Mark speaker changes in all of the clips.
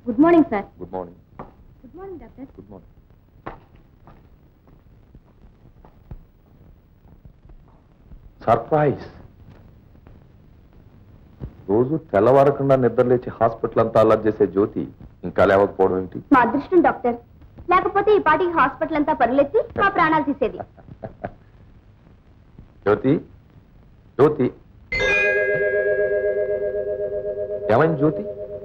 Speaker 1: Good morning sir
Speaker 2: good morning
Speaker 1: good morning doctor
Speaker 2: good morning surprise రోజు తెల్లవారకుండా నిద్రలేచి hospital అంతా అల్లరి చేసే జ్యోతి ఇంకా లేవకపోవడం ఏంటి
Speaker 1: మా అదృష్టం డాక్టర్ లేకపోతే ఈ పాటికి హాస్పిటల్ అంతా పరులెత్తి మా ప్రాణాలు తీసేది
Speaker 2: జ్యోతి జ్యోతి ఏమైంది జ్యోతి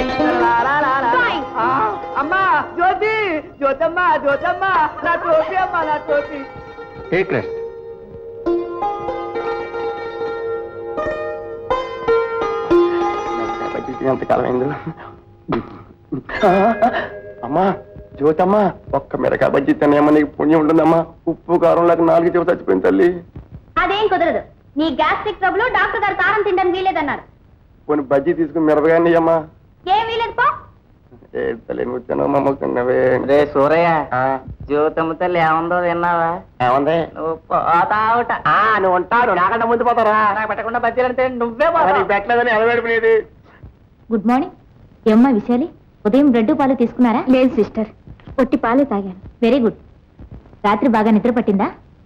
Speaker 3: అమ్మా జ్యోతి జ్యోతమ్మ జ్యోతమ్మ నా టోపీ అమ్మా నా టోపీ
Speaker 2: టేక్ రెస్ట్
Speaker 4: ఎంతకాలం అయింది అమ్మా జ్యోతమ్మా ఒక్క మిరకాయ బజ్జీ తినేమో నీకు పుణ్యం ఉంటుందమ్మా ఉప్పు కారం లేక నాలుగు చెవి చచ్చిపోయింది తల్లి
Speaker 1: అదేం కుదరదు నీ గ్యాస్ట్రిక్ ట్రబుల్ డాక్టర్ గారు కారం తినడానికి వీలేదన్నారు
Speaker 4: కొన్ని బజ్జీ తీసుకుని మిరపగాని అమ్మా
Speaker 1: ఏం వీలేదు పో
Speaker 4: ఏ తల్లి నువ్వు తినమ్మా మొక్కున్నవే
Speaker 3: రే సూరయ్య జ్యోతమ్మ తల్లి ఏముందో విన్నావా
Speaker 4: ఏమంది
Speaker 3: నువ్వు పోతావుట
Speaker 4: ఆ, నువ్వు ఉంటాడు నాకంటే ముందు పోతారా
Speaker 3: నాకు పెట్టకుండా బజ్జీలంటే నువ్వే
Speaker 4: నీకు
Speaker 3: పోతావు
Speaker 4: పెట్టలేదని ఎలవేడిపోయేది
Speaker 1: గుడ్ మార్నింగ్ ఏమ్మా విశాలి ఉదయం బ్రెడ్ పాలు తీసుకున్నారా లేదు సిస్టర్ పొట్టి పాలే తాగాను వెరీ గుడ్ రాత్రి బాగా నిద్ర పట్టిందా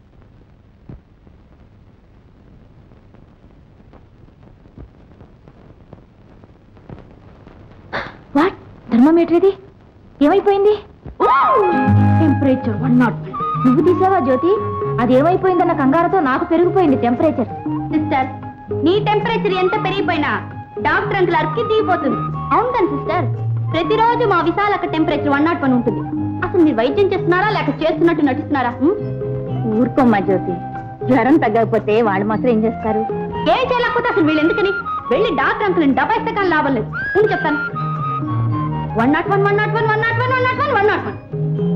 Speaker 1: వాట్ థర్మోమీటర్ ఇది ఏమైపోయింది టెంపరేచర్ వన్ నాట్ నువ్వు తీసావా జ్యోతి అది ఏమైపోయిందన్న కంగారుతో నాకు పెరిగిపోయింది టెంపరేచర్ సిస్టర్ నీ టెంపరేచర్ ఎంత పెరిగిపోయినా డాక్టర్ అంకుల్ అర్కి దిగిపోతుంది అవును కానీ సిస్టర్ ప్రతిరోజు మా విశాలక టెంపరేచర్ వన్ నాట్ వన్ ఉంటుంది అసలు మీరు వైద్యం చేస్తున్నారా లేక చేస్తున్నట్టు నటిస్తున్నారా ఉం? ఊరుకోమ్మా జ్యోతి జ్వరం తగ్గకపోతే వాళ్ళు మాత్రం ఏం చేస్తారు ఏం చేయలేకపోతే అసలు వీళ్ళు ఎందుకని వెళ్ళి డాక్టర్ అంకుల్ డబ్బా కానీ లాభం లేదు ఉండి చెప్తాను one nought one one nought one one nought one one nought one one nought one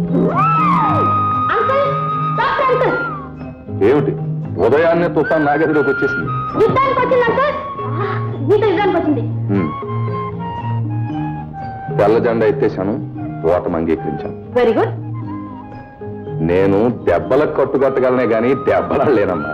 Speaker 1: uncle doctor uncle
Speaker 2: ఏమిటి ఉదయాన్నే తుఫాన్ నాగదిలోకి వచ్చేసింది
Speaker 1: యుద్ధానికి వచ్చింది అంకుల్ మీతో యుద్ధానికి వచ్చింది
Speaker 2: హ్మ్. తెల్ల జెండా ఎత్తేశాను ఓటమి అంగీకరించాను
Speaker 1: వెరీ గుడ్
Speaker 2: నేను దెబ్బలకు కట్టుకట్టగలనే గాని దెబ్బలాడలేనమ్మా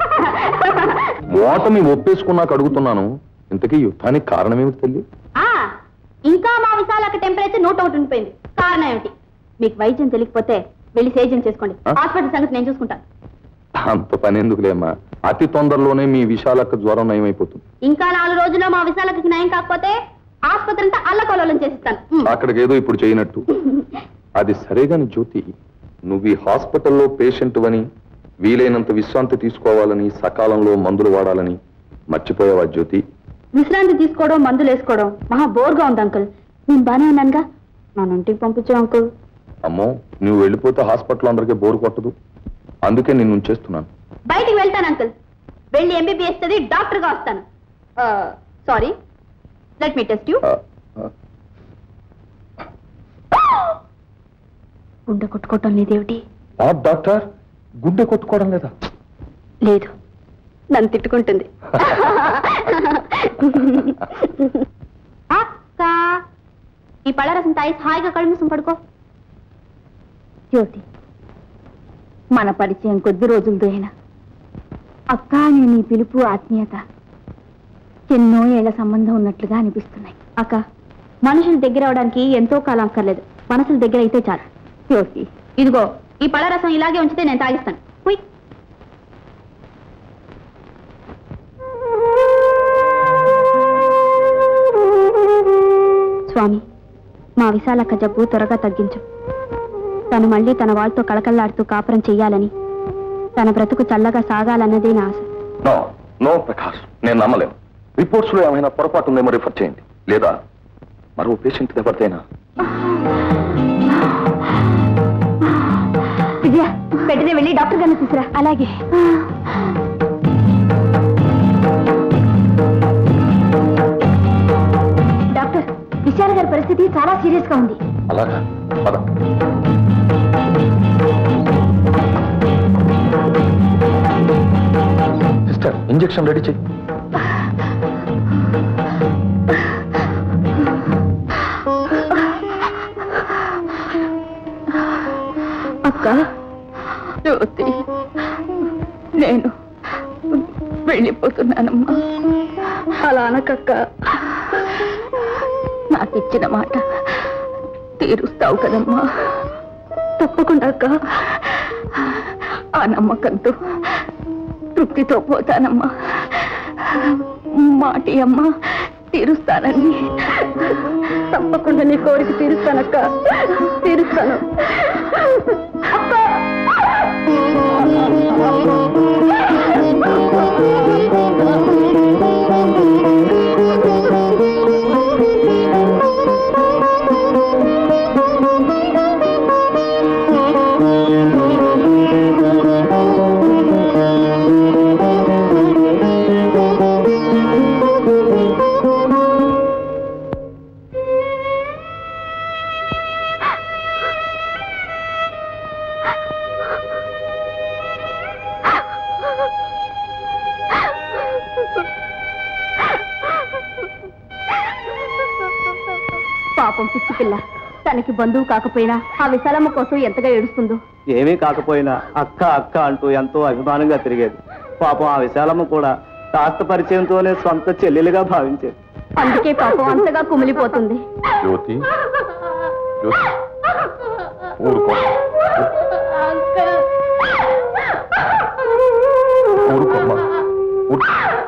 Speaker 2: ఓటమి ఒప్పేసుకున్నాక అడుగుతున్నాను ఇంతకీ యుద్ధానికి కారణం ఏమిటి తెలియ
Speaker 1: ఆ ఇంకా మా విశాలక టెంపరేచర్ నూట ఒకటి ఉండిపోయింది కారణం ఏమిటి మీకు వైద్యం తెలియకపోతే వెళ్ళి సేద్యం చేసుకోండి
Speaker 2: ఆ?
Speaker 1: హాస్పిటల్ సంగతి నేను చూసుకుంటాను
Speaker 2: అంత పని ఎందుకులేమ్మా అతి తొందరలోనే మీ విశాలక్క జ్వరం నయమైపోతుంది
Speaker 1: ఇంకా నాలుగు రోజుల్లో మా విశాలకి నయం కాకపోతే ఆసుపత్రి అంతా అల్లకల్లోలం చేసిస్తాను ఉమ్.
Speaker 2: అక్కడికి ఏదో ఇప్పుడు చేయనట్టు అది సరేగాని జ్యోతి నువ్వు ఈ హాస్పిటల్లో పేషెంట్ అని వీలైనంత విశ్రాంతి తీసుకోవాలని సకాలంలో మందులు వాడాలని మర్చిపోయావా జ్యోతి
Speaker 1: విశ్రాంతి తీసుకోవడం మందులు వేసుకోవడం మహా బోర్గా ఉంది అంకుల్ నేను బానే ఉన్నానుగా నన్ను ఇంటికి పంపించు అంకుల్
Speaker 2: అమ్మో నువ్వు వెళ్ళిపోతే హాస్పిటల్ అందరికీ బోరు కొట్టదు అందుకే నేను ఉంచేస్తున్నాను
Speaker 1: బయటికి వెళ్తాను అంకుల్ వెళ్ళి ఎంబీబీఎస్ చదివి డాక్టర్ గా వస్తాను sorry let me test you
Speaker 2: ఆ, ఆ,
Speaker 1: గుండె కొట్టుకోవటం లేదేమిటి
Speaker 2: ఆ, డాక్టర్ గుండె కొట్టుకోవడం లేదా
Speaker 1: లేదు నన్ను తిట్టుకుంటుంది అక్క ఈ పళ్ళరసం తాగి హాయిగా కళ్ళు మూసుకుని పడుకో జ్యోతి మన పరిచయం కొద్ది రోజులతో అయినా అక్క అనే నీ పిలుపు ఆత్మీయత ఎన్నో ఏళ్ల సంబంధం ఉన్నట్లుగా అనిపిస్తున్నాయి అక్క మనుషులు దగ్గర అవడానికి ఎంతో కాలం అక్కర్లేదు మనసుల దగ్గర అయితే చాలు జ్యోతి ఇదిగో ఈ పళ్ళరసం ఇలాగే ఉంచితే నేను తాగిస్తాను ఉయ్. స్వామి మా విశాలక్క జబ్బు త్వరగా తగ్గించు తను మళ్ళీ తన వాళ్ళతో కళకళ్లాడుతూ కాపురం చెయ్యాలని తన బ్రతుకు చల్లగా సాగాలన్నదే నా ఆశ
Speaker 2: నో నో ప్రకాష్ నేను నమ్మలేను రిపోర్ట్స్ లో ఏమైనా పొరపాటు ఉందేమో రిఫర్ చేయండి లేదా మరో పేషెంట్ ఎవరిదైనా
Speaker 1: విజయ వెంటనే వెళ్ళి డాక్టర్ గారిని తీసుకురా అలాగే డాక్టర్ విశాల గారి పరిస్థితి చాలా సీరియస్ గా ఉంది
Speaker 2: అలాగా పద సిస్టర్ ఇంజెక్షన్ రెడీ చెయ్యి
Speaker 1: అక్క జ్యోతి నేను వెళ్ళిపోతున్నానమ్మా అలా అనకక్క నాకు ఇచ్చిన మాట తీరుస్తావు కదమ్మా తప్పకుండా అక్క ఆ నమ్మకంతో తృప్తితో పోతానమ్మా మాటి అమ్మ తీరుస్తానని తప్పకుండా నీ కోరిక తీరుస్తానక్క తీరుస్తాను పాపం పిచ్చి పిల్ల తనకి బంధువు కాకపోయినా ఆ విశాలమ్మ కోసం ఎంతగా ఏడుస్తుందో
Speaker 3: ఏమీ కాకపోయినా అక్క అక్క అంటూ ఎంతో అభిమానంగా తిరిగేది పాపం ఆ విశాలమ్మ కూడా కాస్త పరిచయంతోనే సొంత చెల్లెలుగా భావించేది
Speaker 1: అందుకే పాపం అంతగా కుమిలిపోతుంది
Speaker 2: జ్యోతి జ్యోతి ఊరుకో ఊరుకోమ్మా ఊరు-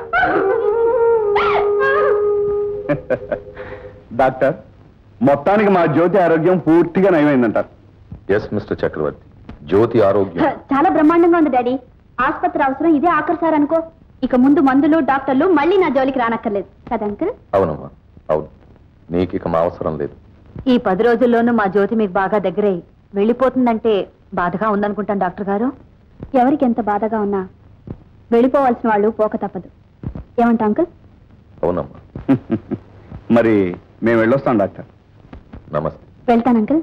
Speaker 4: డాక్టర్ మొత్తానికి మా జ్యోతి ఆరోగ్యం పూర్తిగా నయమైందంటారు
Speaker 2: ఎస్ మిస్టర్ చక్రవర్తి జ్యోతి ఆరోగ్యం
Speaker 1: చాలా బ్రహ్మాండంగా ఉంది డాడీ ఆసుపత్రి అవసరం ఇదే ఆఖరి సార్ అనుకో ఇక ముందు మందులు డాక్టర్లు మళ్ళీ నా జోలికి రానక్కర్లేదు కదా అంకుల్
Speaker 2: అవునమ్మా అవును నీకు ఇక మా అవసరం లేదు
Speaker 1: ఈ పది రోజుల్లోనూ మా జ్యోతి మీకు బాగా దగ్గరై వెళ్ళిపోతుందంటే బాధగా ఉందనుకుంటాను డాక్టర్ గారు ఎవరికి ఎంత బాధగా ఉన్నా వెళ్ళిపోవాల్సిన వాళ్ళు పోక తప్పదు ఏమంటా అంకుల్
Speaker 2: అవునమ్మా
Speaker 4: మరి మేము వెళ్ళొస్తాం డాక్టర్
Speaker 2: నమస్తే
Speaker 1: వెళ్తాను అంకుల్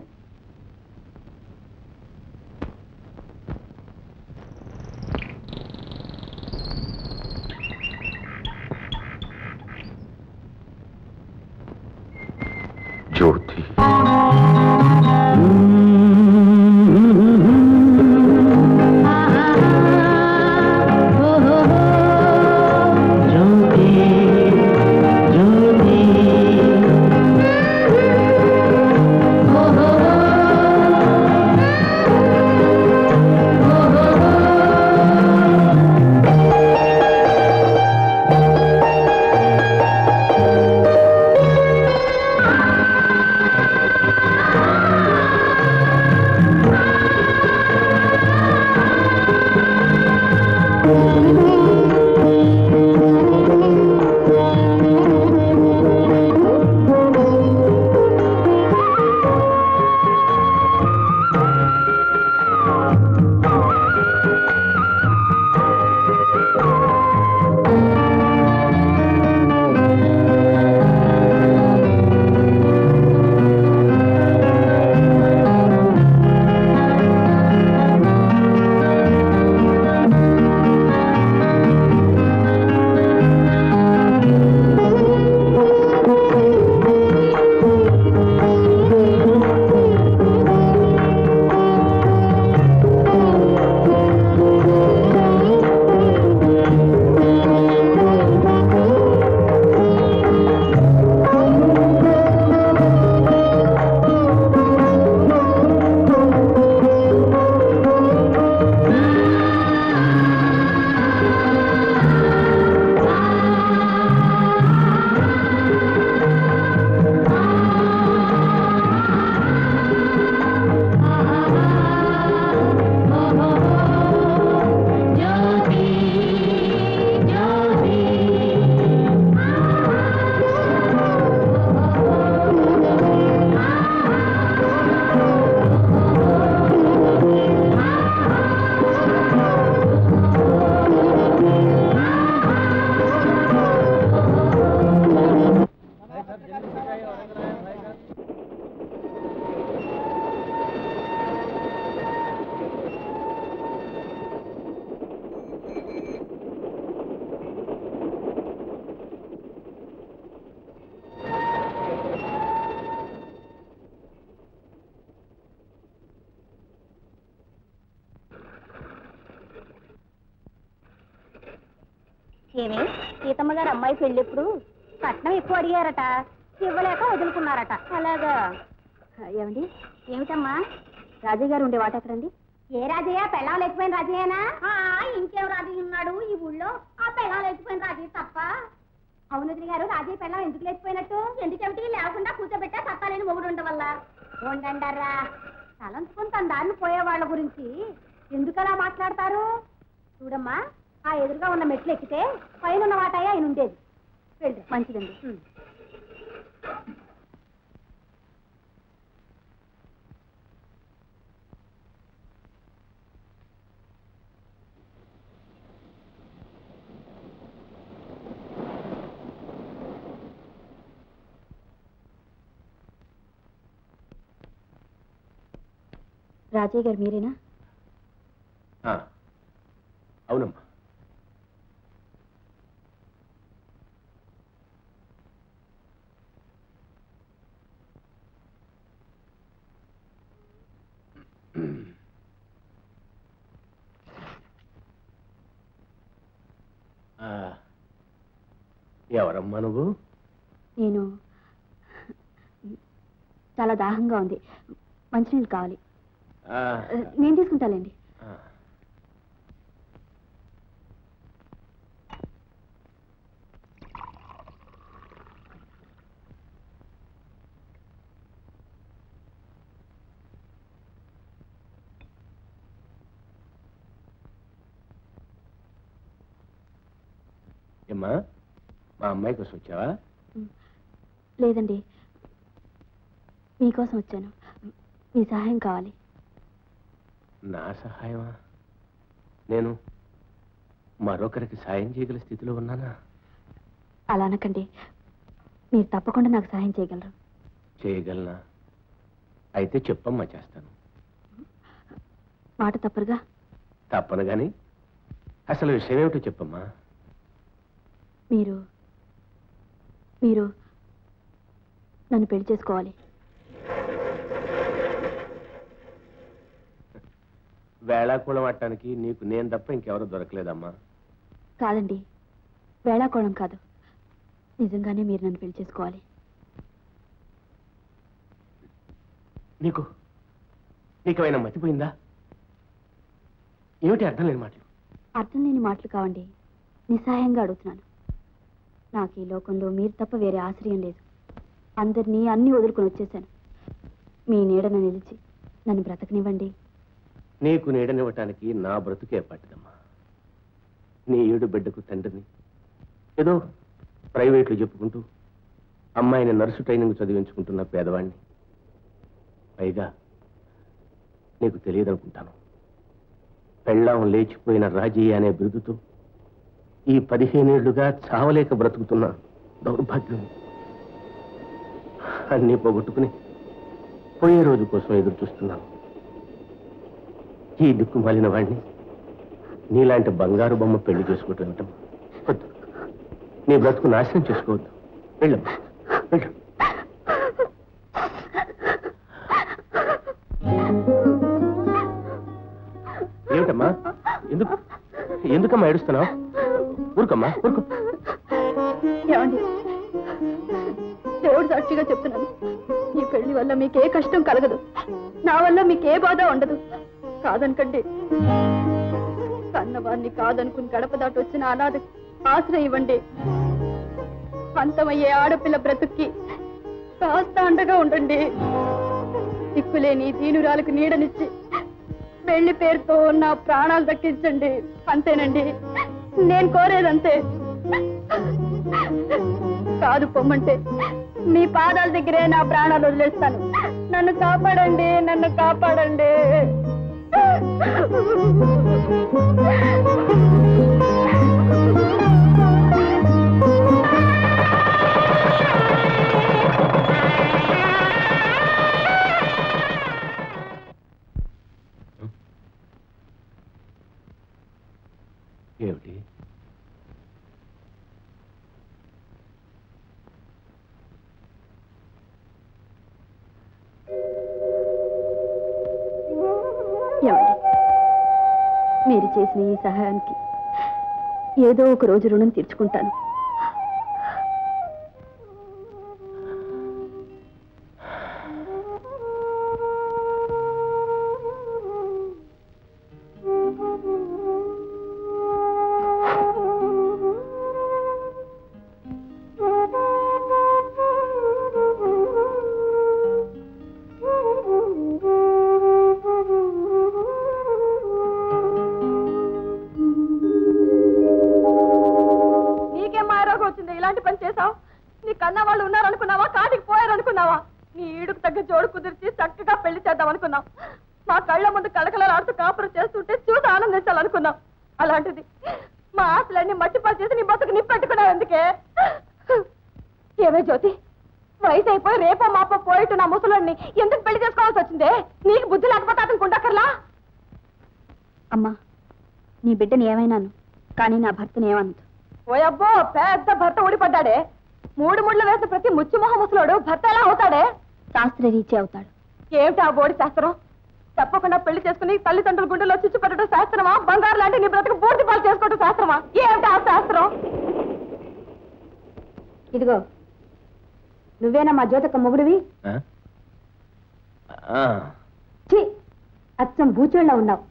Speaker 2: జ్యోతి
Speaker 1: ఏమే సీతమ్మ గారు అమ్మాయి పెళ్ళెప్పుడు కట్నం ఎక్కువ అడిగారట ఇవ్వలేక వదులుకున్నారట అలాగా ఏమండి ఏమిటమ్మా రాజయ్య గారు ఉండే వాట ఎక్కడండి ఏ రాజయ్య పెళ్ళాం లేకపోయిన రాజయ్యనా ఇంకేం రాజయ్య ఉన్నాడు ఈ ఊళ్ళో ఆ పెళ్ళాం లేకపోయిన రాజయ్య తప్ప అవునదిరి గారు రాజయ్య పెళ్ళాం ఎందుకు లేకపోయినట్టు ఎందుకేమిటి లేకుండా కూర్చోబెట్టా సత్తాలేని మొగుడు ఉండడం వల్ల ఉండండర్రా తలంచుకుని తన దారిని పోయే వాళ్ళ గురించి ఎందుకలా మాట్లాడతారు చూడమ్మా ఆ ఎదురుగా ఉన్న మెట్లు ఎక్కితే పైన ఉన్న వాటయ్య ఆయన ఉండేది వెళ్ళి మంచిదండి రాజయ్య గారు మీరేనా
Speaker 5: ఆ, అవునమ్మా ఆ, ఎవరమ్మా నువ్వు
Speaker 1: నేను చాలా దాహంగా ఉంది మంచినీళ్ళు కావాలి
Speaker 5: ఆ,
Speaker 1: నేను తీసుకుంటానండి
Speaker 5: ఆ. ఏమ్మా మా అమ్మాయి కోసం వచ్చావా
Speaker 1: లేదండి మీకోసం వచ్చాను మీ సహాయం కావాలి
Speaker 5: నా సహాయమా నేను మరొకరికి సాయం చేయగల స్థితిలో ఉన్నానా
Speaker 1: అలా అనకండి మీరు తప్పకుండా నాకు సహాయం చేయగలరు
Speaker 5: చేయగలనా అయితే చెప్పమ్మా చేస్తాను
Speaker 1: మాట తప్పరుగా
Speaker 5: తప్పను గాని అసలు విషయం ఏమిటో చెప్పమ్మా
Speaker 1: మీరు మీరు నన్ను పెళ్లి చేసుకోవాలి
Speaker 5: వేళాకుళం ఆడటానికి నీకు నేను తప్ప ఇంకెవరూ దొరకలేదమ్మా
Speaker 1: కాదండి వేళాకోళం కాదు నిజంగానే మీరు నన్ను పెళ్లి చేసుకోవాలి
Speaker 5: నీకు నీకేమైనా మతిపోయిందా ఏమిటి అర్థం లేని మాటలు
Speaker 1: అర్థం లేని మాటలు కావండి నిస్సహాయంగా అడుగుతున్నాను నాకు ఈ లోకంలో మీరు తప్ప వేరే ఆశ్రయం లేదు అందరినీ అన్ని వదులుకొని వచ్చేసాను మీ నీడన నిలిచి నన్ను బ్రతకనివ్వండి
Speaker 5: నీకు నీడనివ్వటానికి నా బ్రతుకే పట్టిదమ్మా నీ ఏడు బిడ్డకు తండ్రిని ఏదో ప్రైవేట్లు చెప్పుకుంటూ అమ్మాయిని నర్సు ట్రైనింగ్ చదివించుకుంటున్న పేదవాణ్ణి పైగా నీకు తెలియదనుకుంటాను పెళ్ళాం లేచిపోయిన రాజయ్య అనే బిరుదుతో ఈ పదిహేనేళ్లుగా చావలేక బ్రతుకుతున్న దౌర్భాగ్యం అన్నీ పోగొట్టుకుని పోయే రోజు కోసం ఎదురు చూస్తున్నాను ఈ దిక్కు మాలిన వాడిని నీలాంటి బంగారు బొమ్మ పెళ్లి చేసుకోవటం ఏమిటమ్మా? వద్దు నీ బ్రతుకు నాశనం చేసుకోవద్దు వెళ్ళమ్మా వెళ్ళు ఏమిటమ్మా ఎందుకు ఎందుకమ్మా ఏడుస్తున్నావు ఊరుకమ్మా ఊరుకో
Speaker 1: ఏమండి దేవుడు సాక్షిగా చెప్తున్నాను ఈ పెళ్లి వల్ల మీకే కష్టం కలగదు నా వల్ల మీకే బాధ ఉండదు కాదనకండి కన్నవారిని కాదనుకుని గడప దాటి వచ్చిన అనాథ ఆశ్రయం ఇవ్వండి అంతమయ్యే ఆడపిల్ల బ్రతుక్కి కాస్త అండగా ఉండండి దిక్కులేని దీనురాలకు నీడనిచ్చి పెళ్లి పేరుతో నా ప్రాణాలు దక్కించండి అంతేనండి నేను కోరేదంతే కాదు పొమ్మంటే మీ పాదాల దగ్గరే నా ప్రాణాలు వదిలేస్తాను నన్ను కాపాడండి నన్ను కాపాడండి
Speaker 5: ఏమిటి
Speaker 1: ఏమండి మీరు చేసిన ఈ సహాయానికి ఏదో ఒక రోజు రుణం తీర్చుకుంటాను చక్కగా పెళ్లి చేద్దాం అనుకున్నాం మా కళ్ళ ముందు కళకళలాడుతూ కాపురం చేస్తుంటే చూసి ఆనందించాలనుకున్నాం అలాంటిది మా ఆశలన్నీ మట్టిపాలు చేసి నీ బతుకు నిప్పెట్టుకున్నావు ఎందుకే ఏమే జ్యోతి వయసు అయిపోయి రేపో మాపో పోయిట్టు నా ముసలాన్ని ఎందుకు పెళ్లి చేసుకోవాల్సి వచ్చిందే నీకు బుద్ధి లేకపోతే అతను కుండక్కర్లా
Speaker 6: అమ్మా నీ బిడ్డని ఏమైనాను కానీ నా భర్తని ఏమన్నదు
Speaker 1: ఓయబ్బో పెద్ద భర్త ఊడిపడ్డాడే మూడు ముళ్ళు వేసిన ప్రతి ముచ్చుమొహ ముసలోడు భర్త ఎలా అవుతాడే
Speaker 6: శాస్త్ర రీచి అవుతాడు
Speaker 1: ఏమిటి ఆ బోడి శాస్త్రం తప్పకుండా పెళ్లి చేసుకుని తల్లిదండ్రుల గుండెలో చుచ్చు పెట్టడం శాస్త్రమా బంగారు లాంటి నీ బ్రతుకు పూర్తి పాలు చేసుకోవడం శాస్త్రమా ఏమిటి ఆ శాస్త్రం
Speaker 6: ఇదిగో నువ్వేనా మా జ్యోతక మొగుడివి
Speaker 5: ఆ? ఆ.
Speaker 6: ఛీ అచ్చం బూచోళ్ళ ఉన్నావు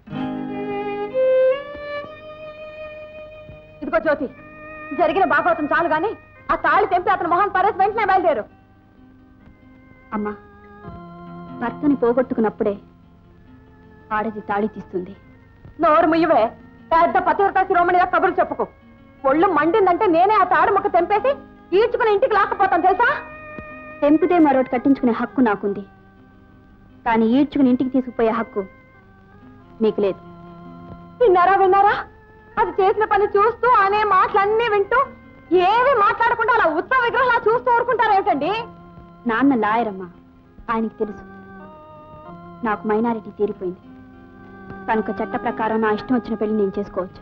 Speaker 1: ఇదిగో జ్యోతి జరిగిన బాగోతం చాలు గాని ఆ తాళి తెంపి అతను మొహం పరేసి వెంటనే బయలుదేరు
Speaker 6: అమ్మా భర్తని పోగొట్టుకున్నప్పుడే ఆడది తాళి తీస్తుంది
Speaker 1: నోరు ముయ్యవే పెద్ద పతివ్రత శిరోమణిగా కబురు చెప్పుకో ఒళ్ళు మండిందంటే నేనే ఆ తాడు ముక్క తెంపేసి ఈడ్చుకుని ఇంటికి లాక్కపోతాను తెలుసా
Speaker 6: తెంపితే మరొకటి కట్టించుకునే హక్కు నాకుంది కానీ ఈడ్చుకుని ఇంటికి తీసుకుపోయే హక్కు మీకు లేదు
Speaker 1: విన్నారా విన్నారా అది చేసిన పని చూస్తూ అనే మాటలన్నీ వింటూ ఏమీ మాట్లాడకుండా అలా ఉత్సవ విగ్రహంలా చూస్తూ ఊరుకుంటారేమిటండి
Speaker 6: నాన్న లాయర్ అమ్మా ఆయనకి తెలుసు నాకు మైనారిటీ తీరిపోయింది కనుక చట్ట ప్రకారం నా ఇష్టం వచ్చిన పెళ్లి నేను చేసుకోవచ్చు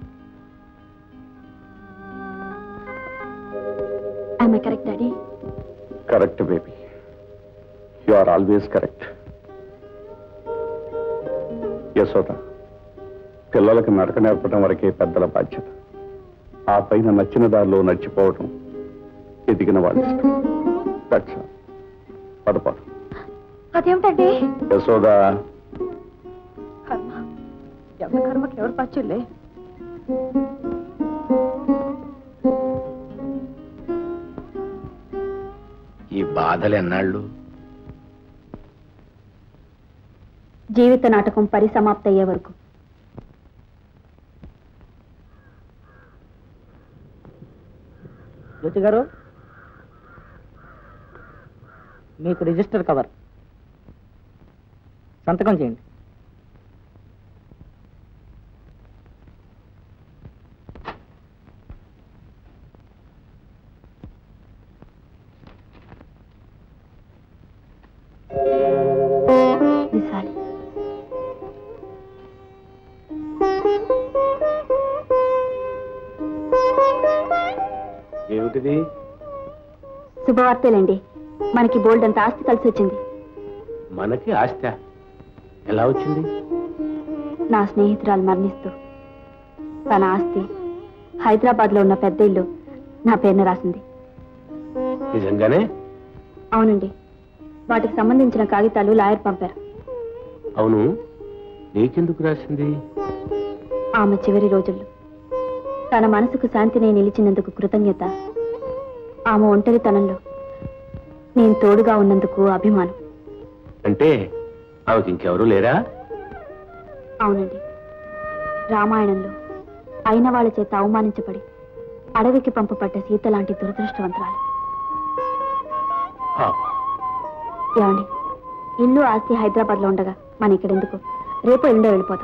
Speaker 6: I correct daddy
Speaker 4: correct baby you are always correct Yashoda పిల్లలకు నడక నేర్పడం వరకే పెద్దల బాధ్యత ఆ పైన నచ్చిన దారిలో నడిచిపోవటం ఎదిగిన వాళ్ళ ఇష్టం That's all. పద పద
Speaker 1: అదేమిటండి
Speaker 4: యశోద
Speaker 1: కర్మ ఎవరి కర్మకి ఎవరు పచ్చులే
Speaker 5: ఈ బాధలు ఎన్నాళ్ళు
Speaker 6: జీవిత నాటకం పరిసమాప్తి అయ్యే వరకు
Speaker 7: జ్యోతి గారు మీకు రిజిస్టర్ కవర్ సంతకం చేయండి
Speaker 6: విశాలి
Speaker 5: ఏమిటిది
Speaker 6: శుభవార్తేలండి మనకి బోల్డ్ అంత ఆస్తి కలిసి వచ్చింది
Speaker 5: మనకి ఆస్త ఎలా వచ్చింది
Speaker 6: నా స్నేహితురాలు మరణిస్తూ తన ఆస్తి హైదరాబాద్ లో ఉన్న పెద్ద ఇల్లు నా పేరున రాసింది
Speaker 5: నిజంగానే
Speaker 6: అవునండి వాటికి సంబంధించిన కాగితాలు లాయర్ పంపారు
Speaker 5: అవును నీకెందుకు రాసింది
Speaker 6: ఆమె చివరి రోజుల్లో తన మనసుకు శాంతిని నిలిచినందుకు కృతజ్ఞత ఆమె ఒంటరితనంలో నేను తోడుగా ఉన్నందుకు అభిమానం
Speaker 5: అంటే ఆమెకి ఇంకెవరూ లేరా
Speaker 6: అవునండి రామాయణంలో అయిన వాళ్ళ చేత అవమానించబడి అడవికి పంపబడ్డ సీత లాంటి దురదృష్టవంతురాలు
Speaker 5: పాపం.
Speaker 6: ఏమండి ఇల్లు ఆస్తి హైదరాబాద్ లో ఉండగా మన ఇక్కడ ఎందుకు రేపు ఎల్లుండో వెళ్ళిపోతాం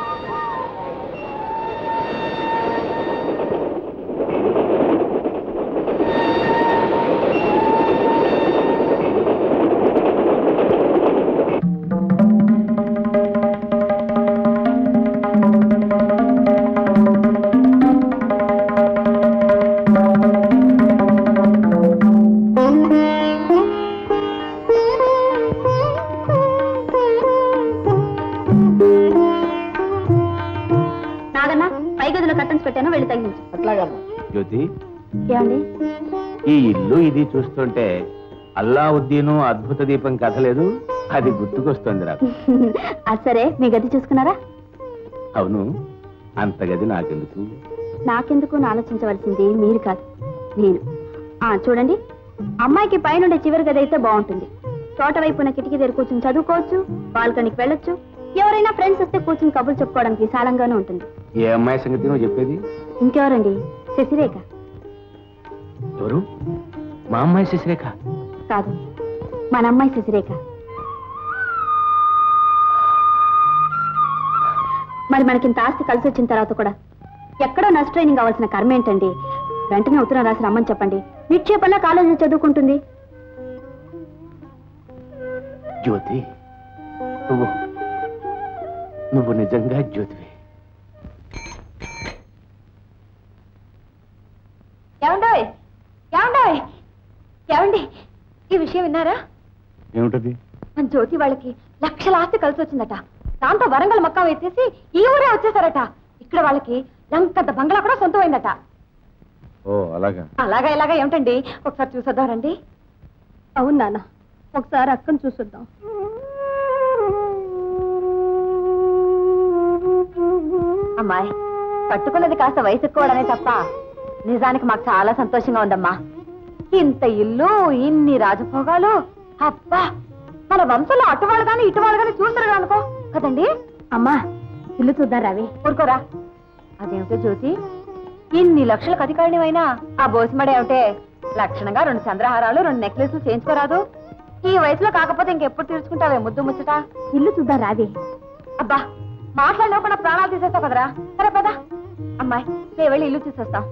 Speaker 6: నాగన్నా పై గదిలో కట్టన్స్ పెట్టాను వెళ్ళి తగిలించు
Speaker 7: అట్లాగమ్మా
Speaker 5: జ్యోతి
Speaker 6: ఏమండి
Speaker 5: ఈ ఇల్లు ఇది చూస్తుంటే అల్లావుద్దీను అద్భుత దీపం కథ లేదు అది గుర్తుకొస్తుంది నాకు
Speaker 6: అది సరే మీ గది చూసుకున్నారా
Speaker 5: అవును అంత గది నాకెందుకు
Speaker 6: నాకెందుకు అని ఆలోచించవలసింది మీరు కాదు నేను ఆ చూడండి అమ్మాయికి పైనుండే చివరి గది అయితే బాగుంటుంది తోట వైపున కిటికీ దగ్గర కూర్చుని చదువుకోవచ్చు బాల్కనీకి వెళ్ళొచ్చు ఎవరైనా ఫ్రెండ్స్ వస్తే కూర్చుని కబుర్లు చెప్పుకోవడానికి విశాలంగానే ఉంటుంది
Speaker 5: ఏ అమ్మాయి సంగతి నువ్వు చెప్పేది
Speaker 6: ఇంకెవరండి శశిరేఖ
Speaker 5: ఎవరు మా అమ్మాయి శశిరేఖ
Speaker 6: కాదు మన అమ్మాయి శశిరేఖ మరి మనకింత ఆస్తి కలిసి వచ్చిన తర్వాత కూడా ఎక్కడో నర్స్ ట్రైనింగ్ కావాల్సిన కర్మ ఏంటండి వెంటనే ఉత్తరం రాసి రమ్మని చెప్పండి నిక్షేపంలా కాలేజీ చదువుకుంటుంది
Speaker 5: జ్యోతి నువ్వు నువ్వు నిజంగా జ్యోతివి
Speaker 1: ఏమండోయ్ ఏమండోయ్ ఏమండి ఈ విషయం విన్నారా
Speaker 4: ఏమిటది
Speaker 1: మన జ్యోతి వాళ్ళకి లక్షల ఆస్తి కలిసి వచ్చిందట దాంతో వరంగల్ మక్కా వేసేసి ఈ ఊరే వచ్చేసారట ఇక్కడ వాళ్ళకి లంకంత బంగ్లా కూడా సొంతమైందట
Speaker 4: ఓ అలాగా
Speaker 1: అలాగా ఇలాగా ఏమిటండి ఒకసారి చూసొద్దాం రండి
Speaker 6: అవును నాన్న ఒకసారి అక్కను చూసొద్దాం
Speaker 1: అమ్మాయి కట్టుకున్నది కాస్త వయసు ఎక్కువడమే తప్ప నిజానికి మాకు చాలా సంతోషంగా ఉందమ్మా ఇంత ఇల్లు ఇన్ని రాజభోగాలు అబ్బా మన వంశంలో అటువాళ్ళు గాని ఇటువాళ్ళు గాని చూస్తారు అనుకో కదండి
Speaker 6: అమ్మా ఇల్లు చూద్దాం రావి
Speaker 1: ఊరుకోరా అదేమిటో జ్యోతి ఇన్ని లక్షలకు అధికారినివైనా ఆ బోసిమడ ఏమిటే లక్షణంగా రెండు చంద్రహారాలు రెండు నెక్లెస్లు చేయించుకోరాదు ఈ వయసులో కాకపోతే ఇంకెప్పుడు తీర్చుకుంటావే ముద్దు ముచ్చట
Speaker 6: ఇల్లు చూద్దాం రావి
Speaker 1: అబ్బా మాట్లాడలేకుండా ప్రాణాలు తీసేస్తావు కదరా సరే పదా అమ్మాయి నేను వెళ్ళి ఇల్లు చూసేస్తాం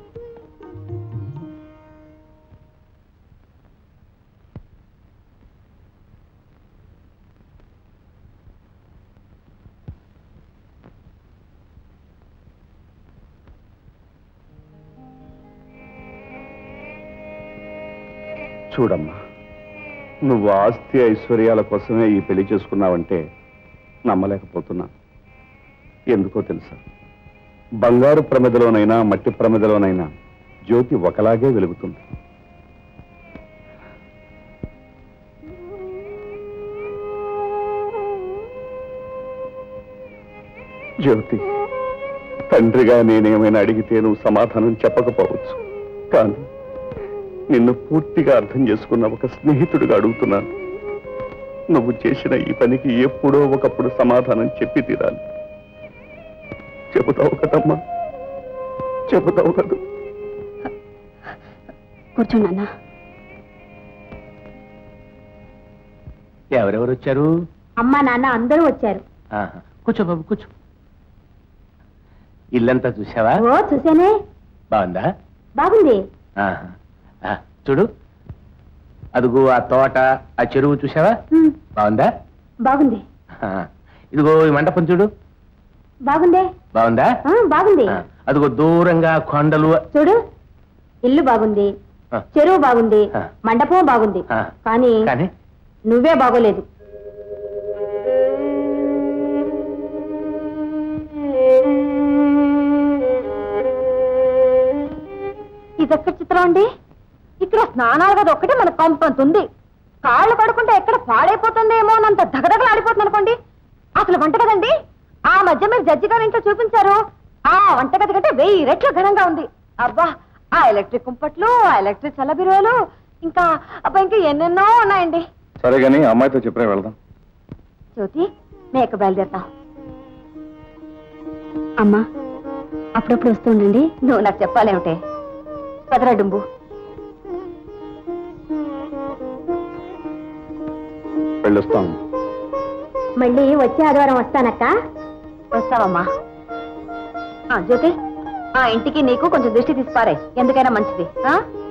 Speaker 4: చూడమ్మా నువ్వు ఆస్తి ఐశ్వర్యాల కోసమే ఈ పెళ్లి చేసుకున్నావంటే నమ్మలేకపోతున్నా ఎందుకో తెలుసా బంగారు ప్రమిదలోనైనా మట్టి ప్రమిదలోనైనా జ్యోతి ఒకలాగే వెలుగుతుంది జ్యోతి తండ్రిగా నేనేమైనా అడిగితే నువ్వు సమాధానం చెప్పకపోవచ్చు కానీ నిన్ను పూర్తిగా అర్థం చేసుకున్న ఒక స్నేహితుడిగా అడుగుతున్నాను నువ్వు చేసిన ఈ పనికి ఎప్పుడో ఒకప్పుడు సమాధానం చెప్పి తీరాలి చెబుతావు కదమ్మా చెబుతావు కదా
Speaker 6: కూర్చోండి అన్న
Speaker 5: ఎవరెవరు వచ్చారు
Speaker 6: అమ్మా నాన్న అందరూ వచ్చారు
Speaker 5: ఆహా. కూర్చో బాబు కూర్చో ఇల్లంతా చూసావా
Speaker 6: ఓ చూసానే
Speaker 5: బాగుందా
Speaker 6: బాగుంది
Speaker 5: ఆహా. ఆ, చూడు అదిగో ఆ తోట ఆ చెరువు చూసావా
Speaker 6: ఉమ్,
Speaker 5: బాగుందా
Speaker 6: బాగుంది
Speaker 5: ఆ, ఇదిగో ఈ మండపం చూడు
Speaker 6: బాగుందే
Speaker 5: బాగుందా
Speaker 6: ఆ, బాగుంది
Speaker 5: ఆ, అదిగో దూరంగా కొండలు
Speaker 6: చూడు ఇల్లు బాగుంది
Speaker 5: ఆ.
Speaker 6: చెరువు బాగుంది
Speaker 5: ఆ.
Speaker 6: మండపం బాగుంది
Speaker 5: ఆ.
Speaker 6: కానీ
Speaker 5: కానీ
Speaker 6: నువ్వే బాగోలేదు
Speaker 1: ఇదెక్కడ చిత్రం అండి ఇక్కడ స్నానాలు కదా ఒక్కటే మన పంపంత ఉంది కాళ్ళు కడుకుంటే ఎక్కడ పాడైపోతుందేమో అన్నంత దగదగలాడిపోతుంది అనుకోండి అసలు వంట కదండి ఆ మధ్య మీరు జడ్జి గారి ఇంట్లో చూపించారు ఆ వంటగది కంటే వెయ్యి రెట్లు ఘనంగా ఉంది అబ్బా ఆ ఎలక్ట్రిక్ కుంపట్లు ఆ ఎలక్ట్రిక్ చల్లబిరువులు ఇంకా అబ్బా ఇంకా ఎన్నెన్నో ఉన్నాయండి
Speaker 2: సరే కానీ అమ్మాయితో చెప్పిన వెళ్దాం
Speaker 1: జ్యోతి మేక బయలుదేరుతాం
Speaker 6: అమ్మా అప్పుడప్పుడు వస్తూ ఉండండి
Speaker 1: నువ్వు నాకు చెప్పాలేమిటే కదరా డుంబు
Speaker 4: వెళ్ళొస్తాం
Speaker 6: మళ్ళీ వచ్చే ఆదివారం వస్తానక్క
Speaker 1: వస్తావమ్మా ఆ, జ్యోతి ఆ ఇంటికి నీకు కొంచెం దృష్టి తీసిపారే ఎందుకైనా మంచిది ఆ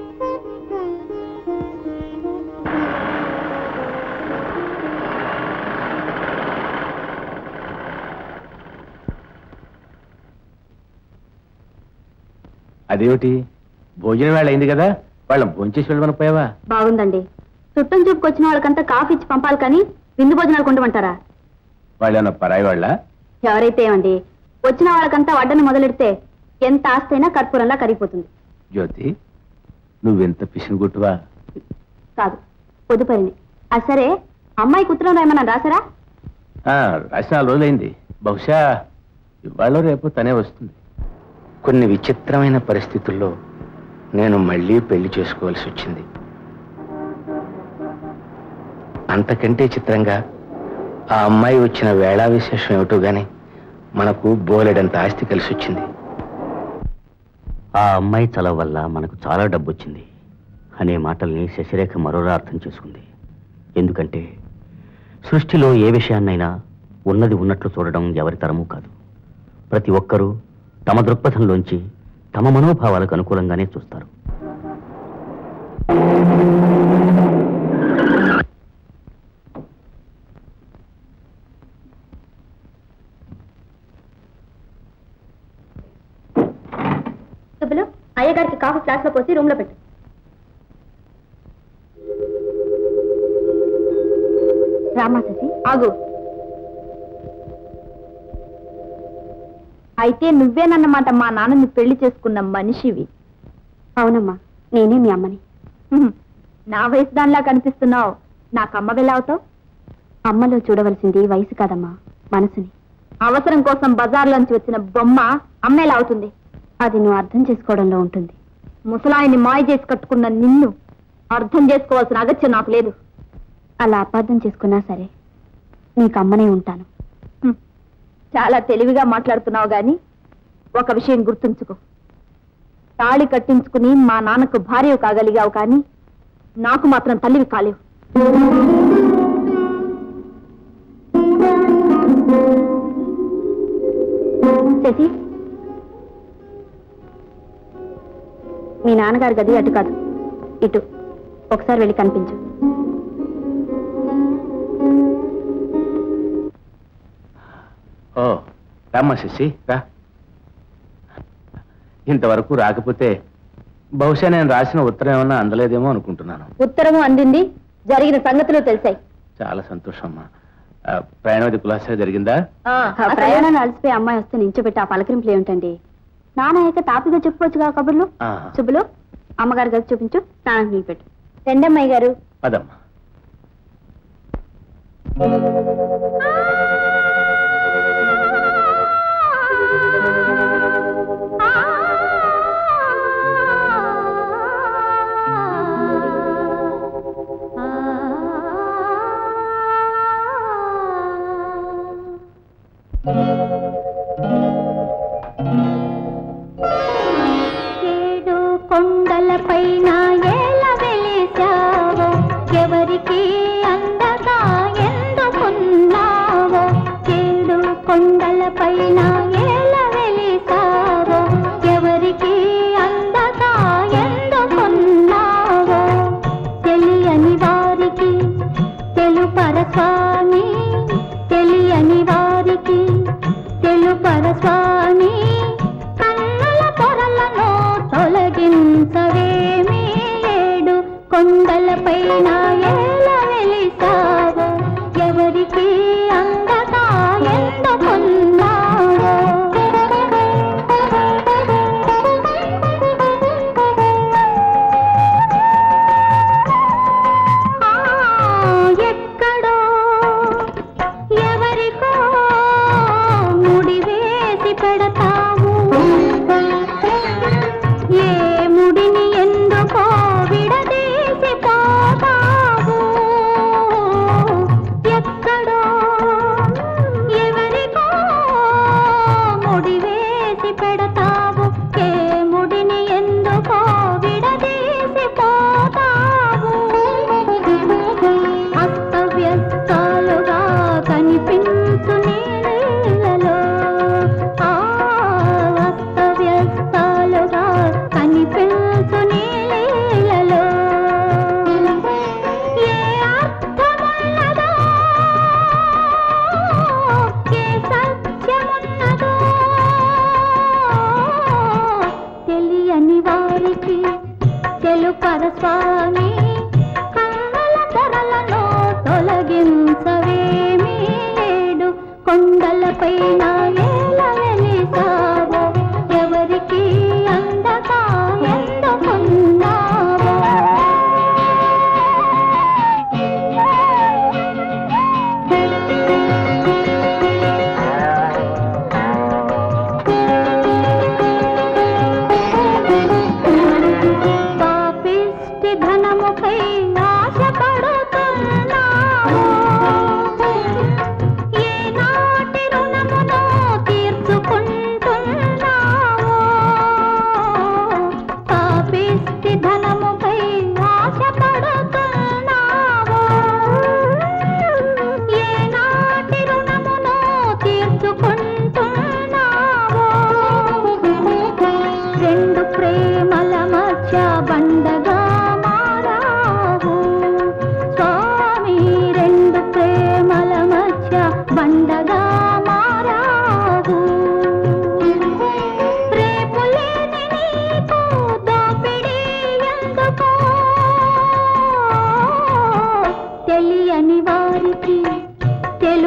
Speaker 5: అదేమిటి భోజనం వేళ అయింది కదా వాళ్ళని భోంచేసి వెళ్ళమనిపోయావా
Speaker 6: బాగుందండి చుట్టం చూపుకొచ్చిన వాళ్ళకంతా కాఫీ ఇచ్చి పంపాలి కానీ విందు భోజనాలు కొండమంటారా
Speaker 5: వాళ్ళు ఏమన్నా పరాయి వాళ్ళ
Speaker 6: ఎవరైతే ఏమండి వచ్చిన వాళ్ళకంతా వడ్డని మొదలెడితే ఎంత ఆస్తైనా కర్పూరంలా కరిగిపోతుంది
Speaker 5: జ్యోతి నువ్వెంత పిసినుగుట్టువా
Speaker 6: కాదు పొదుపరిని అది సరే అమ్మాయి ఉత్తరం ఏమన్నా రాసారా
Speaker 5: ఆ, రాసిన నాలుగు రోజులైంది బహుశా ఇవాళ రేపు తనే వస్తుంది కొన్ని విచిత్రమైన పరిస్థితుల్లో నేను మళ్ళీ పెళ్లి చేసుకోవాల్సి వచ్చింది అంతకంటే చిత్రంగా ఆ అమ్మాయి వచ్చిన వేళా విశేషం ఏమిటో గాని మనకు బోలెడంత ఆస్తి కలిసి వచ్చింది
Speaker 8: ఆ అమ్మాయి చలవ వల్ల మనకు చాలా డబ్బు వచ్చింది అనే మాటల్ని శశిరేఖ మరోలా అర్థం చేసుకుంది ఎందుకంటే సృష్టిలో ఏ విషయాన్నైనా ఉన్నది ఉన్నట్లు చూడడం ఎవరి తరమూ కాదు ప్రతి ఒక్కరూ తమ దృక్పథంలోంచి తమ మనోభావాలకు అనుకూలంగానే చూస్తారు
Speaker 6: సుబ్బులు అయ్యగారికి కాఫీ ఫ్లాస్ లో పోసి రూమ్ లో పెట్టు రామా శశి ఆగు
Speaker 1: అయితే నువ్వేనన్నమాట మా నాన్నని పెళ్లి చేసుకున్న మనిషివి
Speaker 6: అవునమ్మా నేనే మీ అమ్మని
Speaker 1: హ్మ్. నా వయసు దానిలా కనిపిస్తున్నావు నాకు అమ్మవెలా అవుతావు
Speaker 6: అమ్మలో చూడవలసింది వయసు కాదమ్మా మనసుని
Speaker 1: అవసరం కోసం బజార్లోంచి వచ్చిన బొమ్మ అమ్మేలా అవుతుంది
Speaker 6: అది నువ్వు అర్థం చేసుకోవడంలో ఉంటుంది
Speaker 1: ముసలాయిని మాయ చేసి కట్టుకున్న నిన్ను అర్థం చేసుకోవాల్సిన అగత్యం నాకు లేదు
Speaker 6: అలా అపార్థం చేసుకున్నా సరే నీకు అమ్మనే ఉంటాను
Speaker 1: హ్మ్. చాలా తెలివిగా మాట్లాడుతున్నావు గాని ఒక విషయం గుర్తుంచుకో తాళి కట్టించుకుని మా నాన్నకు భార్య కాగలిగావు కానీ నాకు మాత్రం తల్లివి కాలేవు
Speaker 6: శశి మీ నాన్నగారి గది అటు కాదు ఇటు ఒకసారి వెళ్ళి కనిపించు
Speaker 5: ఓ రామ్మా శశి రా ఇంతవరకు రాకపోతే బహుశా నేను రాసిన ఉత్తరం ఏమన్నా అందలేదేమో అనుకుంటున్నాను
Speaker 1: ఉత్తరము అందింది జరిగిన సంగతులు తెలిసాయి
Speaker 5: చాలా సంతోషం అమ్మా ఆ, ప్రయాణం అది కులాసగా జరిగిందా
Speaker 6: ఆ ప్రయాణాన్ని అలసిపోయి అమ్మాయి వస్తే నించోబెట్టి ఆ పలకరింపులు ఏమిటండి నాన్న అయితే తాపిగా చెప్పుకోవచ్చుగా కబుర్లు
Speaker 5: ఆ,
Speaker 6: శుభులు అమ్మగారి గది చూపించు స్నానం నిలబెట్టు
Speaker 1: రెండమ్మాయి గారు
Speaker 5: పదమ్మా
Speaker 1: ఏడు కొండలపైన ఏల వెలిసావో ఎవరికి అందగా ఎందుకున్నావో ఏడు కొండలపైన ఏల వెలిసావో ఎవరికి అందగా ఎందుకున్నావో తెలియని వారికి తెలుపర స్వామి తెలియని వారికి తెలుపర స్వామి కన్నుల పొరలను తొలగించవేమీ ఏడు కొండలపైన ఏల వెలిసావో ఎవరికి అందగా ఎందుకున్నావో ఆ, ఎక్కడో ఎవరికో ముడి వేసి పెడతావు ఏ ముడిని ఎందుకో విడదీసి పోతావు ఎక్కడో ఎవరికో ముడి వేసి పెడతావు ఏ ముడిని ఎందుకో విడదీసి పోతావు అస్తవ్యస్తాలుగా కనిపించు నీళ్ళలో ఆ అస్తవ్యస్తాలుగా కనిపించు నీళ్ళలో ఏ అర్థమున్నదో ఏ సత్యమున్నదో తెలియని వారికి తెలుపర స్వామి కన్నుల పొరలను తొలగించవేమీ ఏడు కొండలపైన ఏల వెలిసావో ఎవరికి అందగా ఎందుకున్నావో పాపిష్టి ధనముపై ఆశపడుతున్నావు ఏనాటి రుణమునో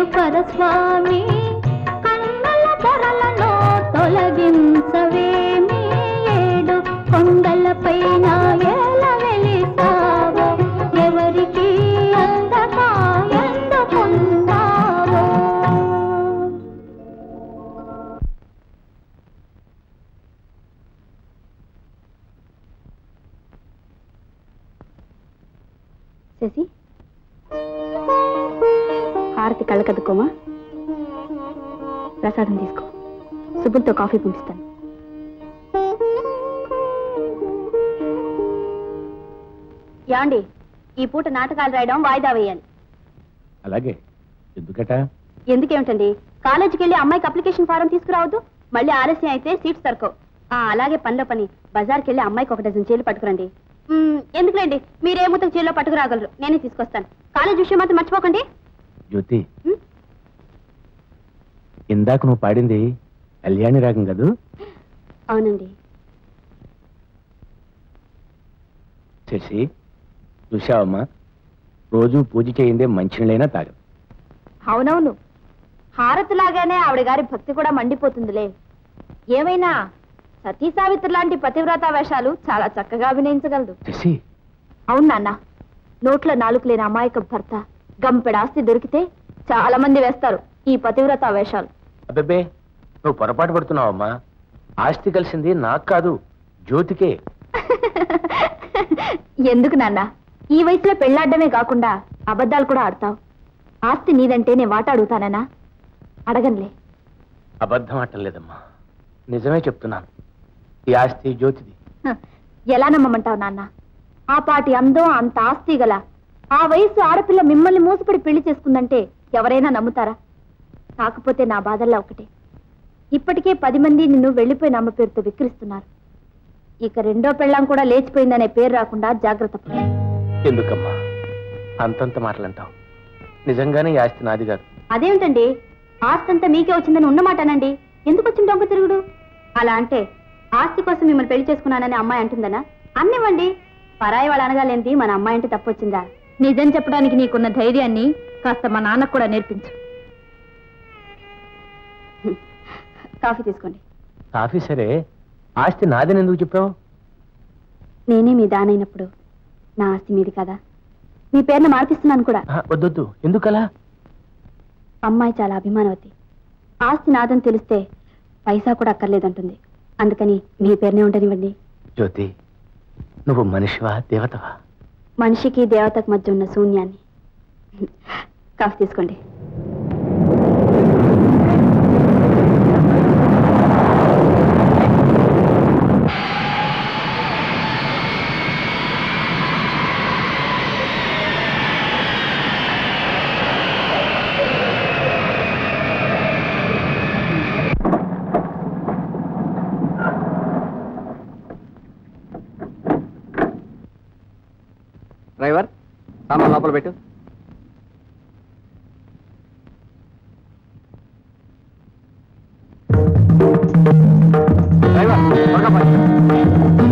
Speaker 1: ఈశ్వర స్వామి కన్నుల పొరలను తొలగించవేమి ఏడు కొండలపైన ఏల వెలిసావో ఎవరికి అందక ఎందుకున్నావో
Speaker 6: శశి హారతి కళ్ళకద్దుకోమా ప్రసాదం తీసుకో సుబ్బులతో కాఫీ పంపిస్తాను యాండి ఈ పూట నాటకాలు రాయడం వాయిదా వేయాలి
Speaker 5: అలాగే ఎందుకట
Speaker 6: ఎందుకేమిటండి కాలేజీకి వెళ్ళి అమ్మాయికి అప్లికేషన్ ఫారం తీసుకురావద్దు మళ్ళీ ఆలస్యం అయితే సీట్స్ దొరకవు ఆ, అలాగే పనిలో పని బజార్కి వెళ్ళి అమ్మాయికి ఒక డజన్ చీరలు పట్టుకురండి మ్మ్, ఎందుకులేండి మీరే ముతక చీరలో పట్టుకురాగలరు నేనే తీసుకొస్తాను కాలేజ్ విషయం మాత్రం మర్చిపోకండి
Speaker 5: జ్యోతి
Speaker 6: ఉమ్.
Speaker 5: ఇందాక నువ్వు పాడింది కళ్యాణి రాగం కదూ
Speaker 6: అవునండి
Speaker 5: శశి చూసావమ్మా రోజు పూజ చేయిందే మంచినీళ్ళైనా తాగదు
Speaker 1: అవునవును హారతిలాగానే ఆవిడ గారి భక్తి కూడా మండిపోతుందిలే ఏమైనా సతీ సావిత్రి లాంటి పతివ్రత వేషాలు చాలా చక్కగా అభినయించగలదు
Speaker 5: శశి
Speaker 1: అవును నాన్న నోట్లో నాలుగు లేని అమాయక భర్త గంపెడాస్తి దొరికితే చాలా మంది వేస్తారు ఈ పతివ్రత వేషాలు
Speaker 5: అబ్బబ్బే నువ్వు పొరపాటు పడుతున్నావమ్మా ఆస్తి కలిసింది నాకు కాదు జ్యోతికే
Speaker 1: ఎందుకు నాన్న ఈ వయసులో పెళ్లాడమే కాకుండా అబద్ధాలు కూడా ఆడతావు ఆస్తి నీదంటే నేను వాట అడుగుతానన్నా అడగనులే
Speaker 5: అబద్ధం ఆటలేదమ్మా నిజమే చెప్తున్నాను ఈ ఆస్తి జ్యోతిది
Speaker 1: హ, ఎలా నమ్మమంటావు నాన్న ఆ పాటి అందం అంత ఆస్తి గల ఆ వయసు ఆడపిల్ల మిమ్మల్ని మోసపడి పెళ్లి చేసుకుందంటే ఎవరైనా నమ్ముతారా కాకపోతే నా బాధల్లా ఒకటే ఇప్పటికే పది మంది నిన్ను వెళ్ళిపోయిన అమ్మ పేరుతో విక్రిస్తున్నారు ఇక రెండో పెళ్ళాం కూడా లేచిపోయిందనే పేరు రాకుండా జాగ్రత్త పడు
Speaker 5: ఎందుకమ్మా అంతంత మాటలంటావు నిజంగానే ఈ ఆస్తి నాది కాదు
Speaker 6: అదేమిటండి ఆస్తి అంతా మీకే వచ్చిందని ఉన్నమాటనండి ఎందుకు వచ్చింది దొంగ తిరుగుడు అలా అంటే ఆస్తి కోసం మిమ్మల్ని పెళ్లి చేసుకున్నానని అమ్మాయి అంటుందనా అన్నివ్వండి పరాయి వాళ్ళు అనగాలేంది మన అమ్మాయి అంటే తప్పొచ్చిందా
Speaker 1: నిజం చెప్పడానికి నీకున్న ధైర్యాన్ని కాస్త మా నాన్నకు కూడా నేర్పించు
Speaker 6: కాఫీ తీసుకోండి
Speaker 5: కాఫీ సరే ఆస్తి నాదని ఎందుకు చెప్పావు
Speaker 6: నేనే మీ దానైనప్పుడు నా ఆస్తి మీది కదా మీ పేరును మార్పిస్తున్నాను కూడా
Speaker 5: ఆహా, వద్దొద్దు ఎందుకలా
Speaker 6: అమ్మాయి చాలా అభిమానవతి ఆస్తి నాదని తెలిస్తే పైసా కూడా అక్కర్లేదంటుంది అందుకని మీ పేరునే ఉండనివ్వండి
Speaker 5: జ్యోతి నువ్వు మనిషివా దేవతవా
Speaker 6: మనిషికి దేవతకు మధ్య ఉన్న శూన్యాన్ని కాఫీ తీసుకోండి
Speaker 3: డ్రైవర్ సామాన్ లోపల పెట్టు డ్రైవర్ త్వరగా పని.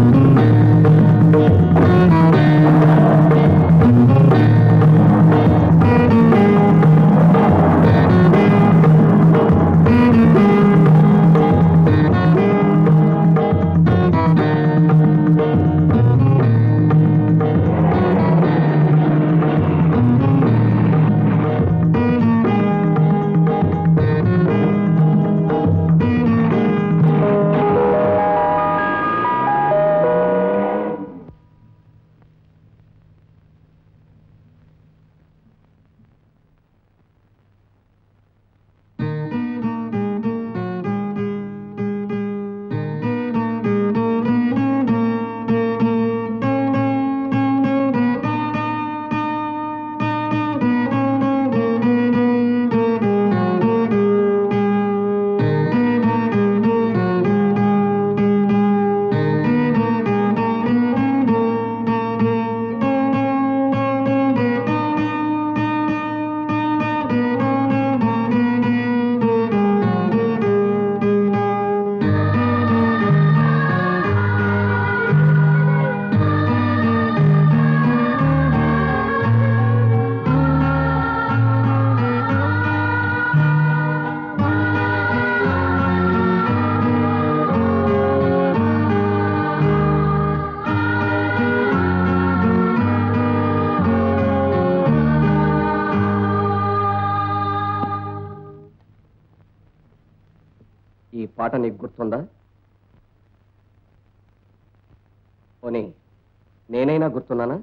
Speaker 9: ఈ పాట నీకు గుర్తుందా పోనీ నేనైనా గుర్తున్నానా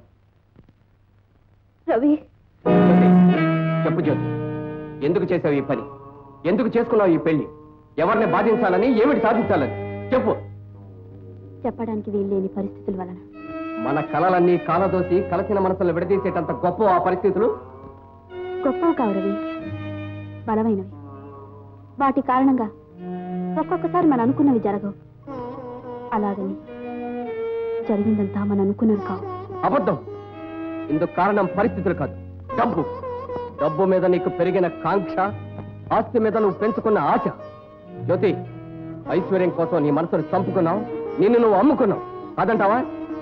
Speaker 6: రవి
Speaker 9: జ్యోతి, చెప్పు జ్యోతి ఎందుకు చేసావు ఈ పని ఎందుకు చేసుకున్నావు ఈ పెళ్లి ఎవరిని బాధించాలని ఏమిటి సాధించాలని చెప్పు
Speaker 6: చెప్పడానికి వీల్లేని పరిస్థితుల వలన
Speaker 9: మన కళలన్నీ కాలదోసి కలసిన మనసులను విడదీసేటంత గొప్ప ఆ పరిస్థితులు
Speaker 6: గొప్పవి కావు రవి బలమైనవి వాటి కారణంగా ఒక్కొక్కసారి మనం అనుకున్నవి జరగవు అలాగని జరిగిందంతా మనం అనుకున్నవి కావు
Speaker 9: అబద్ధం ఇందుకు కారణం పరిస్థితులు కాదు డబ్బు డబ్బు మీద నీకు పెరిగిన కాంక్ష ఆస్తి మీద నువ్వు పెంచుకున్న ఆశ జ్యోతి ఐశ్వర్యం కోసం నీ మనసును చంపుకున్నావు నిన్ను నువ్వు అమ్ముకున్నావు అదంటావా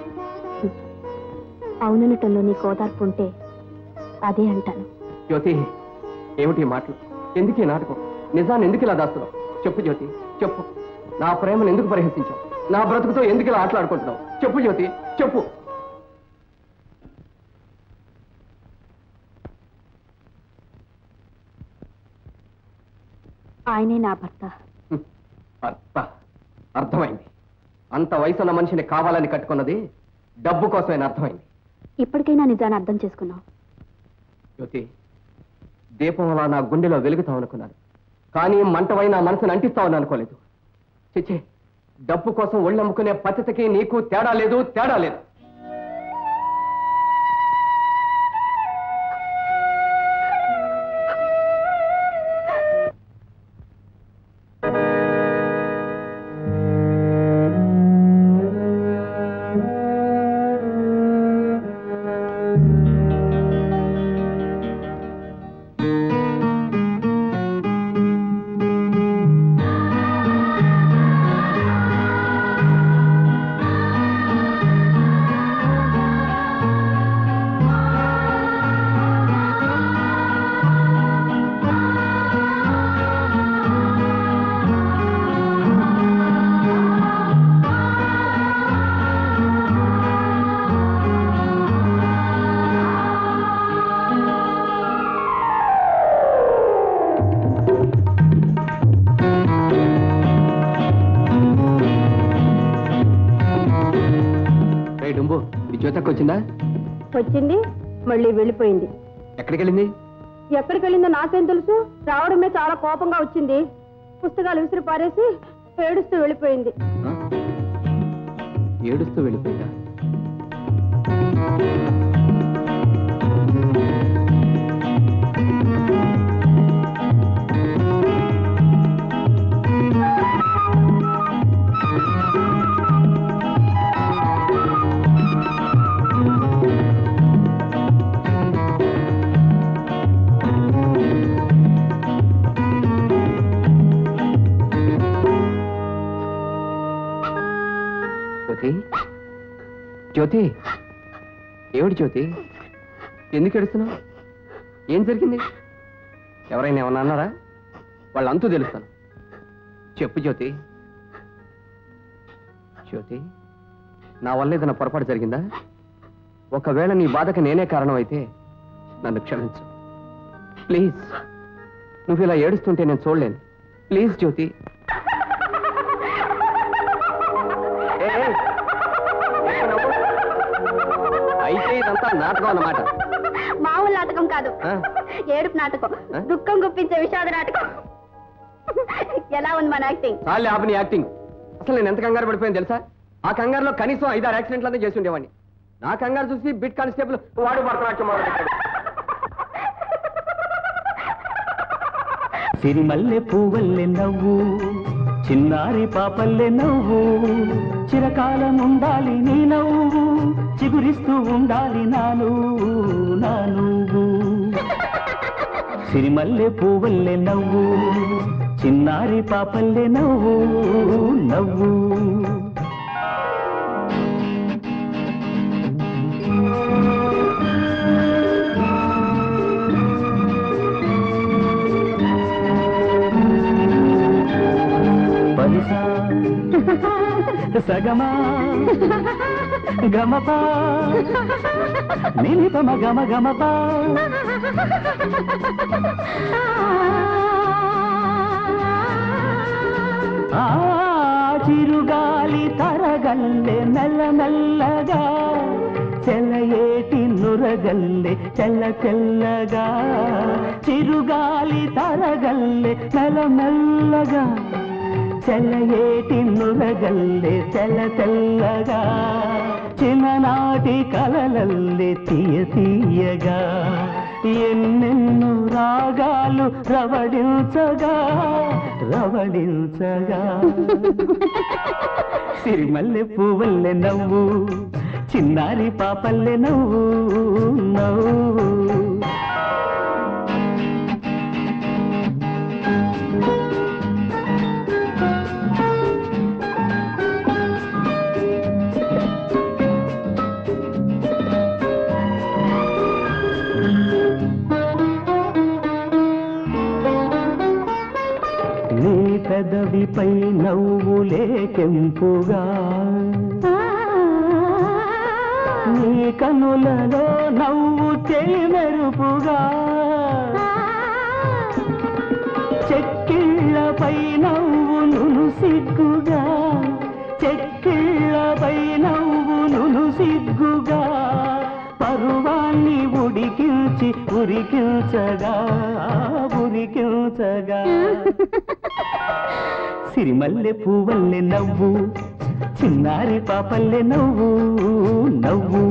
Speaker 6: అవుననటంలో నీకు ఓదార్పు ఉంటే అదే అంటాను
Speaker 9: జ్యోతి ఏమిటి ఈ మాటలు ఎందుకు ఈ నాటకం నిజాన్ని ఎందుకు ఇలా దాస్తున్నావు చెప్పు జ్యోతి చెప్పు నా ప్రేమను ఎందుకు పరిహసించావు నా బ్రతుకుతో ఎందుకు ఇలా ఆటలాడుకుంటున్నావు చెప్పు జ్యోతి చెప్పు
Speaker 6: ఆయనే నా భర్త
Speaker 9: హ్మ్. భర్త అర్థమైంది అంత వయసున్న మనిషిని కావాలని కట్టుకున్నది డబ్బు కోసమేనా అర్థమైంది
Speaker 6: ఇప్పటికైనా నిజాన్ని అర్థం చేసుకున్నావు
Speaker 9: జ్యోతి దీపంలా నా గుండెలో వెలుగుతావు అనుకున్నాను కానీ మంటవై నా మనసును అంటిస్తావని అనుకోలేదు చిచ్చే డబ్బు కోసం ఒళ్ళమ్ముకునే పద్ధతికి నీకు తేడా లేదు తేడా లేదు రే డుంబు ఈ జ్యోతకు వచ్చిందా
Speaker 6: వచ్చింది మళ్ళీ వెళ్ళిపోయింది
Speaker 9: ఎక్కడికి వెళ్ళింది
Speaker 6: ఎక్కడికి వెళ్ళిందో నాకేం తెలుసు రావడమే చాలా కోపంగా వచ్చింది పుస్తకాలు విసిరి పారేసి ఏడుస్తూ వెళ్ళిపోయింది
Speaker 9: ఆ? ఏడుస్తూ వెళ్ళిపోయిందా జ్యోతి జ్యోతి ఏమిటి జ్యోతి ఎందుకు ఏడుస్తున్నావు ఏం జరిగింది ఎవరైనా ఏమన్నా అన్నారా వాళ్ళంతూ తెలుస్తాను చెప్పు జ్యోతి జ్యోతి నా వల్ల ఏదైనా పొరపాటు జరిగిందా ఒకవేళ నీ బాధకు నేనే కారణం అయితే నన్ను క్షమించు ప్లీజ్ నువ్వు ఇలా ఏడుస్తుంటే నేను చూడలేను ప్లీజ్ జ్యోతి ఏ, ఏ, ఏంటి నవ్వు? అయితే ఇదంతా నాటకం అన్నమాట
Speaker 6: మామూలు నాటకం కాదు
Speaker 9: ఆ?
Speaker 6: ఏడుపు నాటకం
Speaker 9: ఆ?
Speaker 6: దుఃఖం గుప్పించే విషాద నాటకం ఎలా ఉంది మన యాక్టింగ్
Speaker 9: చాలే ఆపని యాక్టింగ్ అసలు నేను ఎంత కంగారు పడిపోయాను తెలుసా ఆ కంగారులో కనీసం ఐదారు యాక్సిడెంట్లనే చేసి ఉండేవాడిని నా కంగారు చూసి బిట్ కానిస్టేబుల్ వాడు భరతనాట్యం మొదలుపెట్టాడు
Speaker 10: సిరిమల్లె పువ్వల్లె నవ్వు చిన్నారి పాపల్లె నవ్వు చిరకాలం ఉండాలి నీ నవ్వు చిగురిస్తూ ఉండాలి నా నువ్వు నా నువ్వు సిరిమల్లె పువ్వల్లె నవ్వు చిన్నారి పాపల్లె నవ్వు నవ్వు పలిసా సగమా గమపా నిలిపమ గమ గమపా తారగల్లె మెల్లమెల్లగా చెలయేటి నురగల్లె చెల్ల చెల్లగా చిరుగాలి తరగల్లె మెల్లమెల్లగా చెలయేటి నురగల్లె చెల్ల తెల్లగా చిన్ననాటి కలలల్లె తీయ తీయగా ఎన్నెన్నో రాగాలు రవడించగా రవడించగా సిరిమల్లె పువ్వుల్లె నవ్వు చిన్నారి పాపల్లె నవ్వు నవ్వు నీ పెదవిపై నవ్వులే కెంపుగా నీ కనులలో నవ్వు మెరుపుగా చెక్కిళ్ళపై నవ్వు సిగ్గుగా చెక్కిళ్ళపై నవ్వు సిగ్గుగా పరువాన్ని ఉడికించి ఉరికించగా ఉరికించగా సిరిమల్లె పువ్వల్లె నవ్వు చిన్నారి పాపల్లె నవ్వు నవ్వు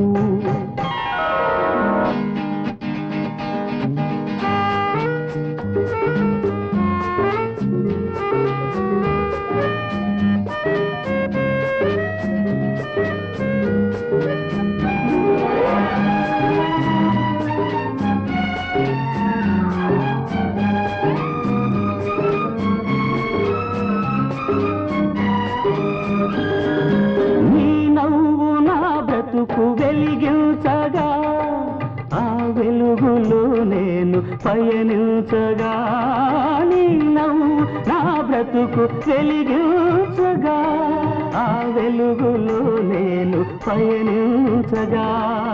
Speaker 10: నీ నవ్వు నా బ్రతుకు వెలిగించగా ఆ వెలుగులో నేను పయనించగా నీ నవ్వు నా బ్రతుకు వెలిగించగా ఆ వెలుగులో నేను పయనించగా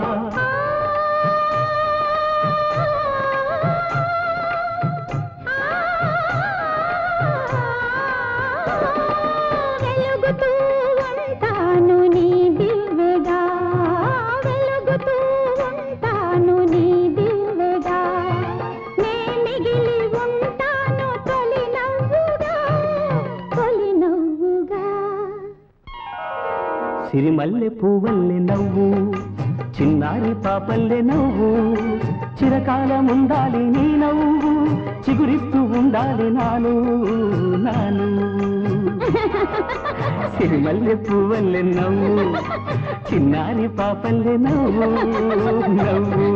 Speaker 1: వెలుగుతూ ఉంటాను నీ దివ్వెగా వెలుగుతూ ఉంటాను నీ దివ్వెగా నే మిగిలి ఉంటాను తొలి నవ్వుగా తొలి నవ్వుగా
Speaker 10: సిరిమల్లె పువ్వల్లె నవ్వు చిన్నారి పాపల్లె నవ్వు చిరకాలం ఉండాలి నీ నవ్వు చిగురిస్తూ ఉండాలి నాను నాను సిరిమల్లె పువ్వల్లె నవ్వు చిన్నారి పాపల్లె నవ్వు నవ్వు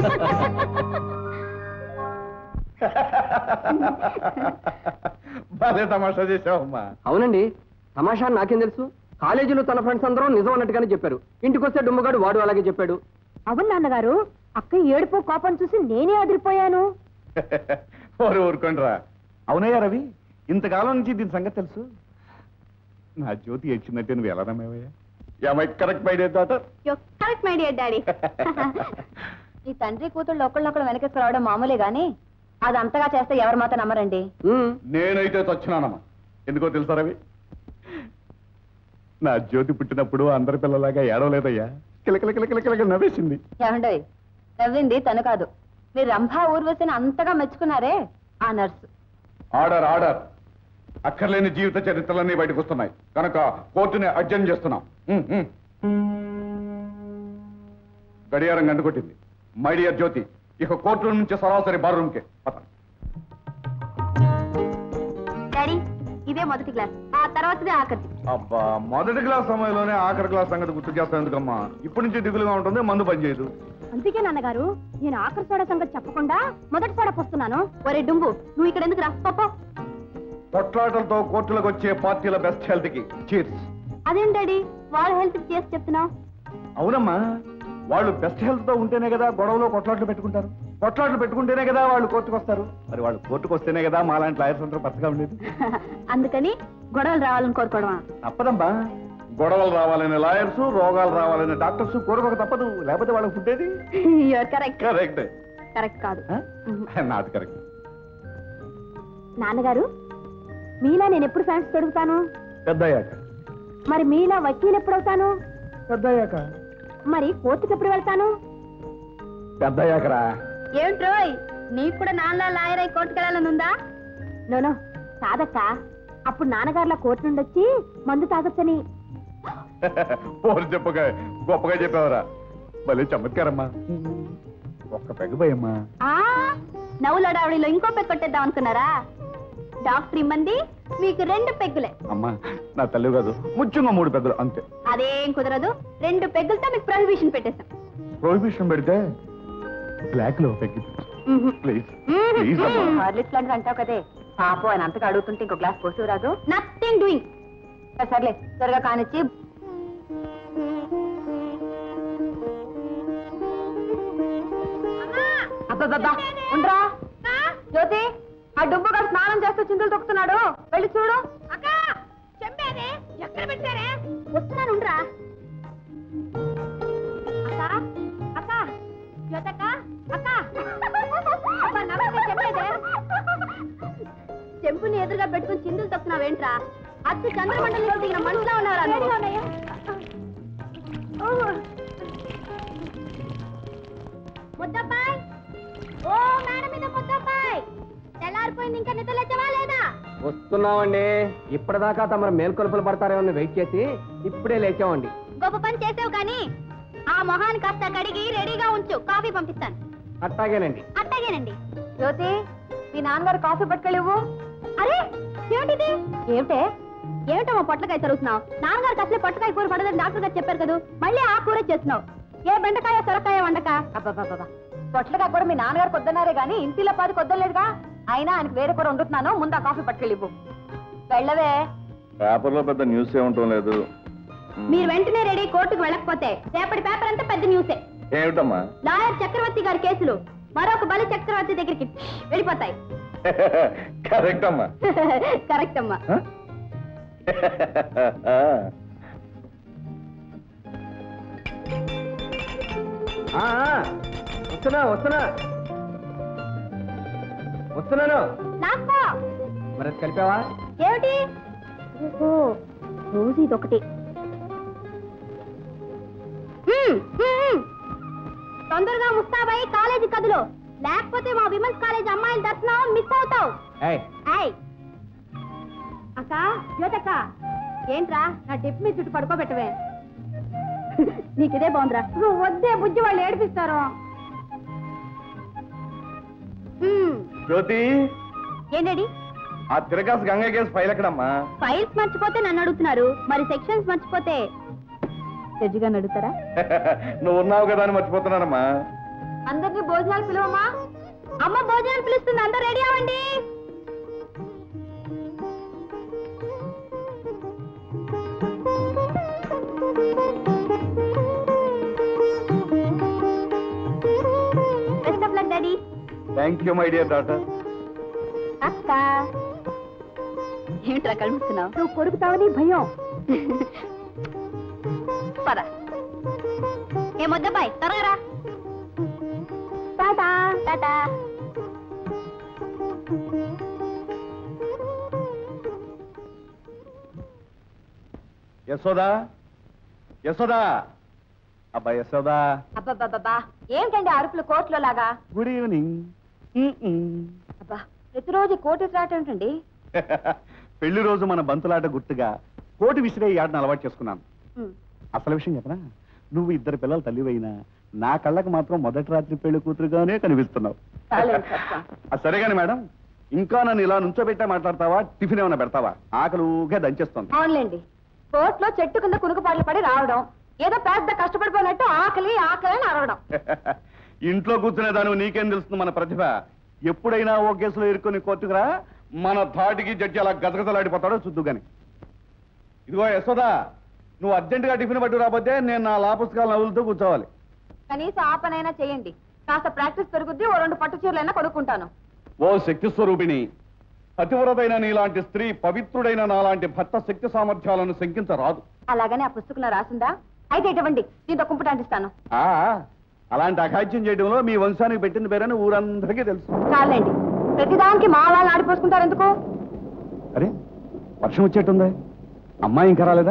Speaker 4: భలే తమాషా చేసావమ్మా
Speaker 9: అవునండి తమాషా అని నాకేం తెలుసు కాలేజీలో తన ఫ్రెండ్స్ అందరూ నిజం అన్నట్టుగానే చెప్పారు ఇంటికి వస్తే డుమ్మగాడు వాడు అలాగే చెప్పాడు
Speaker 1: అవును నాన్నగారు అక్క ఏడుపు కోపం చూసి నేనే అదిరిపోయాను
Speaker 4: ఓరు ఊరుకోండిరా అవునయ్యా రవి ఇంతకాలం నుంచి దీని సంగతి తెలుసు నా జ్యోతి ఏడ్చిందంటే నువ్వు ఎలా నమ్మేవయ్యా ఏమై correct by daughter
Speaker 6: correct my dear daddy ఈ తండ్రి కూతుళ్ళు ఒకళ్ళొకళ్ళు వెనకేసి రావడం మామూలే గాని అది అంతగా చేస్తే ఎవరు మాత్రం నమ్మరండి
Speaker 9: ఉమ్,
Speaker 4: నేనైతే చచ్చినానమ్మా ఎందుకో తెలుసా రవి నా జ్యోతి పుట్టినప్పుడు అందరి పిల్లలాగా ఏడవలేదయ్యా కిలకిల కిలకిల కిలకిల నవ్వేసింది
Speaker 6: ఏమండోయ్ నవ్వింది తను కాదు మీరు రంభా ఊర్వశిని అంతగా మెచ్చుకున్నారే ఆ నర్సు
Speaker 4: ఆర్డర్ ఆర్డర్ అక్కర్లేని జీవిత చరిత్రలన్నీ బయటకు వస్తున్నాయి కనుక కోర్టుని అర్జెంట్ చేస్తున్నాం ఉమ్, ఉమ్. గడియారం గండుకొట్టింది మై డియర్ జ్యోతి ఇక కోర్టు నుంచి సరాసరి బాత్రూమ్కే పద
Speaker 6: డాడీ ఇదే మొదటి క్లాస్ ఆ తర్వాతదే ఆఖరి
Speaker 4: అబ్బా మొదటి క్లాస్ సమయంలోనే ఆఖరి క్లాస్ సంగతి గుర్తు చేస్తాను ఎందుకమ్మా ఇప్పటి నుంచి దిగులుగా ఉంటుంది మందు పనిచేయదు
Speaker 6: అందుకే నాన్నగారు నేను ఆఖరి సోడా సంగతి చెప్పకుండా మొదటి సోడా పోస్తున్నాను ఒరే డుంబు నువ్వు ఇక్కడ ఎందుకు రా పప్పో
Speaker 4: కొట్లాటలతో కోర్టులకు వచ్చే పార్టీల బెస్ట్ హెల్త్ కి చీర్స్
Speaker 6: అదేం డాడీ వాళ్ళ హెల్త్ చేసి చెప్తున్నావు
Speaker 4: అవునమ్మా వాళ్ళు బెస్ట్ హెల్త్ తో ఉంటేనే కదా గొడవలో కొట్లాట్లు పెట్టుకుంటారు కొట్లాట్లు పెట్టుకుంటేనే కదా వాళ్ళు కోర్టుకు వస్తారు మరి వాళ్ళు కోర్టుకు వస్తేనే కదా మాలాంటి లాయర్స్ అందరూ పచ్చగా ఉండేది
Speaker 6: అందుకని గొడవలు రావాలని కోరుకోవడమా
Speaker 4: తప్పదమ్మా గొడవలు రావాలనే లాయర్స్ రోగాలు రావాలనే డాక్టర్స్ కోరుకోక తప్పదు లేకపోతే వాళ్ళకి ఫుడ్ ఏది
Speaker 6: యూఆర్ కరెక్ట్
Speaker 4: కరెక్ట్
Speaker 6: కరెక్ట్ కాదు
Speaker 4: నాట్ కరెక్ట్
Speaker 6: నాన్నగారు మీలా నేను ఎప్పుడు ఫ్యాన్స్ తొడుగుతాను
Speaker 4: పెద్ద అయ్యాక
Speaker 6: మరి మీలా వకీలు ఎప్పుడవుతాను
Speaker 3: పెద్దయ్యాక
Speaker 6: మరి కోర్టుకి ఎప్పుడు వెళ్తాను
Speaker 3: పెద్దయ్యాకరా
Speaker 6: ఏమిట్రోయ్ నీకు కూడా నాన్నలా లాయర్ అయి కోర్టుకు వెళ్ళాలనుందా నోనో కాదక్క అప్పుడు నాన్నగారులా కోర్టు నుండి వచ్చి మందు తాగొచ్చని
Speaker 4: పోరు చెప్పగా గొప్పగా చెప్పావరా భలే చమత్కారమ్మా ఒక్క పెగబోయమ్మా
Speaker 6: ఆ నవ్వులడావిడిలో ఇంకో పెగ్ కొట్టేద్దాం అనుకున్నారా డాక్టర్ ఇమ్మంది మీకు రెండు పెగ్గులే
Speaker 4: అమ్మా నా తల్లి కాదు ముఖ్యంగా మూడు పెద్దలు అంతే
Speaker 6: అదేం కుదరదు రెండు పెగ్గులతో మీకు ప్రొహిబిషన్ పెట్టేశాం
Speaker 4: ప్రొహిబిషన్ పెడితే బ్లాక్ లో పెగ్గి ప్లీజ్ ప్లీజ్ అమ్మా
Speaker 1: హార్లిక్స్ లాంటిది అంటావు కదే పాపం ఆయన అంతగా అడుగుతుంటే ఇంకో గ్లాస్ పోసి రాదు
Speaker 6: నథింగ్ డూయింగ్
Speaker 1: సర్లే త్వరగా కానిచ్చి అబ్బబ్బబ్బా ఉండరా జ్యోతి ఆ డుబ్బు గారు స్నానం చేస్తూ చిందులు తొక్కుతున్నాడు వెళ్ళి చూడు
Speaker 6: అక్క చెంబేదే ఎక్కడ పెట్టారే వస్తున్నాను ఉండరా అక్క అక్క జ్యోతక్క అక్క అబ్బా, నమస్తే చెంబేదే చెంపుని ఎదురుగా పెట్టుకుని చిందులు తొక్కున్నావేంట్రా అచ్చు చంద్రమండలిలో దిగిన మనుషులా ఉన్నారా ముద్దబ్బాయ్ ఓ మేడం మీద ముద్దబ్బాయ్ తెల్లారిపోయింది ఇంకా నిద్ర లేచవా లేదా
Speaker 9: వస్తున్నామండి ఇప్పటిదాకా తమరు మేల్కొలుపులు పడతారేమో వెయిట్ చేసి ఇప్పుడే లేచామండి
Speaker 6: గొప్ప పని చేసావు కానీ ఆ మొహాన్ని కాస్త కడిగి రెడీగా ఉంచు కాఫీ పంపిస్తాను
Speaker 9: అట్టాగేనండి
Speaker 6: అట్టగేనండి
Speaker 1: జ్యోతి మీ నాన్నగారు కాఫీ పట్టుకెళ్ళివ్వు
Speaker 6: అరే ఏమిటిది
Speaker 1: ఏమిటే
Speaker 6: ఏమిటో మా పొట్లకాయ తరుగుతున్నావు నాన్నగారికి అసలే పొట్లకాయ కూర పడదని డాక్టర్ గారు చెప్పారు కదా మళ్ళీ ఆ కూర చేస్తున్నావు ఏ బెండకాయ సొరకాయ వండక
Speaker 1: అబ్బబ్బబ్బబ్బా పొట్లగా కూడా మీ నాన్నగారు కొద్దన్నారే గాని ఇంటిలో పాది కొద్దలేదుగా అయినా ఆయనకు వేరే కూర వండుతున్నాను ముందు ఆ కాఫీ పట్టుకెళ్ళివ్వు వెళ్ళవే
Speaker 2: పేపర్లో పెద్ద న్యూస్ ఏముంటం లేదు
Speaker 6: మీరు వెంటనే రెడీ కోర్టుకు వెళ్ళకపోతే రేపటి పేపర్ అంతా పెద్ద న్యూసే
Speaker 2: ఏమిటమ్మా
Speaker 6: లాయర్ చక్రవర్తి గారి కేసులు మరొక బలి చక్రవర్తి దగ్గరికి వెళ్ళిపోతాయి
Speaker 2: కరెక్ట్ అమ్మా
Speaker 6: కరెక్ట్ అమ్మా
Speaker 9: ఆ, ఆ, వస్తున్నా వస్తున్నా వస్తున్నాను
Speaker 6: నాకో
Speaker 9: మరి అది కలిపావా
Speaker 6: ఏమిటి ఓహో రోజు ఇదొకటి హ్మ్, హ్మ్. తొందరగా ముస్తాబాయి కాలేజీ కదులు లేకపోతే మా విమెన్స్ కాలేజ్ అమ్మాయిల దర్శనం మిస్ అవుతావు
Speaker 9: ఏయ్
Speaker 6: ఏయ్ అక్క జ్యోతక్క ఏంట్రా నా టిప్ మీద చుట్టూ పడుకోబెట్టవే నీకిదే బాగుందిరా నువ్వు వద్దే బుజ్జి వాళ్ళు ఏడిపిస్తారు హ్మ్.
Speaker 2: జ్యోతి
Speaker 6: ఏంటండి
Speaker 2: ఆ తిరగాసు గంగ కేసు ఫైల్ ఎక్కడమ్మా
Speaker 6: ఫైల్స్ మర్చిపోతే నన్ను అడుగుతున్నారు మరి సెక్షన్స్ మర్చిపోతే జడ్జిగా అడుగుతారా
Speaker 2: నువ్వు ఉన్నావు కదా అని మర్చిపోతున్నానమ్మా
Speaker 1: అందరినీ భోజనాలు పిలువమ్మా
Speaker 6: అమ్మ భోజనాలు పిలుస్తుంది అందరూ రెడీ అవ్వండి best of luck daddy
Speaker 2: thank you my dear daughter
Speaker 6: అక్క ఏమిట్రా కలుపుతున్నావు నువ్వు కొడుకుతావని భయం పద ఏ మొద్దబాయ్ త్వరగా రా టాటా టాటా
Speaker 4: యశోదా యశోదా అబ్బా యశోదా
Speaker 1: అబ్బబ్బబ్బా ఏమిటండి అరుపులు కోర్టులో లాగా
Speaker 4: గుడ్ ఈవినింగ్
Speaker 1: అబ్బా ప్రతిరోజు కోర్టు రావటం ఏంటండి
Speaker 4: పెళ్లి రోజు మన బంతులాట గుర్తుగా కోటి విసిరే ఈ ఆటను అలవాటు చేసుకున్నాను అసలు విషయం చెప్పనా నువ్వు ఇద్దరు పిల్లల తల్లివైనా నా కళ్ళకు మాత్రం మొదటి రాత్రి పెళ్లి కూతురుగానే కనిపిస్తున్నావు
Speaker 1: చాలండి సత్యం.
Speaker 4: ఆ సరే గాని మేడం ఇంకా నన్ను ఇలా నుంచోబెట్టా మాట్లాడతావా టిఫిన్ ఏమైనా పెడతావా ఆకలిగా దంచేస్తుంది
Speaker 1: అవునులేండి కోర్టులో చెట్టు కింద కునుకుపాట్లు పడి రావడం ఏదో పెద్ద కష్టపడిపోయినట్టు ఆకలి ఆకలి అని అరవడం
Speaker 4: ఇంట్లో కూర్చునే దాని నీకేం తెలుస్తుంది మన ప్రతిభ ఎప్పుడైనా ఓ కేసులో ఇరుక్కుని కోర్టుకురా మన ధాటికి జడ్జి అలా గజగజలాడిపోతాడో చూద్దు గాని ఇదిగో యశోదా నువ్వు అర్జెంటుగా టిఫిన్ పట్టు రాబోతే నేను నా లా పుస్తకాలు నవ్వులుతూ కూర్చోవాలి
Speaker 1: కనీసం ఆ పనైనా చేయండి కాస్త ప్రాక్టీస్ పెరుగుద్ది ఓ రెండు పట్టు చీరలైనా కొనుక్కుంటాను
Speaker 4: ఓ శక్తి స్వరూపిణి పతివ్రతైన నీలాంటి స్త్రీ పవిత్రుడైన నాలాంటి భర్త శక్తి సామర్థ్యాలను శంకించరాదు
Speaker 1: అలాగని ఆ పుస్తకంలో రాసిందా అయితే ఇటువంటి దీంతో కుంపట అంటిస్తాను
Speaker 4: ఆ అలాంటి అఘాత్యం చేయడంలో మీ వంశానికి పెట్టిన పేరని ఊరందరికీ తెలుసు
Speaker 1: చాలండి ప్రతిదానికి మా వాళ్ళు ఆడిపోసుకుంటారు ఎందుకు
Speaker 4: అరే వర్షం వచ్చేట్టుంది అమ్మాయి ఇంకా రాలేదా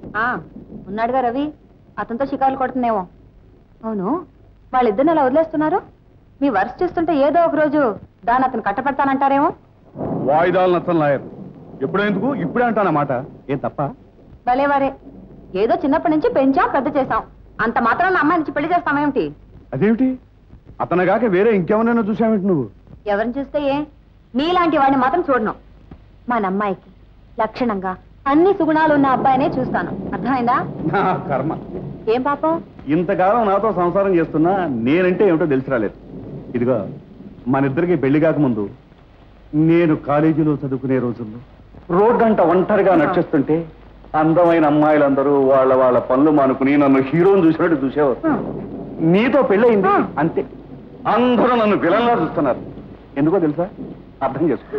Speaker 1: ఆ ఉన్నాడుగా రవి అతనితో షికారులు కొడుతుందేమో అవును వాళ్ళిద్దరిని అలా వదిలేస్తున్నారు మీ వరుస చూస్తుంటే ఏదో ఒక రోజు దాన్ని అతను కట్టపెడతానంటారేమో
Speaker 4: వాయిదాలు నచ్చం లాయర్ ఎప్పుడెందుకు ఇప్పుడే అంటానమాట ఏం తప్ప
Speaker 1: భలేవారే ఏదో చిన్నప్పటి నుంచి పెంచాం పెద్ద చేశాం అంత మాత్రం నా అమ్మాయి నుంచి పెళ్లి చేస్తామేమిటి
Speaker 4: అదేమిటి అతనిగాక వేరే ఇంకెవరైనా చూసావేంటి నువ్వు
Speaker 1: ఎవరిని చూస్తే ఏ నీలాంటి వాడిని మాత్రం చూడను మన అమ్మాయికి లక్షణంగా అన్ని సుగుణాలు ఉన్న అబ్బాయినే చూస్తాను అర్థమైందా
Speaker 4: నా కర్మ
Speaker 1: ఏం పాపం
Speaker 4: ఇంతకాలం నాతో సంసారం చేస్తున్నా నేనంటే ఏమిటో తెలిసి రాలేదు ఇదిగో మన ఇద్దరికి పెళ్లి కాకముందు నేను కాలేజీలో చదువుకునే రోజుల్లో రోడ్డంట ఒంటరిగా నడిచేస్తుంటే అందమైన అమ్మాయిలందరూ వాళ్ళ వాళ్ళ పనులు మానుకుని నన్ను హీరోని చూసినట్టు చూసేవారు నీతో పెళ్ళయింది అంతే అందరూ నన్ను విలన్లా చూస్తున్నారు ఎందుకో తెలుసా అర్థం చేసుకో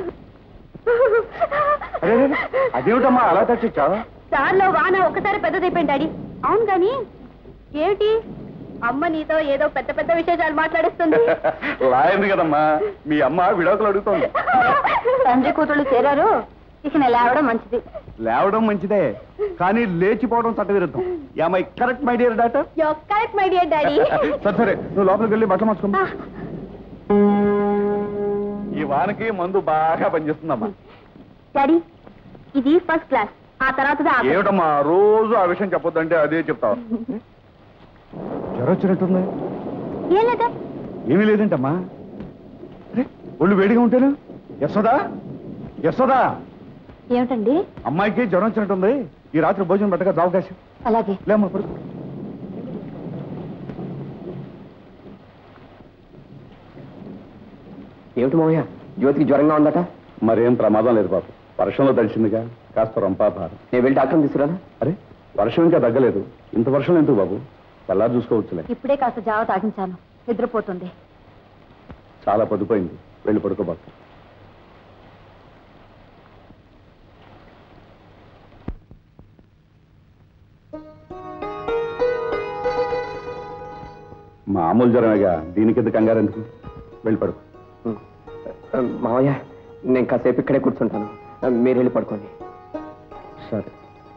Speaker 4: అరే, అరే, అరే, అదేమిటమ్మా అలా తచ్చిచ్చావా
Speaker 6: దారిలో వాన ఒకసారి పెద్దదైపోయింది డాడీ అవును కానీ ఏమిటి అమ్మ నీతో ఏదో పెద్ద పెద్ద విశేషాలు మాట్లాడిస్తుంది
Speaker 4: లాయింది కదమ్మా మీ అమ్మ విడాకులు అడుగుతోంది
Speaker 1: తండ్రి కూతుళ్ళు చేరారు ఇక నేను లేవడం మంచిది
Speaker 4: లేవడం మంచిదే కానీ లేచిపోవడం చట్టవిరుద్ధం my correct my dear doctor
Speaker 6: correct my dear daddy
Speaker 4: సరే సరే నువ్వు లోపలికి వెళ్ళి బట్టలు మార్చుకో ఈ వానకి మందు బాగా పనిచేస్తుందమ్మా
Speaker 6: డాడీ ఇది ఫస్ట్ క్లాస్ ఆ తర్వాత
Speaker 4: ఏమిటమ్మా రోజు ఆ విషయం చెప్పొద్దంటే అదే చెప్తావు జ్వరం వచ్చినట్టుంది
Speaker 6: ఏం లేదా
Speaker 4: ఏమీ లేదంటమ్మా అరే, ఒళ్ళు వేడిగా ఉంటేను యశోదా యశోదా
Speaker 1: ఏమిటండి
Speaker 4: అమ్మాయికి జ్వరం వచ్చినట్టుంది ఈ రాత్రి భోజనం పెట్టగా అవకాశం
Speaker 1: అలాగే
Speaker 4: లేమ్మా పడుకో
Speaker 9: ఏమిటి మావయ్య జ్యోతికి జ్వరంగా ఉందట
Speaker 4: మరేం ప్రమాదం లేదు బాబు వర్షంలో తడిచిందిగా కాస్త రంపాభారం
Speaker 9: నేను వెళ్ళి డాక్టర్ని తీసుకురానా
Speaker 4: అరే వర్షం ఇంకా తగ్గలేదు ఇంత వర్షం ఎందుకు బాబు ఎలా చూసుకోవచ్చులే
Speaker 1: ఇప్పుడే కాస్త జావ తాగించాను నిద్రపోతుంది
Speaker 4: చాలా పొద్దుపోయింది వెళ్ళి పడుకో బాబు మామూలు జ్వరమేగా దీనికి ఎందుకు కంగారు ఎందుకు వెళ్ళి పడుకో
Speaker 9: మావయ్య నేను కాసేపు ఇక్కడే కూర్చుంటాను మీరు వెళ్ళి పడుకోండి
Speaker 4: సరే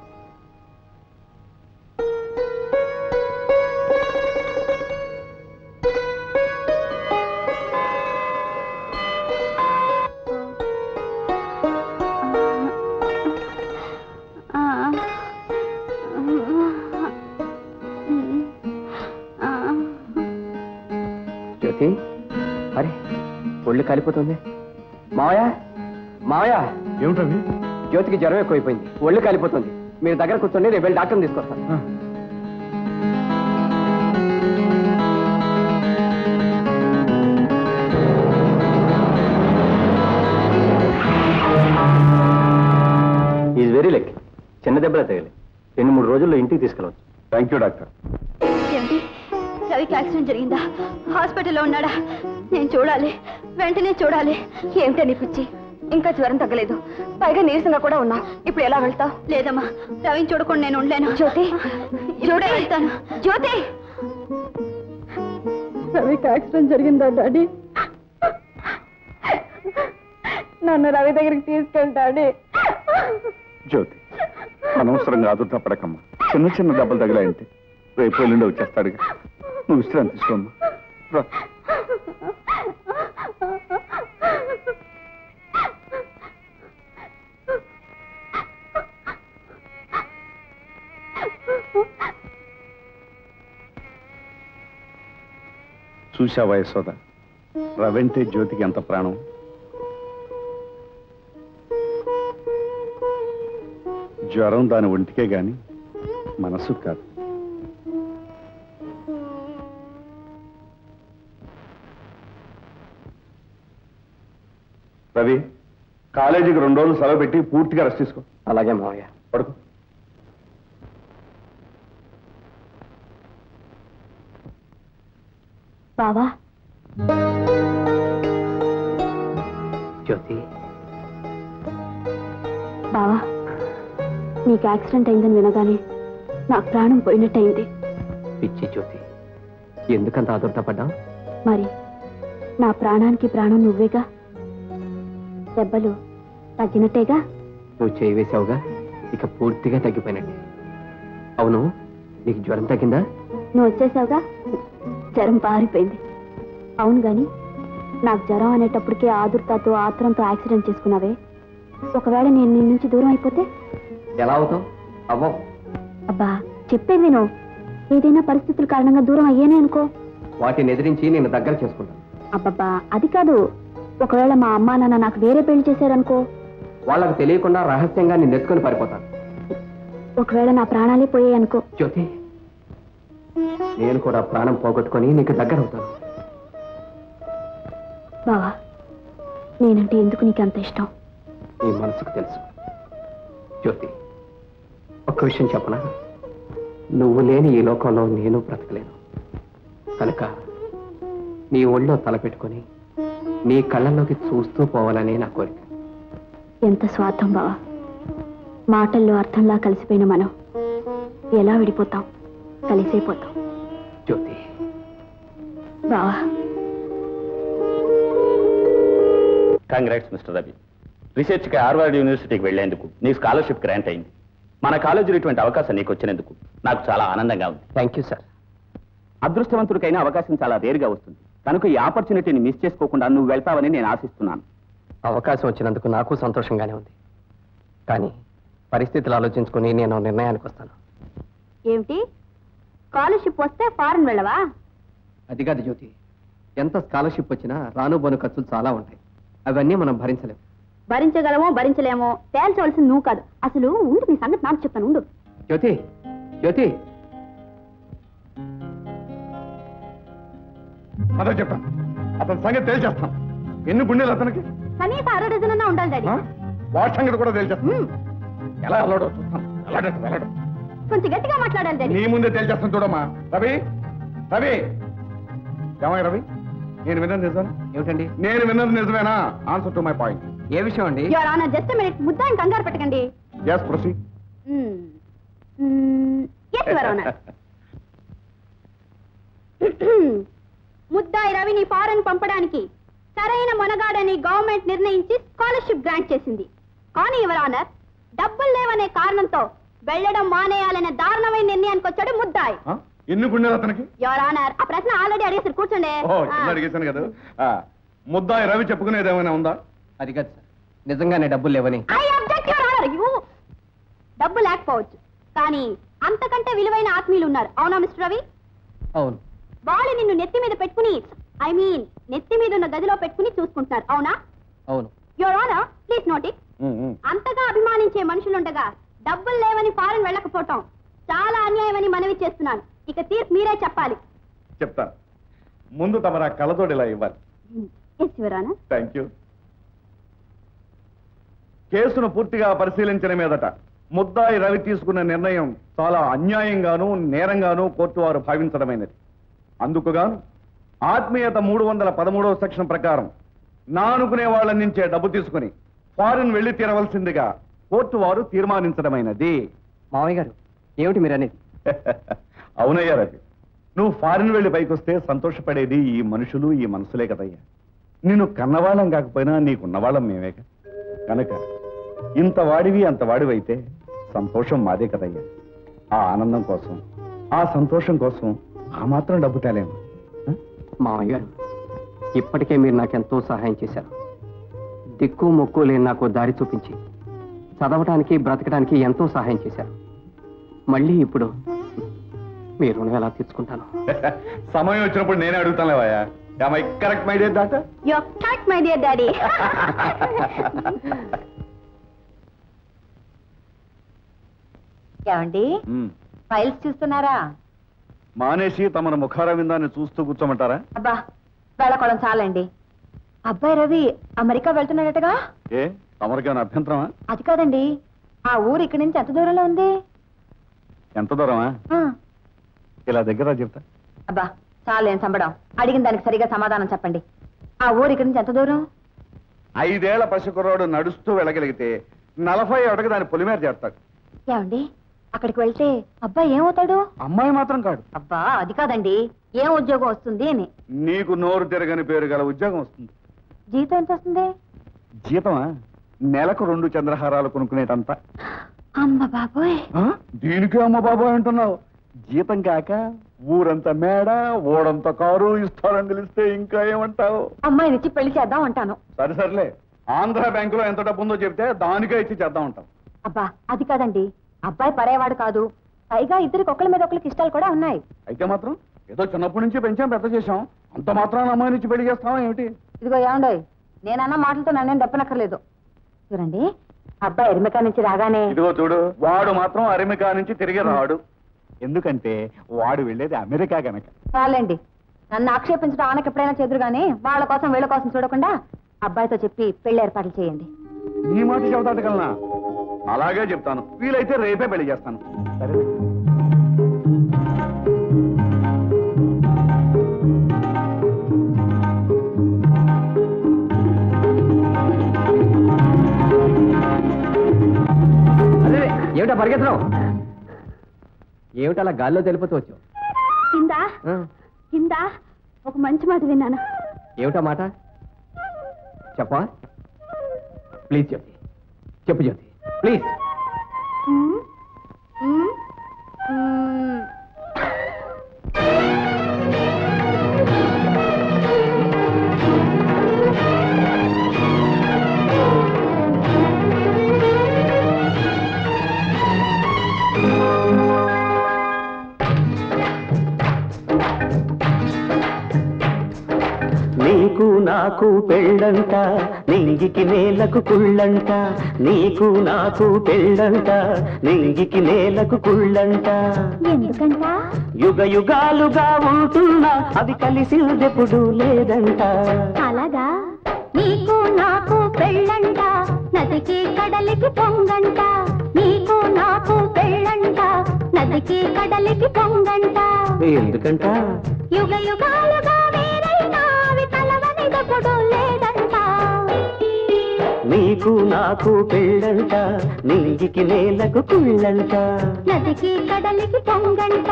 Speaker 9: జ్యోతి అరే ఒళ్ళు కాలిపోతుంది మావయ్య మావయ్య
Speaker 4: ఏమిటవి
Speaker 9: జ్యోతికి జ్వరం ఎక్కువైపోయింది ఒళ్ళు కాలిపోతుంది మీరు దగ్గర కూర్చోండి రేపు వెళ్ళి డాక్టర్ని తీసుకొస్తాను
Speaker 3: ఈజ్ వెరీ లెక్ చిన్న దెబ్బలే తగిలి రెండు మూడు రోజుల్లో ఇంటికి తీసుకెళ్ళవచ్చు
Speaker 4: థ్యాంక్ యూ డాక్టర్
Speaker 6: ఏమిటి రవికి యాక్సిడెంట్ జరిగిందా హాస్పిటల్లో ఉన్నాడా నేను చూడాలి వెంటనే చూడాలి ఏమిటని పిచ్చి ఇంకా జ్వరం తగ్గలేదు పైగా నీరసంగా కూడా ఉన్నా ఇప్పుడు ఎలా వెళ్తావు లేదమ్మా రవిని చూడకుండా నేను ఉండలేను జ్యోతి చూడే వెళ్తాను జ్యోతి రవికి యాక్సిడెంట్ జరిగిందా డాడీ నన్ను రవి దగ్గరికి తీసుకెళ్తాడే
Speaker 4: జ్యోతి అనవసరంగా ఆదుర్తా పడకమ్మా చిన్న చిన్న దెబ్బలు తగిలాయంటే రేపు ఎల్లుండి వచ్చేస్తాడు నువ్వు విశ్రాంతి తీసుకోమ్మా రా. చూశావా యశోద రవంటే జ్యోతికి ఎంత ప్రాణం జ్వరం దాని ఒంటికే గాని మనసు కాదు రవి కాలేజీకి రెండు రోజులు సెలవు పెట్టి పూర్తిగా రెస్ట్ తీసుకో
Speaker 9: అలాగే మావయ్య
Speaker 4: పడుకో
Speaker 6: బావా
Speaker 9: జ్యోతి
Speaker 6: బావా నీకు యాక్సిడెంట్ అయిందని వినగానే నాకు ప్రాణం పోయినట్టయింది
Speaker 9: పిచ్చి జ్యోతి ఎందుకంత ఆదుర్తపడ్డా
Speaker 6: మరి నా ప్రాణానికి ప్రాణం నువ్వేగా దెబ్బలు తగ్గినట్టేగా
Speaker 9: నువ్వు చేయి వేసావుగా ఇక పూర్తిగా తగ్గిపోయినట్టే అవును నీకు జ్వరం తగ్గిందా
Speaker 6: నువ్వు వచ్చేసావుగా జ్వరం పారిపోయింది అవును గాని నాకు జ్వరం అనేటప్పటికే ఆదుర్తాతో ఆత్రంతో యాక్సిడెంట్ చేసుకున్నావే ఒకవేళ నేను నీ నుంచి దూరం అయిపోతే
Speaker 9: ఎలా అవుతావు అవ్వవు
Speaker 6: అబ్బా చెప్పేది విను ఏదైనా పరిస్థితుల కారణంగా దూరం అయ్యానే అనుకో
Speaker 9: వాటిని ఎదిరించి నేను దగ్గర చేసుకుంటాను
Speaker 6: అబ్బబ్బా అది కాదు ఒకవేళ మా అమ్మా నాన్న నాకు వేరే పెళ్లి చేశారనుకో
Speaker 9: వాళ్ళకు తెలియకుండా రహస్యంగా నేను ఎత్తుకొని పారిపోతాను
Speaker 6: ఒకవేళ నా ప్రాణాలే పోయాయి అనుకో
Speaker 9: జ్యోతి నేను కూడా ప్రాణం పోగొట్టుకొని నీకు దగ్గర అవుతాను
Speaker 6: బావా నేనంటే ఎందుకు నీకు అంత ఇష్టం
Speaker 9: నీ మనసుకు తెలుసు జ్యోతి ఒక్క విషయం చెప్పనా నువ్వు లేని ఈ లోకంలో నేను బ్రతకలేను కనుక నీ ఒళ్ళో తలపెట్టుకొని నీ కళ్ళల్లోకి చూస్తూ పోవాలనే నా కోరిక
Speaker 6: ఎంత స్వార్థం బావా మాటల్లో అర్థంలా కలిసిపోయిన మనం ఎలా విడిపోతాం కలిసైపోతాం
Speaker 9: జ్యోతి
Speaker 6: బావా
Speaker 8: కంగ్రాట్స్ మిస్టర్ రవి రీసెర్చ్కి హార్వర్డ్ యూనివర్సిటీకి వెళ్లేందుకు నీకు స్కాలర్షిప్ గ్రాంట్ అయింది మన కాలేజీలో ఇటువంటి అవకాశం నీకు వచ్చినందుకు నాకు చాలా ఆనందంగా ఉంది
Speaker 9: థ్యాంక్ యూ సార్
Speaker 8: అదృష్టవంతుడికైనా అవకాశం చాలా రేరుగా వస్తుంది కనుక ఈ ఆపర్చునిటీని మిస్ చేసుకోకుండా నువ్వు వెళ్తావని నేను ఆశిస్తున్నాను
Speaker 9: అవకాశం వచ్చినందుకు నాకు సంతోషంగానే ఉంది కానీ పరిస్థితులు ఆలోచించుకుని నేను నిర్ణయానికి వస్తాను
Speaker 6: ఏమిటి స్కాలర్షిప్ వస్తే ఫారెన్ వెళ్ళవా
Speaker 9: అది కాదు జ్యోతి ఎంత స్కాలర్షిప్ వచ్చినా రాను బోను ఖర్చులు చాలా ఉంటాయి అవన్నీ మనం భరించలేం
Speaker 6: భరించగలమో భరించలేమో తేల్చవలసింది నువ్వు కాదు అసలు ఉండు నీ సంగతి నాకు చెప్తాను ఉండు
Speaker 9: జ్యోతి జ్యోతి
Speaker 4: అదే చెప్తాను అతని సంగతి తేల్చేస్తాం ఎన్ని గుండెలు అతనికి
Speaker 6: కనీసం అర డజన్ అన్నా ఉండాలి డాడీ
Speaker 4: ఆ? వాడి సంగతి కూడా తేల్చేస్తాం ఎలా వెళ్ళడో చూస్తాం వెళ్ళడం వెళ్ళడం
Speaker 6: కొంచెం గట్టిగా మాట్లాడాలి డాడీ
Speaker 4: నీ ముందే తేల్చేస్తాం చూడమ్మా రవి రవి ఏమయ్య రవి నేను విన్నది నిజమేనా
Speaker 9: ఏమిటండి
Speaker 4: నేను విన్నది నిజమేనా ఆన్సర్ టు మై పాయింట్
Speaker 9: ఏ విషయం అండి
Speaker 6: యువర్ ఆనర్ జస్ట్ మినిట్ ముద్దాయిని కంగారు పెట్టకండి
Speaker 4: yes proceed
Speaker 6: yes your honour ముద్దాయి రవిని ఫారెన్ పంపడానికి సరైన మొనగాడని గవర్నమెంట్ నిర్ణయించి స్కాలర్షిప్ గ్రాంట్ చేసింది కానీ యువర్ ఆనర్ డబ్బులు లేవనే కారణంతో వెళ్ళడం మానేయాలనే దారుణమైన నిర్ణయానికి వచ్చాడు ముద్దాయి
Speaker 4: ఎన్ని గుండెలు అతనికి
Speaker 6: యువర్ ఆనర్ ఆ ప్రశ్న ఆల్రెడీ అడిగేసారు కూర్చోండి
Speaker 4: ఓ చిన్న అడిగేశాను కదా ఆ, ముద్దాయి రవి చెప్పుకునేది ఏమైనా ఉందా
Speaker 9: అది కాదు సార్ నిజంగానే డబ్బులు లేవని
Speaker 6: I object your honour you డబ్బు లేకపోవచ్చు కానీ అంతకంటే విలువైన ఆత్మీయులు ఉన్నారు అవునా మిస్టర్ రవి
Speaker 9: అవును
Speaker 6: వాళ్ళు నిన్ను నెత్తి మీద పెట్టుకుని ఐ మీన్ నెత్తి మీద ఉన్న గదిలో పెట్టుకుని చూసుకుంటున్నారు అవునా
Speaker 9: అవును
Speaker 6: your honour please note it
Speaker 4: um, um.
Speaker 6: అంతగా అభిమానించే మనుషులుండగా డబ్బులు లేవని ఫారెన్ వెళ్ళకపోవటం చాలా అన్యాయమని మనవి చేస్తున్నాను ఇక తీర్పు మీరే చెప్పాలి
Speaker 4: చెప్తాను ముందు తమరా కళ్ళతోటి ఇలా ఇవ్వాలి
Speaker 6: yes your honour
Speaker 4: thank you కేసును పూర్తిగా పరిశీలించిన మీదట ముద్దాయి రవి తీసుకున్న నిర్ణయం చాలా అన్యాయంగాను నేరంగాను కోర్టు వారు భావించడమైనది అందుకుగాను ఆత్మీయత మూడు వందల పదమూడవ సెక్షన్ ప్రకారం నా అనుకునే వాళ్ళ నుంచే డబ్బు తీసుకుని ఫారిన్ వెళ్లి తీరవలసిందిగా కోర్టు వారు తీర్మానించడమైనది
Speaker 9: మామయ్య గారు ఏమిటి మీరు అనేది
Speaker 4: అవునయ్యా రవి నువ్వు ఫారిన్ వెళ్ళి పైకొస్తే సంతోషపడేది ఈ మనుషులు ఈ మనసులే కదయ్యా నిన్ను కన్నవాళ్ళం కాకపోయినా నీకున్నవాళ్ళం మేమేగా కనుక ఇంత వాడివి అంత వాడివైతే సంతోషం మాదే కదయ్యా ఆ ఆనందం కోసం ఆ సంతోషం కోసం ఆ మాత్రం డబ్బు తేలేము
Speaker 9: మామయ్య గారు ఇప్పటికే మీరు నాకెంతో సహాయం చేశారు దిక్కు మొక్కు లేని నాకు దారి చూపించి చదవటానికి బ్రతకడానికి ఎంతో సహాయం చేశారు మళ్ళీ ఇప్పుడు మీ రుణం ఎలా తీర్చుకుంటాను
Speaker 4: సమయం వచ్చినప్పుడు నేనే అడుగుతానులేవయ్యా correct my dear doctor
Speaker 6: you're correct my dear daddy
Speaker 1: ఏమండి ఫైల్స్ చూస్తున్నారా
Speaker 4: మానేసి తమను ముఖారవిందాన్ని చూస్తూ కూర్చోమంటారా
Speaker 1: అబ్బా వెళ్ళకోవడం చాలండి అబ్బాయి రవి అమెరికా వెళ్తున్నాడటగా
Speaker 4: ఏ తమరికేమైనా అభ్యంతరమా
Speaker 1: అది కాదండి ఆ ఊరు ఇక్కడి నుంచి ఎంత దూరంలో ఉంది
Speaker 4: ఎంత దూరమా
Speaker 1: ఆ,
Speaker 4: ఇలా దగ్గర చెప్తా
Speaker 1: అబ్బా చాలేం సంబడం అడిగిన దానికి సరిగా సమాధానం చెప్పండి ఆ ఊరు ఇక్కడి నుంచి ఎంత దూరం
Speaker 4: ఐదేళ్ల పసికుర్రాడు నడుస్తూ వెళ్ళగలిగితే నలభై అడుగు దాని పొలిమేర చేస్తాడు
Speaker 1: ఏమండి అక్కడికి వెళ్తే అబ్బాయి ఏమవుతాడు
Speaker 4: అమ్మాయి మాత్రం కాడు
Speaker 1: అబ్బా అది కాదండి ఏం ఉద్యోగం వస్తుంది అని
Speaker 4: నీకు నోరు తిరగని పేరు గల ఉద్యోగం వస్తుంది
Speaker 1: జీతం ఎంత వస్తుంది
Speaker 4: జీతమా నెలకు రెండు చంద్రహారాలు కొనుక్కునేటంత
Speaker 1: అమ్మ బాబోయ్
Speaker 4: దీనికి అమ్మ బాబా అంటున్నావు జీతం కాక ఊరంతా మేడ ఓడంతా కారు ఇస్తారని తెలిస్తే ఇంకా ఏమంటావు
Speaker 1: అమ్మాయిని ఇచ్చి పెళ్లి చేద్దాం అంటాను
Speaker 4: సరే సర్లే ఆంధ్ర బ్యాంకులో ఎంత డబ్బు ఉందో చెప్తే దానికే ఇచ్చి చేద్దాం ఉంటాం
Speaker 1: అబ్బా అది కాదండి అబ్బాయి పరేవాడు కాదు పైగా ఇద్దరికి ఒకళ్ళ మీద ఒకరికి ఇష్టాలు కూడా ఉన్నాయి
Speaker 4: అయితే మాత్రం ఏదో చిన్నప్పటి నుంచి పెంచాం పెద్ద చేశాం అంత మాత్రాన అమ్మాయిని ఇచ్చి పెళ్లి చేస్తావా ఏమిటి
Speaker 1: ఇదిగో ఏమండోయ్ నేనన్న మాటలతో నన్నేం దప్పనక్కర్లేదు చూడండి అబ్బాయి ఎరిమికా నుంచి రాగానే
Speaker 4: ఇదిగో చూడు వాడు మాత్రం అమెరికా నుంచి తిరిగి రాడు ఎందుకంటే వాడు వెళ్ళేది అమెరికా గనక
Speaker 1: చాలండి నన్ను ఆక్షేపించడం ఆనకి ఎప్పుడైనా చెదురు గానీ వాళ్ళ కోసం వీళ్ళ కోసం చూడకుండా అబ్బాయితో చెప్పి పెళ్లి ఏర్పాట్లు చేయండి
Speaker 4: నీ మాట చెబుతాటగలనా అలాగే చెప్తాను వీలైతే రేపే పెళ్లి చేస్తాను సరే
Speaker 9: అదే ఏమిటా పరిగెత్తడం ఏమిటి అలా గాల్లో తెలిపోతూ వచ్చావు
Speaker 6: కింద
Speaker 9: ఆ,
Speaker 6: కింద ఒక మంచి మాట విన్నాను
Speaker 9: ఏమిటా మాట చెప్పా ప్లీజ్ జ్యోతి చెప్పు జ్యోతి ప్లీజ్
Speaker 6: ఉమ్, ఉమ్, ఉమ్.
Speaker 10: నీకు నాకు పెళ్ళంట నింగికి నేలకు కుళ్ళంట నీకు నాకు పెళ్ళంట నింగికి నేలకు కుళ్ళంట
Speaker 6: ఎందుకంట
Speaker 10: యుగ యుగాలుగా ఉంటున్నా అది కలిసిందెప్పుడు లేదంట
Speaker 6: అలాగా నీకు నాకు పెళ్ళంట నదికి కడలికి పొంగంట నీకు నాకు పెళ్ళంట నదికి కడలికి పొంగంట
Speaker 10: ఎందుకంట
Speaker 6: యుగ యుగాలుగా వేరైనా అవి కలవనిదప్పుడు లేదంట
Speaker 10: నీకు నాకు పెళ్ళంట నింగికి నేలకు కుళ్ళంట
Speaker 6: నదికి కడలికి పొంగంట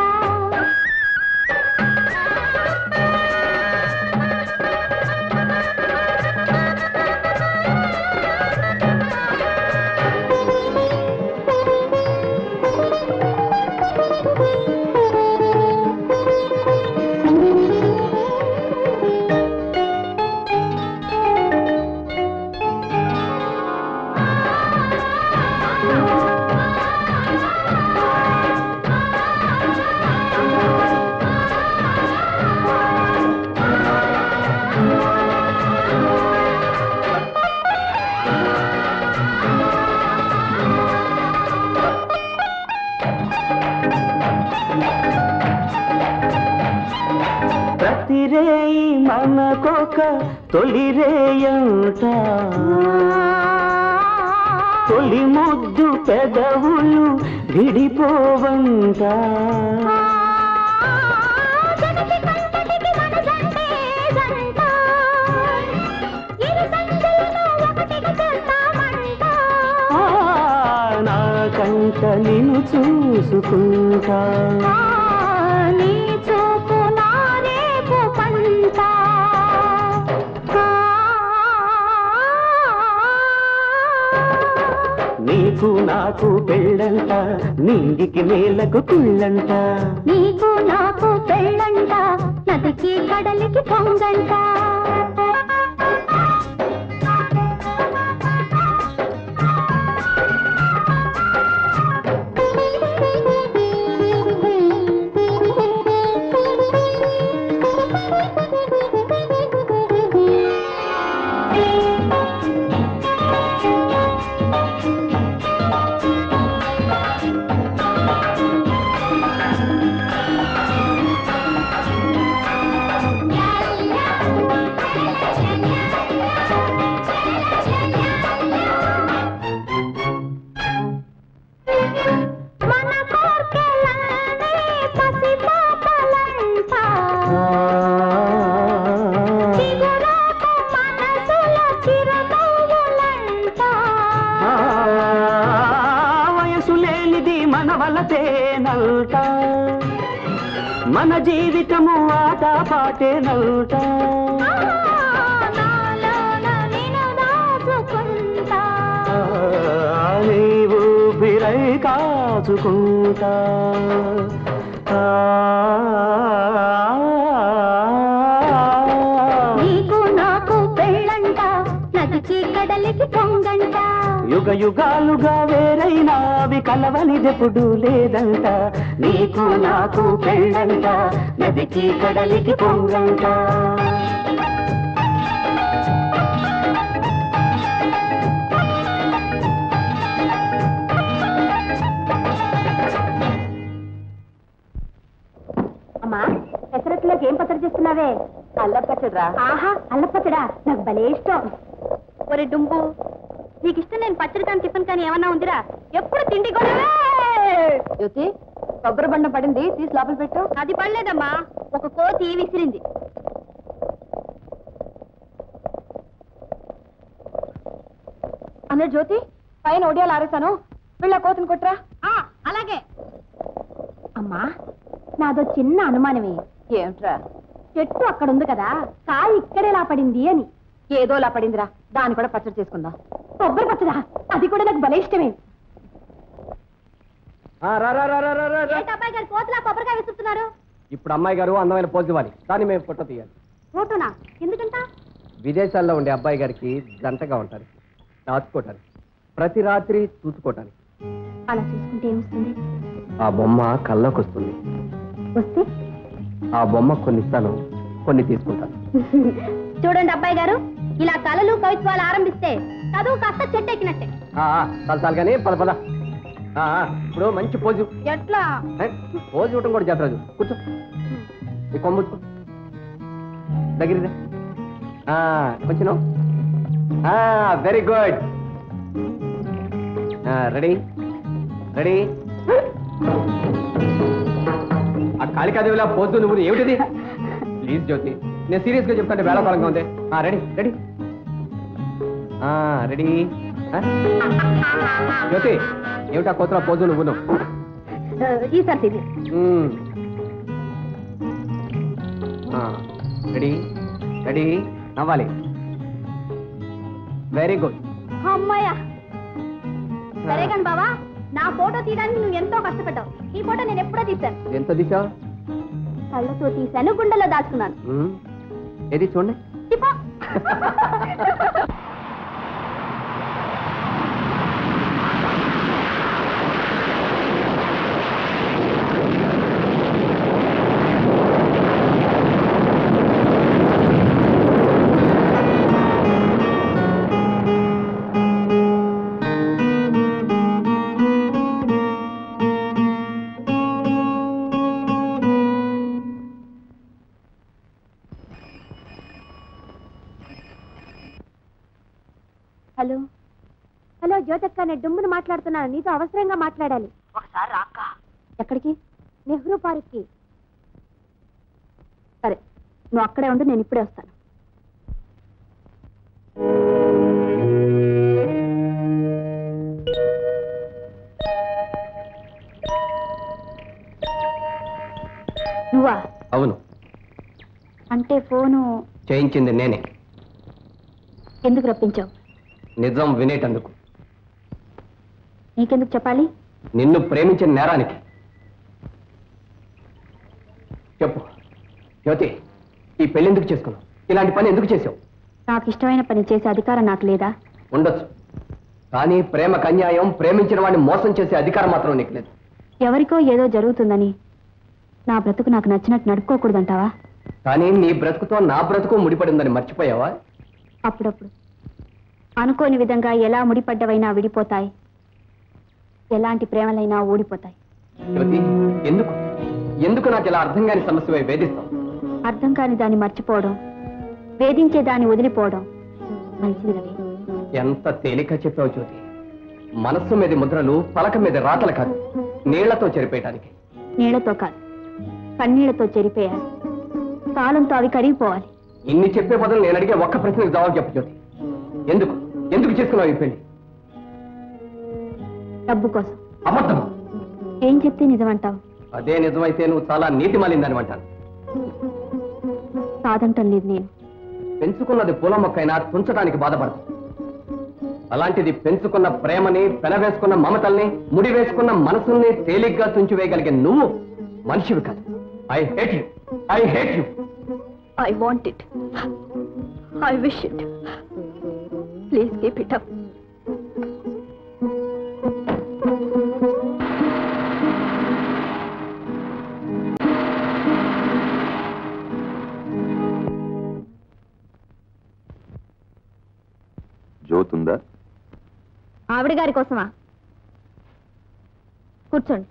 Speaker 10: ప్రతి రేయి మనకొక తొలి రేయంట తొలి ముద్దు పెదవులు విడిపోవంట
Speaker 6: జగతి కంటటికి మనసంటే జంట. ఇరు సంచులను ఒకటిగా చేస్తామంట.
Speaker 10: ఆ, నా కంట నిన్ను చూసుకుంటా
Speaker 6: ఆ, నీ చూపు నా రేపు పంట.
Speaker 10: నీకు నాకు పెళ్ళంట నింగికి నేలకు కుళ్ళంట
Speaker 6: నీకు నాకు పెళ్ళంట నదికి కడలికి పొంగంట మన కోర్కెలన్నీ పసిపాపలంట. చిగురాకు మనసుల చిరునవ్వులంట.
Speaker 10: ఆ, వయసు లేనిది మన వలతేనంట మన జీవితము ఆట పాటేనంట
Speaker 6: ఆ, నాలోన నిన్ను దాచుకుంటా.
Speaker 10: ఆ, నీవు బిరై కాచుకుంటా
Speaker 6: నీకు నాకు పెళ్ళంట నదికి కడలికి పొంగంట
Speaker 10: యుగ యుగాలుగా వేరైనా అవి కలవనిదెప్పుడు లేదంట నీకు నాకు పెళ్ళంట నదికి కడలికి పొంగంట
Speaker 6: అమ్మా పెసరట్లోకి ఏం పచ్చడి చేస్తున్నావే అల్ల పచ్చడిరా ఆహా అల్ల పచ్చడా నాకు భలే ఇష్టం ఒరే డుంబు నీకు ఇష్టం నేను పచ్చడి కానీ టిఫిన్ కానీ ఏమన్నా ఉందిరా ఎప్పుడు తిండి గొడవే
Speaker 1: జ్యోతి కొబ్బరి బండ పడింది తీసి లోపల పెట్టు
Speaker 6: అది పడలేదమ్మా ఒక కోతి విసిరింది
Speaker 1: అన్న జ్యోతి పైన ఒడియాలు ఆరేసాను వీళ్ళ కోతిని కొట్టురా
Speaker 6: ఆ, అలాగే అమ్మా నాదో చిన్న అనుమానమే
Speaker 1: ఏమిట్రా
Speaker 6: చెట్టు అక్కడ ఉంది కదా కాయ ఇక్కడేలా పడింది అని
Speaker 1: ఏదోలా పడిందిరా దాన్ని కూడా పచ్చడి చేసుకుందాం
Speaker 6: కొబ్బరి పచ్చడా అది కూడా నాకు భలే ఇష్టమే
Speaker 9: ఆ, రా రా రా రా రా, రా, రా.
Speaker 6: ఏంటి అబ్బాయి గారు కోతులా కొబ్బరికాయ విసురుతున్నారు
Speaker 9: ఇప్పుడు అమ్మాయి గారు అందమైన పోజు ఇవ్వాలి కానీ మేము ఫోటో తీయాలి
Speaker 6: ఫోటోనా ఎందుకంట
Speaker 9: విదేశాల్లో ఉండే అబ్బాయి గారికి జంటగా ఉంటారు దాచుకోవటానికి ప్రతి రాత్రి చూసుకోవటానికి
Speaker 6: అలా చూసుకుంటే ఏమొస్తుంది
Speaker 9: ఆ బొమ్మ కల్లోకి వస్తుంది
Speaker 6: వస్తే
Speaker 9: ఆ బొమ్మ కొన్ని ఇస్తాను కొన్ని తీసుకుంటాను
Speaker 6: చూడండి అబ్బాయి గారు ఇలా కళలు కవిత్వాలు ఆరంభిస్తే చదువు కాస్త చెట్టెక్కినట్టే
Speaker 9: ఆ, ఆ, చాలు చాలు కానీ పద పద ఆ, ఆ, ఇప్పుడు మంచి పోజు
Speaker 6: ఎట్లా
Speaker 9: ఏ, పోజు ఇవ్వటం కూడా చేతరాజు కూర్చో ఈ కొమ్ముచ్చుకో దగ్గర కొంచెం వెరీ గుడ్ రెడీ రెడీ ఆ కాళికాదేవిలా పోద్దు నువ్వు ఏమిటిది ప్లీజ్ జ్యోతి నేను సీరియస్ గా చెప్తాను వేళకాలంగా ఉంది రెడీ రెడీ రెడీ జ్యోతి ఏమిటా కోతల పోజు నువ్వు నువ్వు
Speaker 6: ఈసారి తిరిగి
Speaker 9: రెడీ రెడీ నవ్వాలి వెరీ గుడ్
Speaker 6: అమ్మాయ్యా సరే కానీ బావా నా ఫోటో తీయడానికి నువ్వు ఎంతో కష్టపడ్డావు ఈ ఫోటో నేను ఎప్పుడో తీశాను
Speaker 9: ఎంత దిశ
Speaker 6: కళ్ళతో తీశాను గుండెలో దాచుకున్నాను
Speaker 9: ఏది చూడండి
Speaker 6: తిప్పో. హలో హలో జ్యోతక్క నేను డుమ్మును మాట్లాడుతున్నాను నీతో అవసరంగా మాట్లాడాలి
Speaker 1: ఒకసారి రాక్క
Speaker 6: ఎక్కడికి నెహ్రూ పార్క్కి సరే నువ్వు అక్కడే ఉండు నేను ఇప్పుడే వస్తాను నువ్వా
Speaker 9: అవును
Speaker 6: అంటే ఫోను
Speaker 9: చేయించింది నేనే
Speaker 6: ఎందుకు రప్పించావు
Speaker 9: నిజం వినేటందుకు
Speaker 6: నీకెందుకు చెప్పాలి
Speaker 9: నిన్ను ప్రేమించిన నేరానికి చెప్పు జ్యోతి ఈ పెళ్లి ఎందుకు చేసుకున్నావు ఇలాంటి పని ఎందుకు చేసావు
Speaker 6: నాకు ఇష్టమైన పని చేసే అధికారం నాకు లేదా
Speaker 9: ఉండొచ్చు కానీ ప్రేమకు అన్యాయం ప్రేమించిన వాడిని మోసం చేసే అధికారం మాత్రం నీకు లేదు
Speaker 6: ఎవరికో ఏదో జరుగుతుందని నా బ్రతుకు నాకు నచ్చినట్టు నడుపుకోకూడదంటావా
Speaker 9: కానీ నీ బ్రతుకుతో నా బ్రతుకు ముడిపడిందని మర్చిపోయావా
Speaker 6: అప్పుడప్పుడు అనుకోని విధంగా ఎలా ముడిపడ్డవైనా విడిపోతాయి ఎలాంటి ప్రేమలైనా ఊడిపోతాయి
Speaker 9: జ్యోతి ఎందుకు ఎందుకు నాకు ఇలా అర్థం కాని సమస్య వేధిస్తావు
Speaker 6: అర్థం కాని దాన్ని మర్చిపోవడం వేధించే దాన్ని వదిలిపోవడం మంచిది రవి
Speaker 9: ఎంత తేలిక చెప్పావు జ్యోతి మనస్సు మీద ముద్రలు పలక మీద రాతలు కాదు నీళ్లతో చెరిపేయటానికి
Speaker 6: నీళ్లతో కాదు కన్నీళ్లతో చెరిపేయాలి కాలంతో అవి కరిగిపోవాలి
Speaker 9: ఇన్ని చెప్పే బదులు నేను అడిగే ఒక్క ప్రశ్నకు జవాబు చెప్పు జ్యోతి ఎందుకు ఎందుకు చేసుకున్నావు ఈ పెళ్లి
Speaker 6: డబ్బు కోసం
Speaker 9: అబద్ధం
Speaker 6: ఏం చెప్తే నిజమంటావు
Speaker 9: అదే నిజమైతే నువ్వు చాలా నీతి మాలిందని అంటాను
Speaker 6: కాదంటం లేదు నేను
Speaker 9: పెంచుకున్నది పూల మొక్కైనా తుంచడానికి బాధపడదు అలాంటిది పెంచుకున్న ప్రేమని పెనవేసుకున్న మమతల్ని ముడి వేసుకున్న మనసుల్ని తేలిగ్గా తుంచివేయగలిగే నువ్వు మనిషివి కాదు I hate you I hate you
Speaker 6: I want it I wish it please keep it up
Speaker 2: జ్యోతుందా
Speaker 1: ఆవిడ గారి కోసమా కూర్చోండి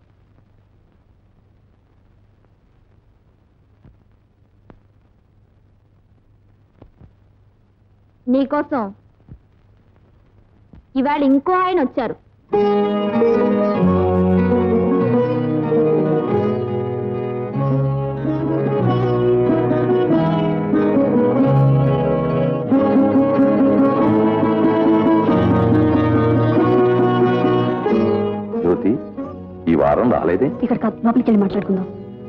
Speaker 1: నీకోసం ఇవాళ ఇంకో ఆయన వచ్చారు
Speaker 2: జ్యోతి ఈ వారం రాలేదే
Speaker 6: ఇక్కడ కాదు లోపలికి వెళ్ళి మాట్లాడుకుందాం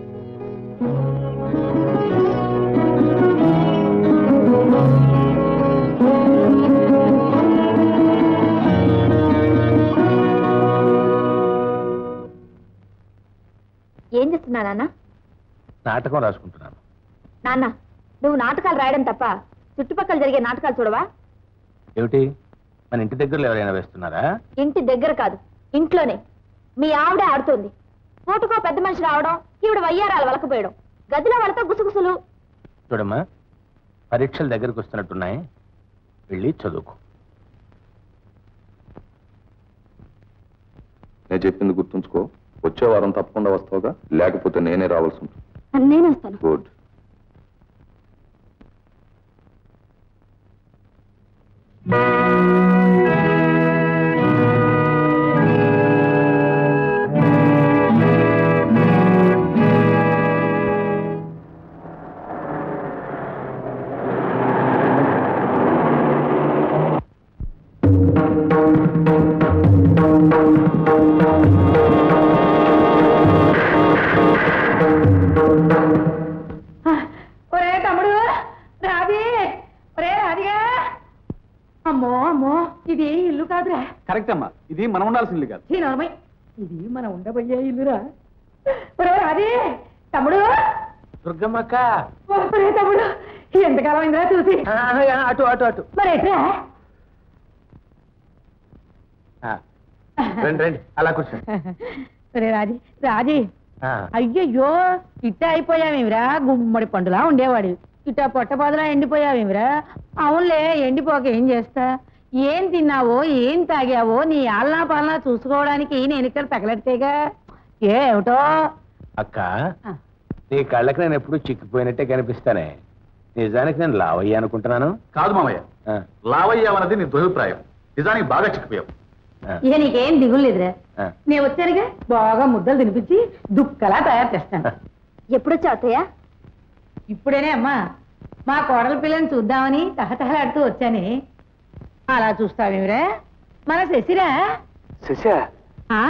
Speaker 1: ఏం చేస్తున్నా నాన్న
Speaker 5: నాటకం రాసుకుంటున్నాను
Speaker 1: నాన్న నువ్వు నాటకాలు రాయడం తప్ప చుట్టుపక్కల జరిగే నాటకాలు చూడవా
Speaker 5: ఏమిటి మన ఇంటి దగ్గరలో ఎవరైనా వేస్తున్నారా
Speaker 1: ఇంటి దగ్గర కాదు ఇంట్లోనే మీ ఆవిడే ఆడుతోంది పూటకో పెద్ద మనిషి రావడం ఈవిడ వయ్యారాలు వలకపోయడం గదిలో వాళ్ళతో గుసగుసలు
Speaker 5: చూడమ్మా పరీక్షలు దగ్గరకు వస్తున్నట్టున్నాయి వెళ్ళి చదువుకో
Speaker 2: నేను చెప్పింది గుర్తుంచుకో వచ్చే వారం తప్పకుండా వస్తావుగా లేకపోతే నేనే రావాల్సి ఉంటుంది
Speaker 6: నేను వస్తాను
Speaker 2: గుడ్
Speaker 11: ఒరే తమ్ముడు రాది ఒరే రాదిగా అమ్మో అమ్మో ఇది ఇల్లు కాదురా
Speaker 3: కరెక్ట్ అమ్మా ఇది మనం ఉండాల్సింది కాదు
Speaker 11: చీనమై ఇది మనం ఉండబోయే ఇల్లురా ఒరే రాది తమ్ముడు
Speaker 5: దుర్గమ్మక్క
Speaker 11: ఒరే తమ్ముడు ఎంతకాలం అయిందిరా చూసి
Speaker 5: అటు అటు అటు
Speaker 11: మరి ఎట్రా
Speaker 5: ఆ, రండి రండి అలా కూర్చో
Speaker 11: ఒరే రాజీ రాజీ
Speaker 5: ఆ,
Speaker 11: అయ్యయ్యో ఇట్ట అయిపోయావేమిరా గుమ్మడి పండులా ఉండేవాడు ఇట్ట పొట్టపాదులా ఎండిపోయావేమిరా అవునులే ఎండిపోక ఏం చేస్తా ఏం తిన్నావో ఏం తాగావో నీ ఆలనా పాలనా చూసుకోవడానికి నేను ఇక్కడ తగలెడితేగా ఏమిటో
Speaker 5: అక్క నీ కళ్ళకి నేను ఎప్పుడు చిక్కిపోయినట్టే కనిపిస్తానే నిజానికి నేను లావయ్యా అనుకుంటున్నాను
Speaker 12: కాదు మామయ్య
Speaker 5: ఆ,
Speaker 12: లావయ్యావన్నది నీ దురభిప్రాయం నిజానికి బాగా చిక్కిపోయావు
Speaker 5: ఆ,
Speaker 11: ఇక నీకేం దిగులు లేదురా
Speaker 5: ఆ.
Speaker 11: నేను వచ్చానుగా బాగా ముద్దలు తినిపించి దుక్కలా తయారు చేస్తాను
Speaker 6: ఎప్పుడొచ్చా అత్తయ్య
Speaker 11: ఇప్పుడేనే అమ్మా మా కోడల పిల్లని చూద్దామని తహతహలాడుతూ వచ్చానే అలా చూస్తావేమిరా మన శశిరా
Speaker 12: శశా
Speaker 11: ఆ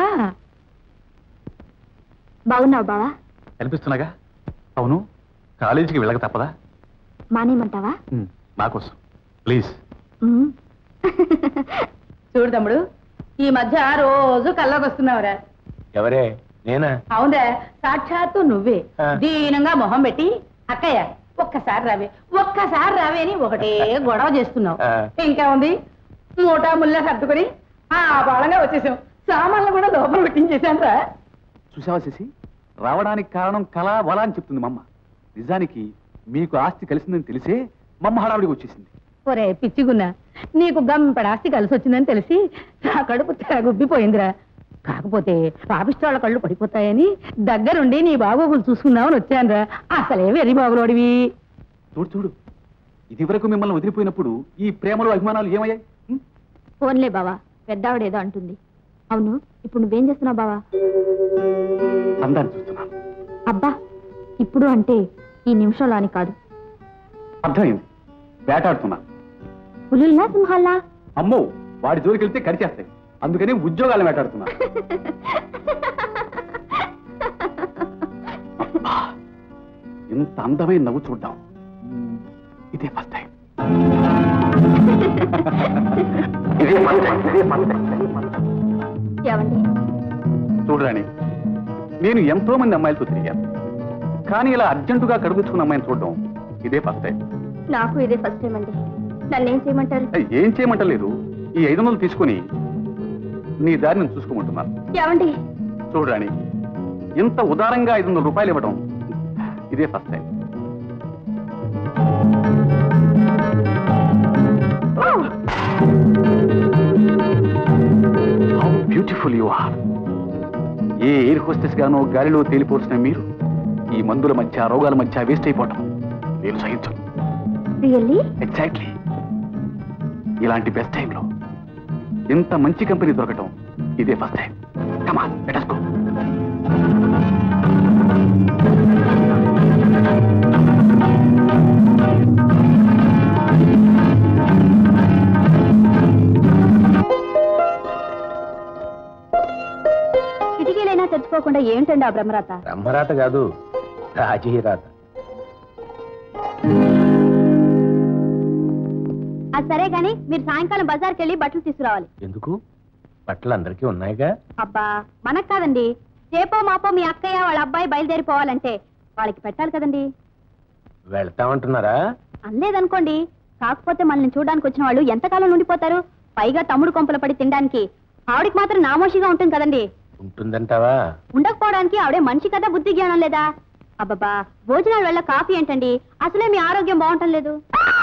Speaker 6: బాగున్నావు బావా
Speaker 12: కనిపిస్తున్నాగా అవును కాలేజీకి వెళ్ళక తప్పదా
Speaker 6: మానేమంటావా
Speaker 12: ఉమ్, నా కోసం ప్లీజ్
Speaker 6: ఉమ్.
Speaker 11: చూడు తమ్ముడు ఈ మధ్య రోజు కల్లోకి వస్తున్నావురా
Speaker 5: ఎవరే నేనా
Speaker 11: అవునా సాక్షాత్తు నువ్వే
Speaker 5: ఆ.
Speaker 11: దీనంగా మొహం పెట్టి అక్కయ్య ఒక్కసారి రావే ఒక్కసారి రావే అని ఒకటే గొడవ చేస్తున్నావు
Speaker 5: ఆ.
Speaker 11: ఇంకా ఉంది మూటా ముళ్ళ సర్దుకొని ఆ బాలంగా వచ్చేసాం సామాన్లు కూడా లోపల పెట్టించేశాను రా
Speaker 12: చూసావా శశి రావడానికి కారణం కళ వల అని చెప్తుంది మమ్మ నిజానికి మీకు ఆస్తి కలిసిందని తెలిసే మమ్మ హడావిడికి వచ్చేసింది
Speaker 11: ఒరే పిచ్చిగున్నా నీకు గంపడాస్తి కలిసి వచ్చిందని తెలిసి నా కడుపు తెగొబ్బిపోయిందిరా కాకపోతే పాపిష్టాళ్ళ కళ్ళు పడిపోతాయని దగ్గరుండి నీ బాగోగులు చూసుకుందామని వచ్చానురా అసలే వెర్రి బాగులోడివి
Speaker 12: చూడు చూడు ఇది వరకు మిమ్మల్ని వదిలిపోయినప్పుడు ఈ ప్రేమలు అభిమానాలు ఏమయ్యాయి ఉం?
Speaker 1: ఫోన్లే బావా పెద్దావిడేదో అంటుంది అవును ఇప్పుడు నువ్వేం చేస్తున్నావు బావా
Speaker 12: అందాన్ని చూస్తున్నాను
Speaker 1: అబ్బా ఇప్పుడు అంటే ఈ నిమిషంలో అని కాదు
Speaker 12: అర్థమైంది వేటాడుతున్నా
Speaker 1: పులుల్లా సింహాల్లా
Speaker 12: అమ్మో వాడి జోలికి వెళ్తే కరిచేస్తాయి అందుకని ఉద్యోగాలు వేటాడుతున్నా అబ్బా, ఇంత అందమైన నవ్వు చూడ్డాం మ్, ఇదే ఫస్ట్ టైం
Speaker 4: ఇదే ఫస్ట్ టైం ఇదే ఫస్ట్ టైం
Speaker 6: ఏమండి
Speaker 12: చూడరాని నేను ఎంతో మంది అమ్మాయిలతో తిరిగాను కానీ ఇలా అర్జెంటుగా కడుగుచ్చుకున్న అమ్మాయిని చూడడం ఇదే ఫస్ట్ టైం
Speaker 6: నాకు ఇదే ఫస్ట్ టైం అండి నన్ను ఏం చేయమంటారు
Speaker 12: ఏం చేయమంటలేదు ఈ ఐదు వందలు తీసుకుని నీ దారి నేను చూసుకోమంటున్నాను
Speaker 6: ఏమండి
Speaker 12: చూడరాని ఇంత ఉదారంగా ఐదు వందల రూపాయలు ఇవ్వడం ఇదే first time how beautiful you are a air hostess గానో గాలిలో తేలిపోసిన మీరు ఈ మందుల మధ్య రోగాల మధ్య వేస్ట్ అయిపోవటం నేను సహించను
Speaker 6: రియల్లీ
Speaker 12: ఎగ్జాక్ట్లీ ఇలాంటి బెస్ట్ టైంలో ఇంత మంచి కంపెనీ దొరకటం ఇదే first time come on let go
Speaker 6: కిటికీలైనా తెచ్చుకోకుండా ఏంటండి ఆ బ్రహ్మరాత
Speaker 5: బ్రహ్మరాత కాదు రాజీరాత
Speaker 6: అది సరే గాని మీరు సాయంకాలం బజార్కి వెళ్ళి బట్టలు తీసుకురావాలి
Speaker 5: ఎందుకు బట్టలు అందరికీ ఉన్నాయిగా
Speaker 6: అబ్బా మనకు కాదండి రేపో మాపో మీ అక్కయ్య వాళ్ళ అబ్బాయి బయలుదేరిపోవాలంటే వాళ్ళకి పెట్టాలి కదండి
Speaker 5: వెళ్తామంటున్నారా
Speaker 6: అనలేదనుకోండి కాకపోతే మనల్ని చూడడానికి వచ్చిన వాళ్ళు ఎంతకాలం ఉండిపోతారు పైగా తమ్ముడు కొంపల పడి తినడానికి ఆవిడికి మాత్రం నామోషిగా ఉంటుంది కదండి
Speaker 5: ఉంటుందంటావా
Speaker 6: ఉండకపోవడానికి ఆవిడే మనిషి కదా బుద్ధి జ్ఞానం లేదా అబ్బబ్బా భోజనాల వల్ల కాఫీ ఏంటండి అసలే మీ ఆరోగ్యం బాగుంటం లేదు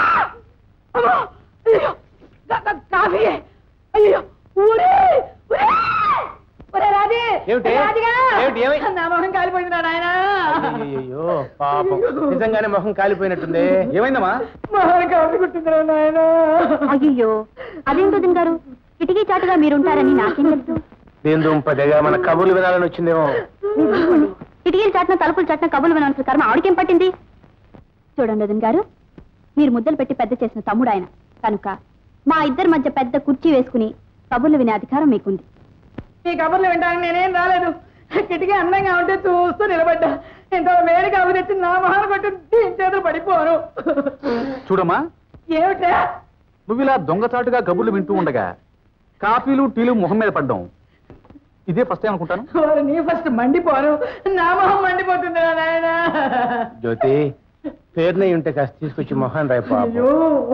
Speaker 11: కాఫీ అయ్యో ఊరే ఊరే! ఒరే రాజీ
Speaker 5: ఏమిటి?
Speaker 11: రాజుగా!
Speaker 5: ఏమిటి? ఏమై-
Speaker 11: నా మొహం కాలిపోయింది నా నాయన
Speaker 5: అయ్యో పాపం నిజంగానే మొహం కాలిపోయినట్టుంది ఏమైందమ్మా
Speaker 11: మొహం కాఫీ కుట్టింది నా నాయన
Speaker 6: అయ్యో అదేం వదిన గారు కిటికీ చాటుగా మీరుంటారని నాకేం తెలుసు
Speaker 5: దీని దుంపదేగా మన కబుర్లు వినాలని వచ్చిందేమో
Speaker 6: కిటికీలు చాటిన తలుపులు చాటిన కబులు వినాల్సిన కర్మ ఆవిడకేం పట్టింది చూడండి వదిన గారు మీరు ముద్దలు పెట్టి పెద్ద చేసిన తమ్ముడు ఆయన కనుక మా ఇద్దరి మధ్య పెద్ద కుర్చీ వేసుకుని కబుర్లు వినే అధికారం మీకుంది
Speaker 11: ఈ కబుర్లు వింటానికి నేనేం రాలేదు కిటికీ అందంగా ఉంటే చూస్తూ నిలబడ్డా ఇంత వేడి కబురు తెచ్చి నా మొహం కొట్టి దీని చేతులు పడిపోను
Speaker 12: చూడమ్మా
Speaker 11: ఏమిటా
Speaker 12: నువ్వు ఇలా దొంగచాటుగా కబుర్లు వింటూ ఉండగా కాఫీలు టీలు మొహం మీద పడ్డం ఇదే ఫస్ట్ టైం అనుకుంటాను
Speaker 11: ఓరి నీ ఫస్ట్ మండిపోను నా మొహం మండిపోతుంది నా నాయన
Speaker 5: జ్యోతి పేరునై ఉంటే కాస్త తీసుకొచ్చి మొహం రేపు
Speaker 11: అయ్యో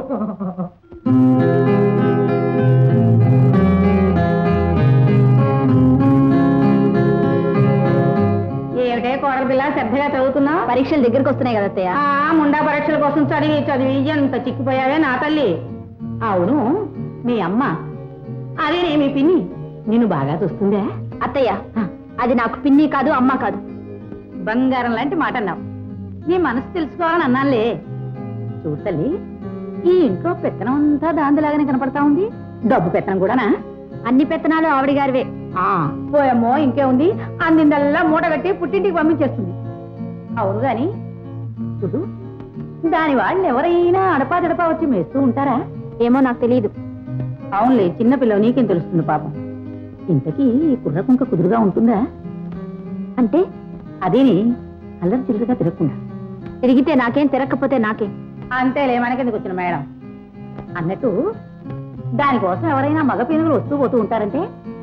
Speaker 11: ఏమిటే కోడల పిల్ల శ్రద్ధగా చదువుతున్నా
Speaker 6: పరీక్షలు దగ్గరికి వస్తున్నాయి కదా అత్తయ్య
Speaker 11: ఆ ముండా పరీక్షల కోసం చదివి చదివి ఎంత చిక్కిపోయావే నా తల్లి అవును మీ అమ్మ అదే మీ పిన్ని నిన్ను బాగా చూస్తుందే
Speaker 6: అత్తయ్య అది నాకు పిన్ని కాదు అమ్మ కాదు
Speaker 11: బంగారం లాంటి మాట అన్నావు నీ మనసు తెలుసుకోవాలని అన్నానులే చూడు తల్లి ఈ ఇంట్లో పెత్తనం అంతా దాందిలాగానే కనపడతా ఉంది డబ్బు పెత్తనం కూడానా
Speaker 6: అన్ని పెత్తనాలు ఆవిడ గారివే
Speaker 11: ఆ, పోయమ్మో ఇంకేముంది అందిందల్లా మూట కట్టి పుట్టింటికి పంపించేస్తుంది అవును గాని చూడు దాని వాళ్ళు ఎవరైనా అడపా దడపా వచ్చి మేస్తూ ఉంటారా
Speaker 6: ఏమో నాకు తెలియదు
Speaker 11: అవునులే చిన్నపిల్ల నీకేం తెలుస్తుంది పాపం ఇంతకీ ఈ కుర్ర కుంక కుదురుగా ఉంటుందా
Speaker 6: అంటే
Speaker 11: అదేని అల్లరి చిల్లరగా తిరగకుండా
Speaker 6: తిరిగితే నాకేం తిరగకపోతే నాకే
Speaker 11: అంతేలే మనకెందుకు వచ్చిన మేడం అన్నట్టు దానికోసం ఎవరైనా మగ పీనుగులు వస్తూ పోతూ ఉంటారంటే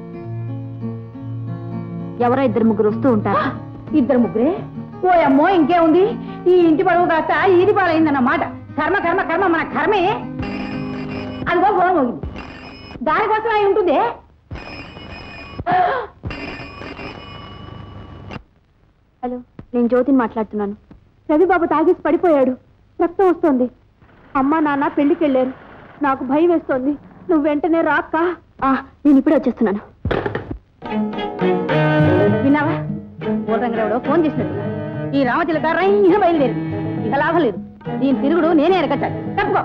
Speaker 6: ఎవరో ఇద్దరు ముగ్గురు వస్తూ ఉంటారు
Speaker 11: ఇద్దరు ముగ్గురే ఓ అమ్మో ఇంకేముంది ఈ ఇంటి పరువు కాస్త ఈది పాలైందన్నమాట కర్మ కర్మ కర్మ మన కర్మే అదిగో ఫోన్ మోగింది దానికోసం అయి ఉంటుంది
Speaker 6: హలో నేను జ్యోతిని మాట్లాడుతున్నాను రవిబాబు తాగేసి పడిపోయాడు రక్తం వస్తోంది అమ్మా నాన్న పెళ్లికి వెళ్ళారు నాకు భయం వేస్తోంది నువ్వు వెంటనే రాక్క నేను ఇప్పుడే వచ్చేస్తున్నాను
Speaker 11: విన్నావా ఊరంగడెవడో ఫోన్ చేసినట్టుగా ఈ రామచిలక రైన బయలుదేరి ఇక లాభం లేదు దీని తిరుగుడు నేనే ఎరగచ్చాను తప్పుకో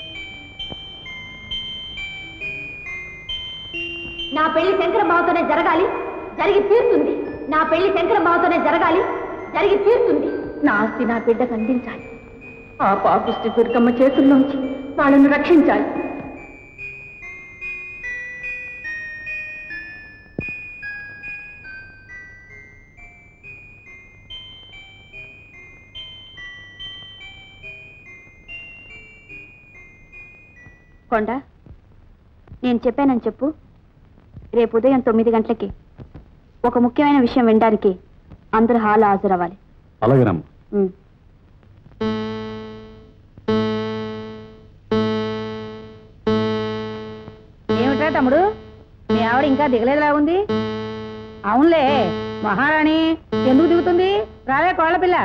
Speaker 6: నా పెళ్లి శంకరబాబుతోనే జరగాలి జరిగి తీరుతుంది నా పెళ్లి శంకరబాబుతోనే జరగాలి జరిగి తీరుతుంది నా ఆస్తి నా బిడ్డకు అందించాలి ఆ పాపిష్టి దుర్గమ్మ చేతుల్లోంచి వాళ్ళను రక్షించాలి కొండ నేను చెప్పానని చెప్పు రేపు ఉదయం తొమ్మిది గంటలకి ఒక ముఖ్యమైన విషయం వినడానికి అందరూ హాల్ హాజరవ్వాలి
Speaker 4: అలాగేనమ్మా
Speaker 6: ఉమ్.
Speaker 11: ఏమిట్రా తమ్ముడు మీ ఆవిడ ఇంకా దిగలేదులా ఉంది అవునులే మహారాణి ఎందుకు దిగుతుంది రావే కోళ్ళ పిల్ల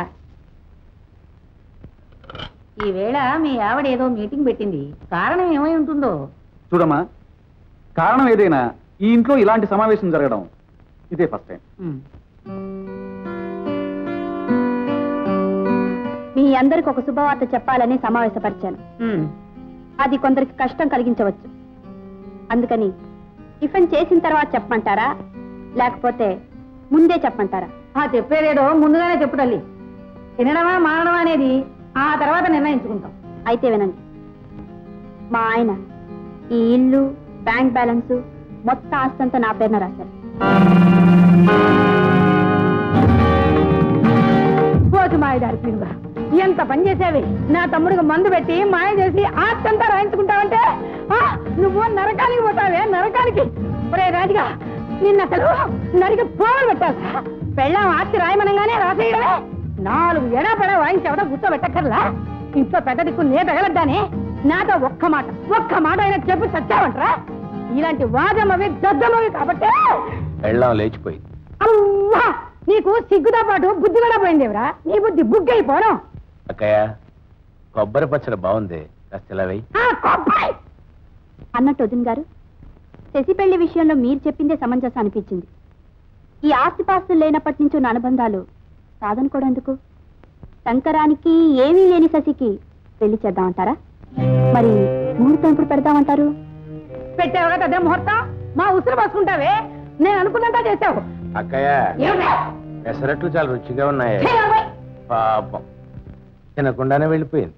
Speaker 11: ఈవేళ మీ ఆవిడ ఏదో మీటింగ్ పెట్టింది కారణం ఏమై ఉంటుందో
Speaker 12: చూడమ్మా కారణం ఏదైనా ఈ ఇంట్లో ఇలాంటి సమావేశం జరగడం ఇదే ఫస్ట్ టైం
Speaker 6: మీ అందరికి ఒక శుభవార్త చెప్పాలని సమావేశపరిచాను అది కొందరికి కష్టం కలిగించవచ్చు అందుకని టిఫిన్ చేసిన తర్వాత చెప్పమంటారా లేకపోతే ముందే చెప్పమంటారా
Speaker 11: ఆ చెప్పేదేదో ముందుగానే చెప్పు తల్లి తినడమా మానడమా అనేది ఆ తర్వాత నిర్ణయించుకుంటాం
Speaker 6: అయితే వినండి మా ఆయన ఈ ఇల్లు బ్యాంక్ బ్యాలెన్స్ మొత్తం ఆస్తంతా నా పేరున రాశారు
Speaker 11: పోతు మాయదారి పిలుగా ఎంత పని చేసావి నా తమ్ముడికి మందు పెట్టి మాయ చేసి ఆస్తంతా రాయించుకుంటావంటే ఆ, నువ్వు నరకానికి పోతావే నరకానికి ఒరే రాజుగా నిన్న అసలు నరికి పోగలు పెట్టావు పెళ్ళాం ఆస్తి రాయమనగానే రాసేయడమే నాలుగు ఎడాపడ వాయించవడం గుర్తోబెట్టక్కర్లా ఇంట్లో పెద్ద దిక్కు నే తగలడ్డానే నాతో ఒక్క మాట ఒక్క మాట అయినా చెప్పి చచ్చావంటరా ఇలాంటి వాదమవి దద్దమవి కాబట్టి
Speaker 5: వెళ్ళాం లేచిపోయింది
Speaker 11: అమ్మా నీకు సిగ్గుతో పాటు బుద్ధి కూడా పోయిందేవరా నీ బుద్ధి బుగ్గైపోవడం
Speaker 5: అక్కయ్య కొబ్బరి పచ్చడి బాగుంది కాస్త ఇలా వెయ్యి
Speaker 11: ఆ కొబ్బాయి
Speaker 6: అన్నట్టు వదిన గారు శశి పెళ్లి విషయంలో మీరు చెప్పిందే సమంజసం అనిపించింది ఈ ఆస్తిపాస్తులు లేనప్పటి నుంచి ఉన్న అనుబంధాలు సాధనుకోవడందుకు శంకరానికి ఏమీ లేని శశికి పెళ్లి చేద్దామంటారా మరి ముహూర్తం ఎప్పుడు పెడదామంటారు
Speaker 11: పెట్టావుగా అదే ముహూర్తం మా ఉసురు పోసుకుంటావే నేను అనుకున్నంత చేసావు
Speaker 5: అక్కయ్య
Speaker 11: ఏమిటా?
Speaker 5: పెసరట్లు చాలా రుచిగా ఉన్నాయి
Speaker 11: ఛీ, నవ్వయ్.
Speaker 5: పాపం తినకుండానే వెళ్ళిపోయింది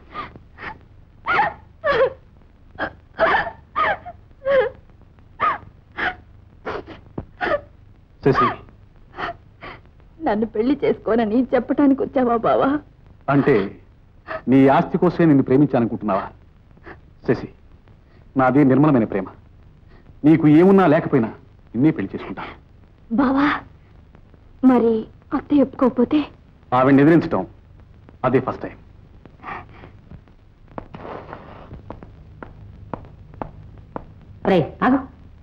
Speaker 12: శశి
Speaker 1: నన్ను పెళ్లి చేసుకోనని చెప్పటానికి వచ్చావా బావా
Speaker 12: అంటే నీ ఆస్తి కోసమే నిన్ను ప్రేమించాలనుకుంటున్నావా శశి నాది నిర్మలమైన ప్రేమ నీకు ఏమున్నా లేకపోయినా నిన్నే పెళ్లి చేసుకుంటా
Speaker 1: బావా మరి అత్త ఒప్పుకోకపోతే
Speaker 12: ఆవిడ్ని ఎదిరించడం అదే ఫస్ట్ టైం
Speaker 11: రే ఆగు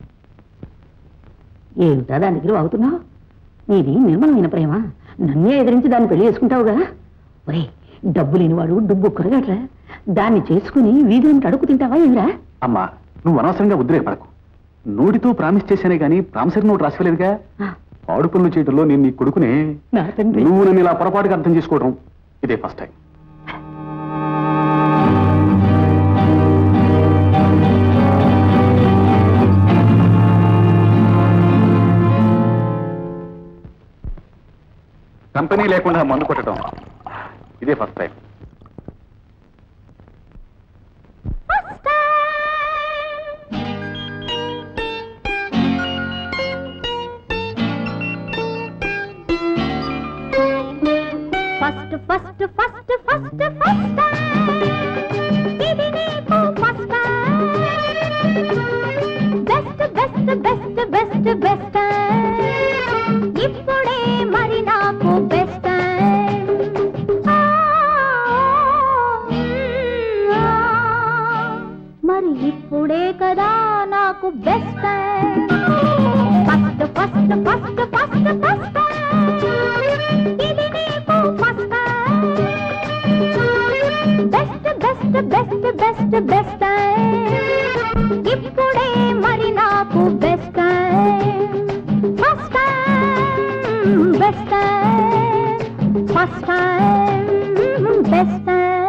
Speaker 11: ఏమిటా దాని దగ్గర అవుతున్నావు నీది నిర్మలమైన ప్రేమ నన్నే ఎదిరించి దాన్ని పెళ్లి చేసుకుంటావుగా ఒరే డబ్బు లేనివాడు డుబ్బు కొరగట్రా దాన్ని చేసుకుని వీధిని అడుగు తింటావా ఏమిరా
Speaker 12: అమ్మా నువ్వు అనవసరంగా ఉద్రేకపడకు నోటితో ప్రామిస్ చేశానే గానీ ప్రామిసరీ నోటు రాసిలేదుగా ఆడు పనులు చేయడంలో నేను నీ కొడుకునే
Speaker 11: నా తండ్రి
Speaker 12: నువ్వు నన్ను ఇలా పొరపాటుగా అర్థం చేసుకోవడం ఇదే ఫస్ట్ టైం కంపెనీ లేకుండా మందు కొట్టడం ఇదే first time
Speaker 1: first first first first first ఇది నీకు first best best best best best ఇప్పుడే మరి నాకు బెస్ట్ మరి ఇప్పుడే కదా నాకు best first first first first first ఇది నీకు first best best best best best ఇప్పుడే మరి నాకు best first best first best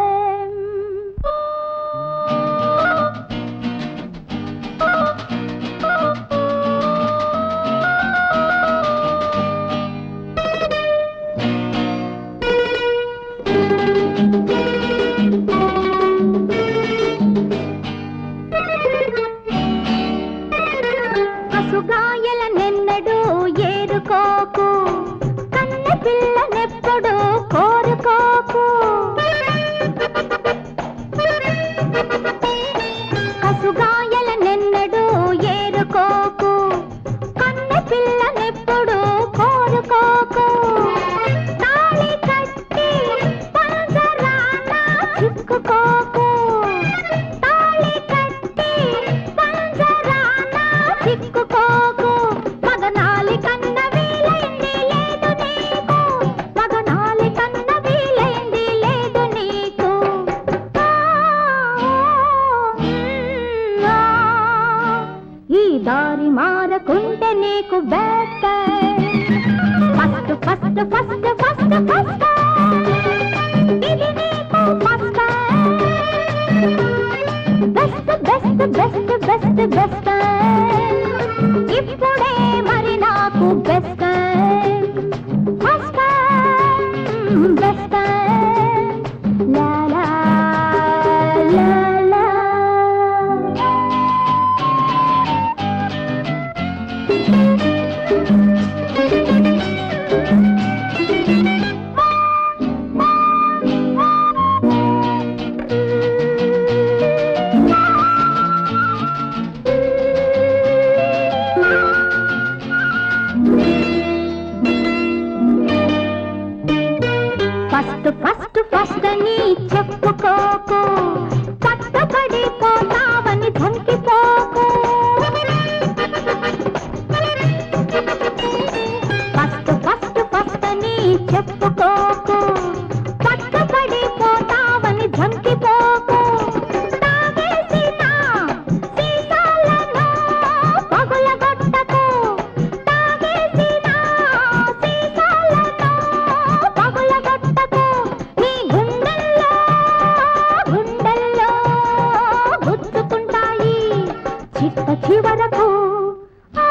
Speaker 1: అసుగాయల నిన్నడు ఏరుకోకు కన్న పిల్లనెప్పుడు కోరుకోకు కసుగాయల నిన్నడు మారకుంటే నీకు best first first first first first ఇది నీకు first best best best best best ఇప్పుడే మరి నాకు బెస్ట్ ఫస్ట్ బెస్ట్ లా లా లా లా ఫస్ట్ ఫస్ట్ ఫస్ట్ అని చెప్పుకోకు పట్టబడిపోతావని ధంకిపోకు ఫస్ట్ ఫస్ట్ ఫస్ట్ అని చెప్పుకోకు పట్టబడిపోతావని ధంకిపోకు తాగేసిన సీసాలను పగులగొట్టకు తాగేసిన సీసాలను పగులగొట్టకు నీ గుండెల్లో గుండెల్లో గుచ్చుకుంటాయి చిట్ట చివరకు ఆ,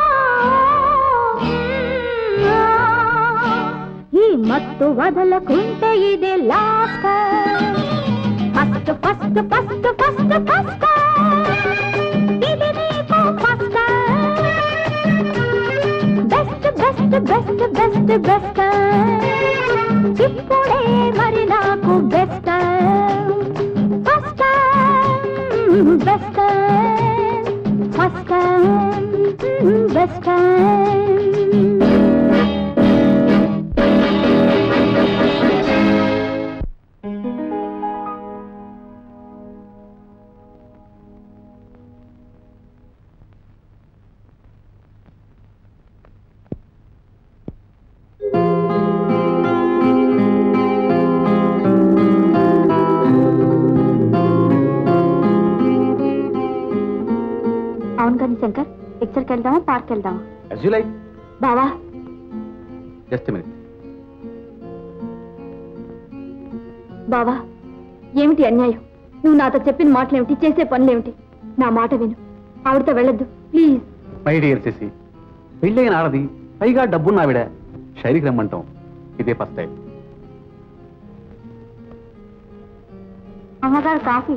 Speaker 1: ఈ మత్తు వదలకుంటే ఇదే last first first first first first ఇది నీకు first best best best best best ఇప్పుడే మరి నాకు best first best first best
Speaker 6: అవును కానీ శంకర్ పిక్చర్కి వెళ్దామా పార్క్ వెళ్దామా
Speaker 12: As you like.
Speaker 6: బావా
Speaker 12: జస్ట్ మినిట్
Speaker 6: బావా ఏమిటి అన్యాయం నువ్వు నాతో చెప్పిన మాటలేమిటి చేసే పనులేమిటి నా మాట విను ఆవిడతో వెళ్ళొద్దు ప్లీజ్
Speaker 12: మై డియర్ శశి పెళ్ళైన ఆడది పైగా డబ్బున్న ఆవిడ శైలికి రమ్మంటాం ఇదే ఫస్ట్ టైం
Speaker 6: అమ్మగారు కాఫీ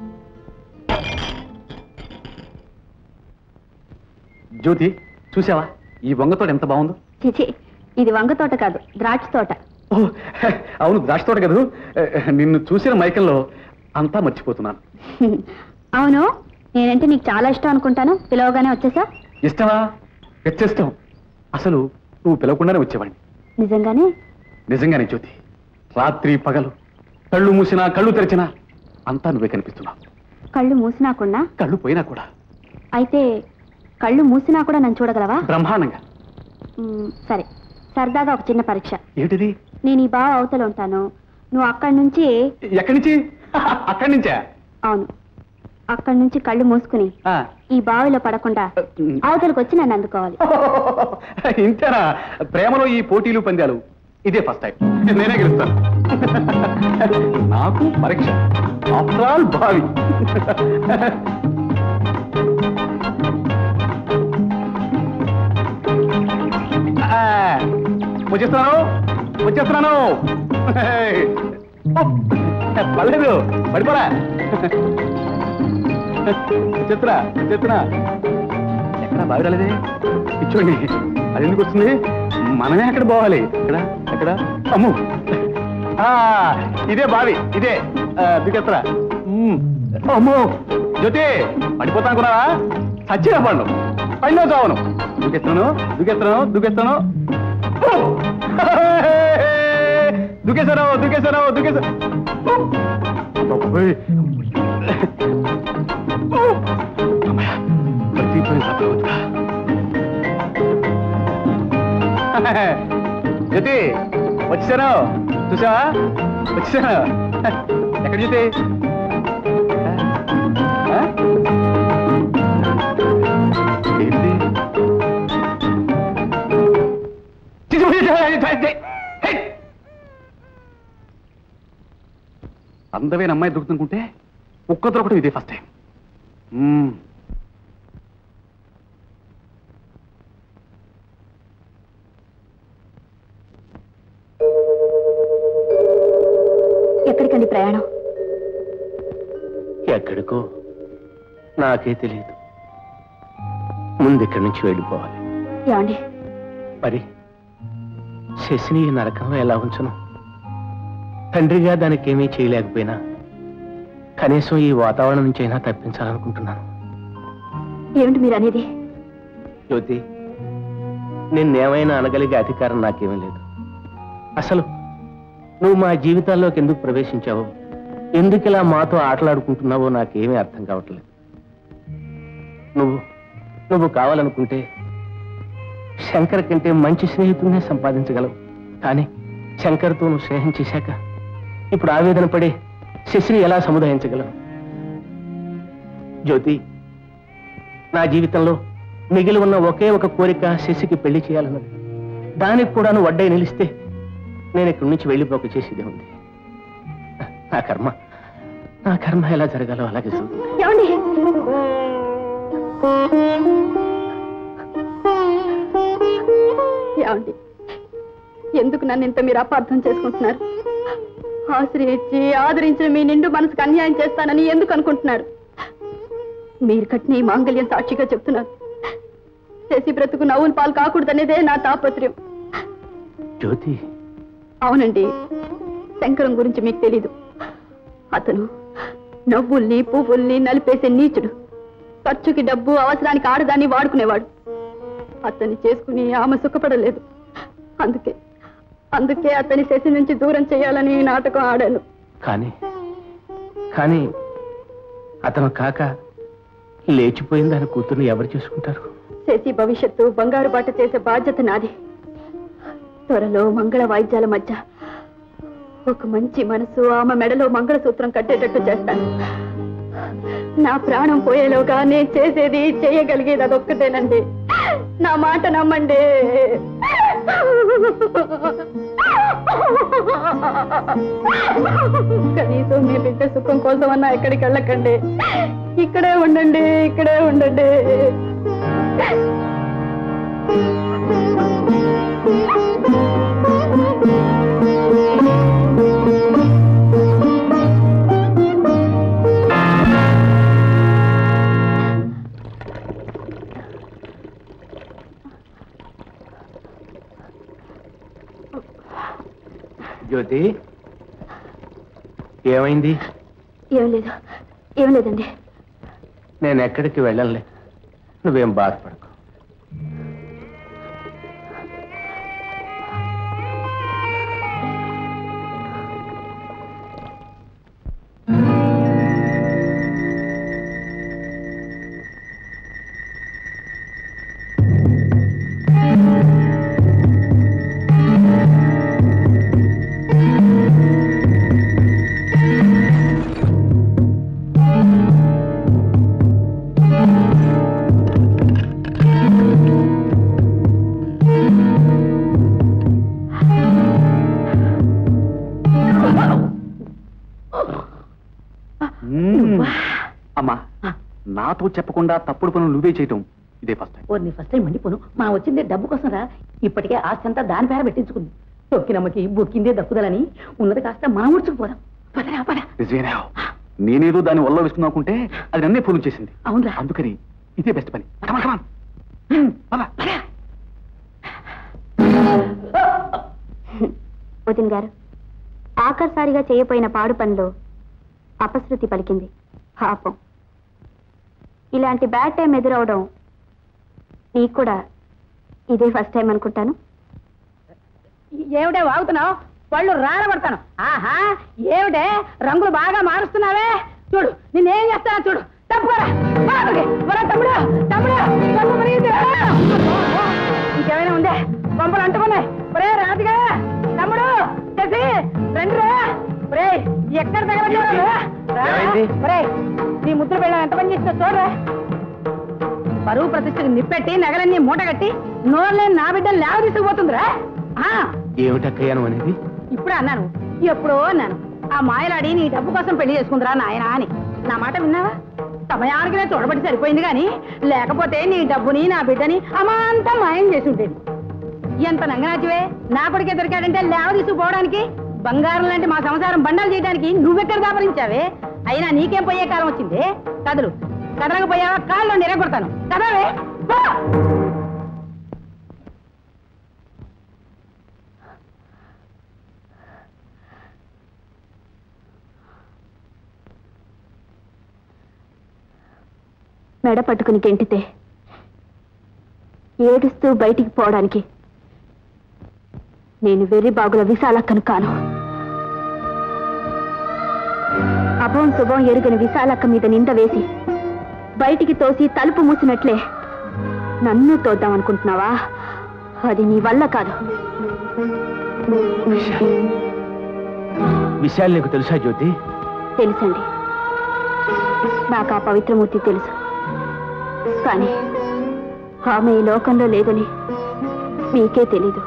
Speaker 12: జ్యోతి చూసావా ఈ వంగతోట ఎంత బాగుందో
Speaker 6: చిచి ఇది వంగ తోట కాదు ద్రాక్ష తోట
Speaker 12: ఓ, అవును ద్రాక్ష తోట కదా నిన్ను చూసిన మైకంలో అంతా మర్చిపోతున్నాను
Speaker 6: అవును నేనంటే నీకు చాలా ఇష్టం అనుకుంటాను పిలవగానే వచ్చేసా
Speaker 12: ఇష్టమా వ్యత్యస్తం అసలు నువ్వు పిలవకుండానే వచ్చేవాడిని
Speaker 6: నిజంగానే
Speaker 12: నిజంగానే జ్యోతి రాత్రి పగలు కళ్ళు మూసినా కళ్ళు తెరిచినా అంతా నువ్వే కనిపిస్తున్నావు
Speaker 6: కళ్ళు మూసినాకుండా
Speaker 12: కళ్ళు పోయినా కూడా
Speaker 6: అయితే కళ్ళు మూసినా కూడా నన్ను చూడగలవా
Speaker 12: బ్రహ్మాండంగా
Speaker 6: మ్, సరే సరదాగా ఒక చిన్న పరీక్ష
Speaker 12: ఏమిటిది
Speaker 6: నేను ఈ బావ అవతల ఉంటాను నువ్వు అక్కడి నుంచి
Speaker 12: ఎక్కడి నుంచి అక్కడి నుంచా
Speaker 6: అవును అక్కడి నుంచి కళ్ళు మూసుకుని
Speaker 12: ఆ,
Speaker 6: ఈ బావిలో పడకుండా అవతలకు వచ్చి నన్ను అందుకోవాలి
Speaker 12: ఇంతేనా ప్రేమలో ఈ పోటీలు పందాలు ఇదే ఫస్ట్ టైం నేనే గెలుస్తాను నాకు పరీక్ష ఆఫ్టర్ ఆల్ భావి ఆ, వచ్చేస్తున్నాను వచ్చేస్తున్నాను హేయ్. ఓ, పర్లేదు పడిపోరా చెత్తురా చెత్తురా ఎక్కడ బావి రాలేదే ఇచ్చోండి అది ఎందుకు వస్తుంది మనమే అక్కడ పోవాలి ఎక్కడ ఎక్కడ అమ్ము ఆ, ఇదే బావి ఇదే ఆ, దిగెత్తరా మ్మ్. అమ్మో జ్యోతి పడిపోతా అనుకున్నావా సచ్చిన పండు పైన చావను దుకెత్తాను దుకెత్తాను దుకెత్తాను దుకేశాను దుకేశాను దుకేశాను జ్యోతి వచ్చేసాను చూసావా వచ్చేసాను ఎక్కడ జ్యోతి ఆ? ఏంటి అందమైన అమ్మాయి దొరుకుతుంకుంటే ఒక్క దొరకడం ఇదే ఫస్ట్ టైం మ్మ్.
Speaker 6: ఎక్కడికండి ప్రయాణం
Speaker 5: ఎక్కడికో నాకే తెలియదు ముందు ఇక్కడి నుంచి వెళ్ళిపోవాలి
Speaker 6: ఏమండి
Speaker 5: మరి శశిని ఈ నరకంలో ఎలా ఉంచను తండ్రిగా దానికి ఏమీ చేయలేకపోయినా కనీసం ఈ వాతావరణం నుంచి అయినా తప్పించాలనుకుంటున్నాను
Speaker 6: ఏమిటి మీరు అనేది
Speaker 5: జ్యోతి నిన్నేమైనా అనగలిగే అధికారం నాకేమీ లేదు అసలు నువ్వు మా జీవితాల్లోకి ఎందుకు ప్రవేశించావో ఎందుకు ఇలా మాతో ఆటలాడుకుంటున్నావో నాకేమీ అర్థం కావట్లేదు నువ్వు నువ్వు కావాలనుకుంటే శంకర్ కంటే మంచి స్నేహితుడినే సంపాదించగలవు కానీ శంకర్తో నువ్వు స్నేహం చేశాక ఇప్పుడు ఆవేదన పడే శశిని ఎలా సముదాయించగలవు జ్యోతి నా జీవితంలో మిగిలి ఉన్న ఒకే ఒక కోరిక శశికి పెళ్లి చేయాలన్నది దానికి కూడా నువ్వు వడ్డై నిలిస్తే నేను ఇక్కడి నుంచి వెళ్ళిపోక చేసేదే ఉంది నా కర్మ నా కర్మ ఎలా జరగాలో అలాగే జరుగుతుంది
Speaker 6: ఏమండి ఏమండి ఎందుకు నన్ను ఇంత మీరు అపార్థం చేసుకుంటున్నారు ఆశ్రయించి ఆదరించిన మీ నిండు మనసుకు అన్యాయం చేస్తానని ఎందుకు అనుకుంటున్నారు మీరు కట్టిన ఈ మాంగళ్యం సాక్షిగా చెప్తున్నారు చేసి బ్రతుకు నవ్వులు పాలు కాకూడదనేదే నా తాపత్రయం
Speaker 5: జ్యోతి
Speaker 6: అవునండి శంకరం గురించి మీకు తెలీదు అతను నవ్వుల్ని పువ్వుల్ని నలిపేసే నీచుడు ఖర్చుకి డబ్బు అవసరానికి ఆడదాన్ని వాడుకునేవాడు అతన్ని చేసుకుని ఆమె సుఖపడలేదు అందుకే అందుకే అతని శశి నుంచి దూరం చేయాలని ఈ నాటకం ఆడాను
Speaker 5: కానీ కానీ అతను కాక లేచిపోయిన దాని కూతుర్ని ఎవరు చేసుకుంటారు
Speaker 6: శశి భవిష్యత్తు బంగారు బాట చేసే బాధ్యత నాది త్వరలో మంగళ వాయిద్యాల మధ్య ఒక మంచి మనసు ఆమె మెడలో మంగళసూత్రం కట్టేటట్టు చేస్తాను నా ప్రాణం పోయేలోగా నేను చేసేది చేయగలిగేది అదొక్కటేనండి నా మాట నమ్మండి కనీసం మీ బిడ్డ సుఖం కోసమన్నా ఎక్కడికి వెళ్ళకండి ఇక్కడే ఉండండి ఇక్కడే ఉండండి
Speaker 5: జ్యోతి ఏమైంది
Speaker 6: ఏం లేదు ఏం లేదండి
Speaker 5: నేను ఎక్కడికి వెళ్ళనులే నువ్వేం బాధపడకు
Speaker 12: మ్మ్. అమ్మా నాతో చెప్పకుండా తప్పుడు పనులు నువ్వే చేయటం ఇదే ఫస్ట్ టైం
Speaker 11: ఓ నీ ఫస్ట్ టైం మండిపోను మా వచ్చిందే డబ్బు కోసం రా ఇప్పటికే ఆస్తి అంతా దాని పేర పెట్టించుకుంది తొక్కినమ్మకి బొక్కిందే దక్కుదలని ఉన్నది కాస్త మనం ఉడుచుకుపోదాం పదరా పద
Speaker 12: నిజమేనా నేనేదో దాన్ని వల్ల వేసుకున్నాకుంటే అది నన్నే ఫోన్ చేసింది
Speaker 11: అవునురా
Speaker 12: అందుకని ఇదే బెస్ట్ పని కమా కమా
Speaker 6: వదిన్ గారు ఆఖరిసారిగా చేయపోయిన పాడు పనిలో అపశృతి పలికింది పాపం ఇలాంటి బ్యాడ్ టైం ఎదురవడం నీకు కూడా ఇదే ఫస్ట్ టైం అనుకుంటాను
Speaker 11: ఏమిటే వాగుతున్నావు పళ్ళు రారబడతాను ఆహా ఏమిటే రంగులు బాగా మారుస్తున్నావే చూడు నిన్నేం చేస్తానా చూడు తప్పుకోరా పో అక్కడికి. ఒరే తమ్ముడు తమ్ముడు తమ్ముడు మునిగిందిరా. ఇంకేమైనా ఉందే పంపలు అంటుకున్నాయి ఒరే రాజుగా తమ్ముడు చేసి రండి రా ఒరే ఎక్కడ తగలట్లేరా
Speaker 5: ఏమైంది?
Speaker 11: ఒరే నీ ముద్ర పిల్ల ఎంత పని చేస్తుందో చూడరా పరువు ప్రతిష్టకు నిప్పెట్టి నగలన్నీ మూటగట్టి నోర్లేని నా బిడ్డలు లేవ తీసుకుపోతుందిరా ఆ
Speaker 5: ఏమిటక్కయ్యాను అనేది
Speaker 11: ఇప్పుడే అన్నాను ఎప్పుడో అన్నాను ఆ మాయలాడి నీ డబ్బు కోసం పెళ్లి చేసుకుందిరా నాయనా అని నా మాట విన్నావా సమయానికి నేను చూడబట్టి సరిపోయింది కానీ లేకపోతే నీ డబ్బుని నా బిడ్డని అమాంతం మాయం చేసి ఉండేది ఎంత నంగనాచివే నా కొడుకే దొరికాడంటే లేవ తీసుకుపోవడానికి బంగారం లాంటి మా సంసారం బండాలు చేయడానికి నువ్వెక్కడ దాపరించావే అయినా నీకేం పోయే కాలం వచ్చింది కదలు కదలకపోయావా కాళ్ళు నిరగొడతాను కదవే పో!
Speaker 6: మెడ పట్టుకుని గెంటితే ఏడుస్తూ బయటికి పోవడానికి నేను వెర్రి బాగుల విశాలక్కను కాను అభం శుభం ఎరుగని విశాలక్క మీద నింద వేసి బయటికి తోసి తలుపు మూసినట్లే నన్ను తోద్దాం అనుకుంటున్నావా అది నీ వల్ల కాదు
Speaker 5: విషయాలు నీకు తెలుసా జ్యోతి
Speaker 6: తెలుసండి నాకు ఆ పవిత్రమూర్తి తెలుసు కానీ ఆమె ఈ లోకంలో లేదని మీకే తెలీదు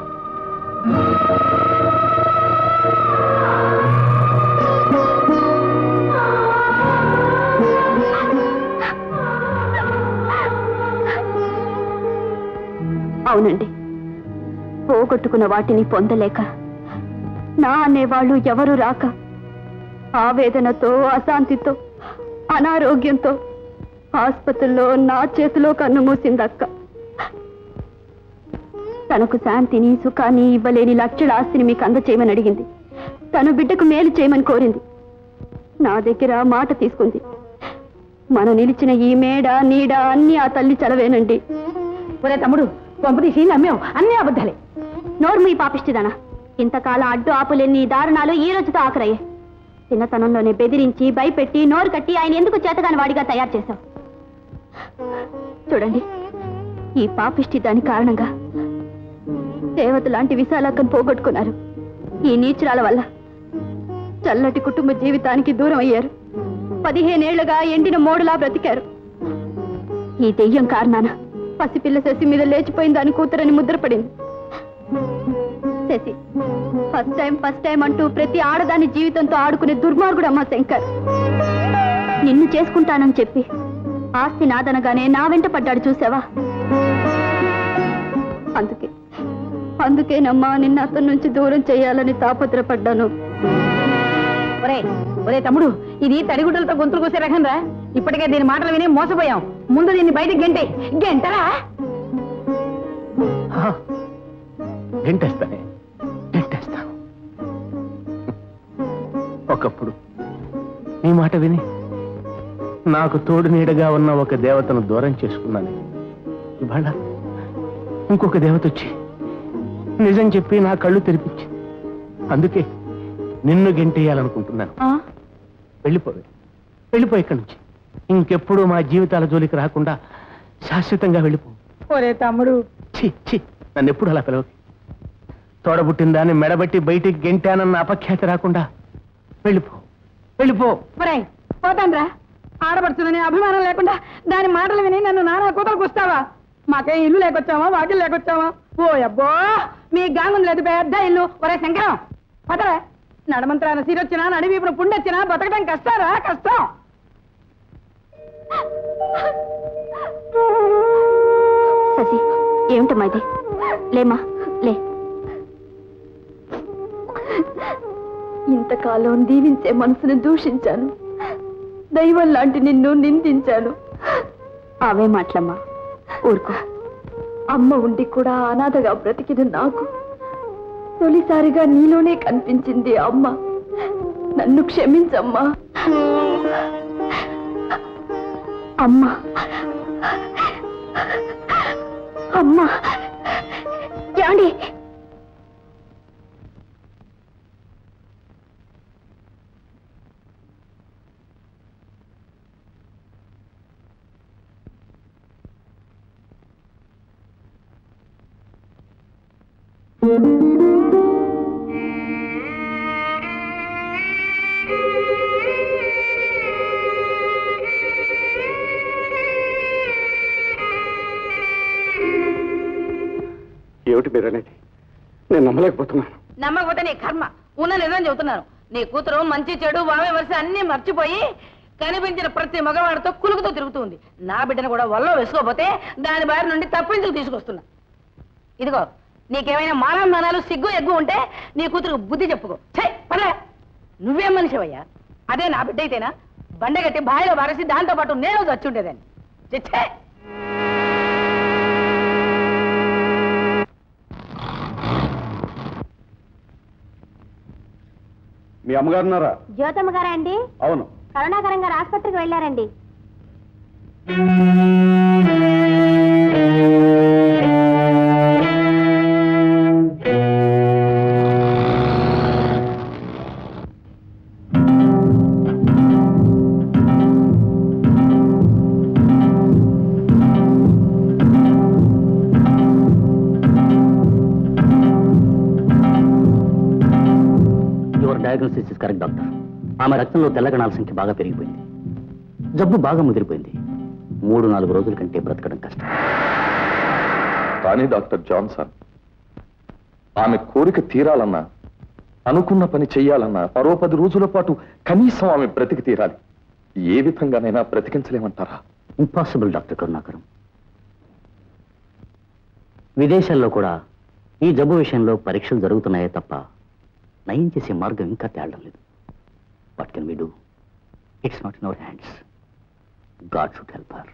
Speaker 6: అవునండి పోగొట్టుకున్న వాటిని పొందలేక నా అనేవాళ్ళు ఎవరు రాక ఆవేదనతో అశాంతితో అనారోగ్యంతో ఆసుపత్రిలో నా చేతిలో కన్ను మూసిందక్క తనకు శాంతిని సుఖాన్ని ఇవ్వలేని లక్షల ఆస్తిని మీకు అందచేయమని అడిగింది తను బిడ్డకు మేలు చేయమని కోరింది నా దగ్గర మాట తీసుకుంది మన నిలిచిన ఈ మేడ నీడ అన్ని ఆ తల్లి చలవేనండి
Speaker 11: ఒరే తమ్ముడు పంపదీసి నమ్మేవు అన్నీ అబద్ధాలే
Speaker 6: నోర్ము ఈ పాపిష్టిదానా ఇంతకాలం అడ్డు ఆపులేని ఈ దారుణాలు ఈ రోజుతో ఆఖరయ్యే చిన్నతనంలోనే బెదిరించి భయపెట్టి నోరు కట్టి ఆయన ఎందుకు చేతగాని వాడిగా తయారు చేశావు చూడండి ఈ పాపిష్టి దాని కారణంగా దేవత లాంటి విశాలక్కను పోగొట్టుకున్నారు ఈ నీచురాల వల్ల చల్లటి కుటుంబ జీవితానికి దూరం అయ్యారు పదిహేనేళ్లుగా ఎండిన మోడులా బ్రతికారు ఈ దెయ్యం కారణాన పసిపిల్ల శశి మీద లేచిపోయింది అని కూతురని ముద్రపడింది Shashi first time first time అంటూ ప్రతి ఆడదాని జీవితంతో ఆడుకునే దుర్మార్గుడు అమ్మా శంకర్ నిన్ను చేసుకుంటానని చెప్పి ఆస్తి నాదనగానే నా వెంట పడ్డాడు చూసావా అందుకే అందుకేనమ్మా నిన్న అతని నుంచి దూరం చేయాలని తాపత్రపడ్డాను
Speaker 11: ఒరే ఒరే తమ్ముడు ఇది తడిగుడ్డలతో గొంతులు కోసే రకం రా ఇప్పటికే దీని మాటలు విని మోసపోయాం ముందు దీన్ని బయటికి గంటే గంటరా
Speaker 5: ఆ, గెంటేస్తానే గెంటేస్తాను ఒకప్పుడు నీ మాట విని నాకు తోడు నీడగా ఉన్న ఒక దేవతను దూరం చేసుకున్నాను ఇవాళ ఇంకొక దేవత వచ్చి నిజం చెప్పి నా కళ్ళు తెరిపించి అందుకే నిన్ను గెంటేయాలనుకుంటున్నాను వెళ్ళిపోవే వెళ్ళిపో ఇక్కడి నుంచి ఇంకెప్పుడు మా జీవితాల జోలికి రాకుండా శాశ్వతంగా వెళ్ళిపో
Speaker 11: ఒరే తమ్ముడు
Speaker 5: ఛీ ఛీ నన్ను ఎప్పుడు అలా పిలవకి తోడబుట్టిన దాన్ని మెడబట్టి బయటికి గెంటానన్న అపఖ్యాతి రాకుండా వెళ్ళిపో వెళ్ళిపో
Speaker 11: ఒరే పోతాండ్రా ఆడపడుతుందని అభిమానం లేకుండా దాని మాటలు విని నన్ను నానా కూతురు కూస్తావా మాకేం ఇల్లు లేకొచ్చావా వాకిలు లేకొచ్చావా ఓ అబ్బో మీ గాంగం లేదు పెద్ద ఇల్లు ఒరే శంకరం పదరా నడమంత్రాన సిరొచ్చినా నడివీపున పుండొచ్చినా బతకడం కష్టారా కష్టం
Speaker 6: శశి ఏమిటమ్మా ఇది లేమా లే ఇంతకాలం దీవించే మనసును దూషించాను దైవం లాంటి నిన్ను నిందించాను అవే మాటలమ్మా ఊరుకో అమ్మ ఉండి కూడా అనాథగా బ్రతికిన నాకు తొలిసారిగా నీలోనే కనిపించింది అమ్మ నన్ను క్షమించమ్మా అమ్మా అమ్మా ఏమండి
Speaker 4: ఏమిటి మీరు అనేది నేను నమ్మలేకపోతున్నాను
Speaker 11: నమ్మకపోతే నీ కర్మ ఉన్న నిజం చెబుతున్నాను నీ కూతురు మంచి చెడు బావే వరుస అన్ని మర్చిపోయి కనిపించిన ప్రతి మగవాడితో కులుకుతో తిరుగుతుంది నా బిడ్డను కూడా వల్ల వేసుకోపోతే దాని బారి నుండి తప్పించుకు తీసుకొస్తున్నా ఇదిగో నీకేమైనా మానవ సిగ్గు ఎగ్గు ఉంటే నీ కూతురు బుద్ధి చెప్పుకో ఛై పడే నువ్వేం మనిషివయ్యా అదే నా బిడ్డ అయితేనా బండగట్టి బాయిలో బారేసి దాంతో పాటు నేను చచ్చుండేదాన్ని ఛే, ఛే
Speaker 4: మీ అమ్మగారున్నారా
Speaker 6: జ్యోతమ్మ గారా అండి
Speaker 4: అవును
Speaker 6: కరుణాకరం గారు ఆసుపత్రికి వెళ్ళారండి
Speaker 8: your diagnosis is correct doctor ఆమె రక్తంలో తెల్లగణాల సంఖ్య బాగా పెరిగిపోయింది జబ్బు బాగా ముదిరిపోయింది మూడు నాలుగు రోజుల కంటే బ్రతకడం కష్టం
Speaker 2: కానీ డాక్టర్ జాన్సన్ ఆమె కోరిక తీరాలన్నా అనుకున్న పని చెయ్యాలన్నా మరో పది రోజుల పాటు కనీసం ఆమె బ్రతికి తీరాలి ఏ విధంగానైనా బ్రతికించలేమంటారా
Speaker 8: ఇంపాసిబుల్ డాక్టర్ కరుణాకరం విదేశాల్లో కూడా ఈ జబ్బు విషయంలో పరీక్షలు జరుగుతున్నాయే తప్ప నయం చేసే మార్గం ఇంకా తేలడం లేదు what can we do it's not in our hands God should help her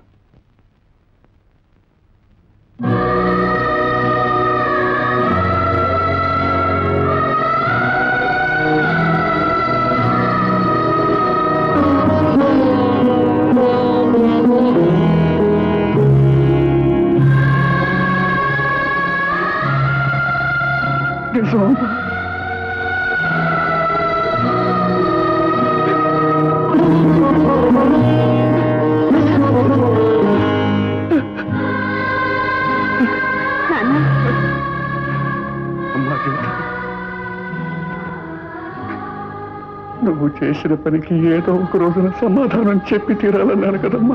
Speaker 4: అమ్మా జ్యోతి నువ్వు చేసిన పనికి ఏదో ఒక రోజున సమాధానం చెప్పి తీరాలన్నాను కదమ్మా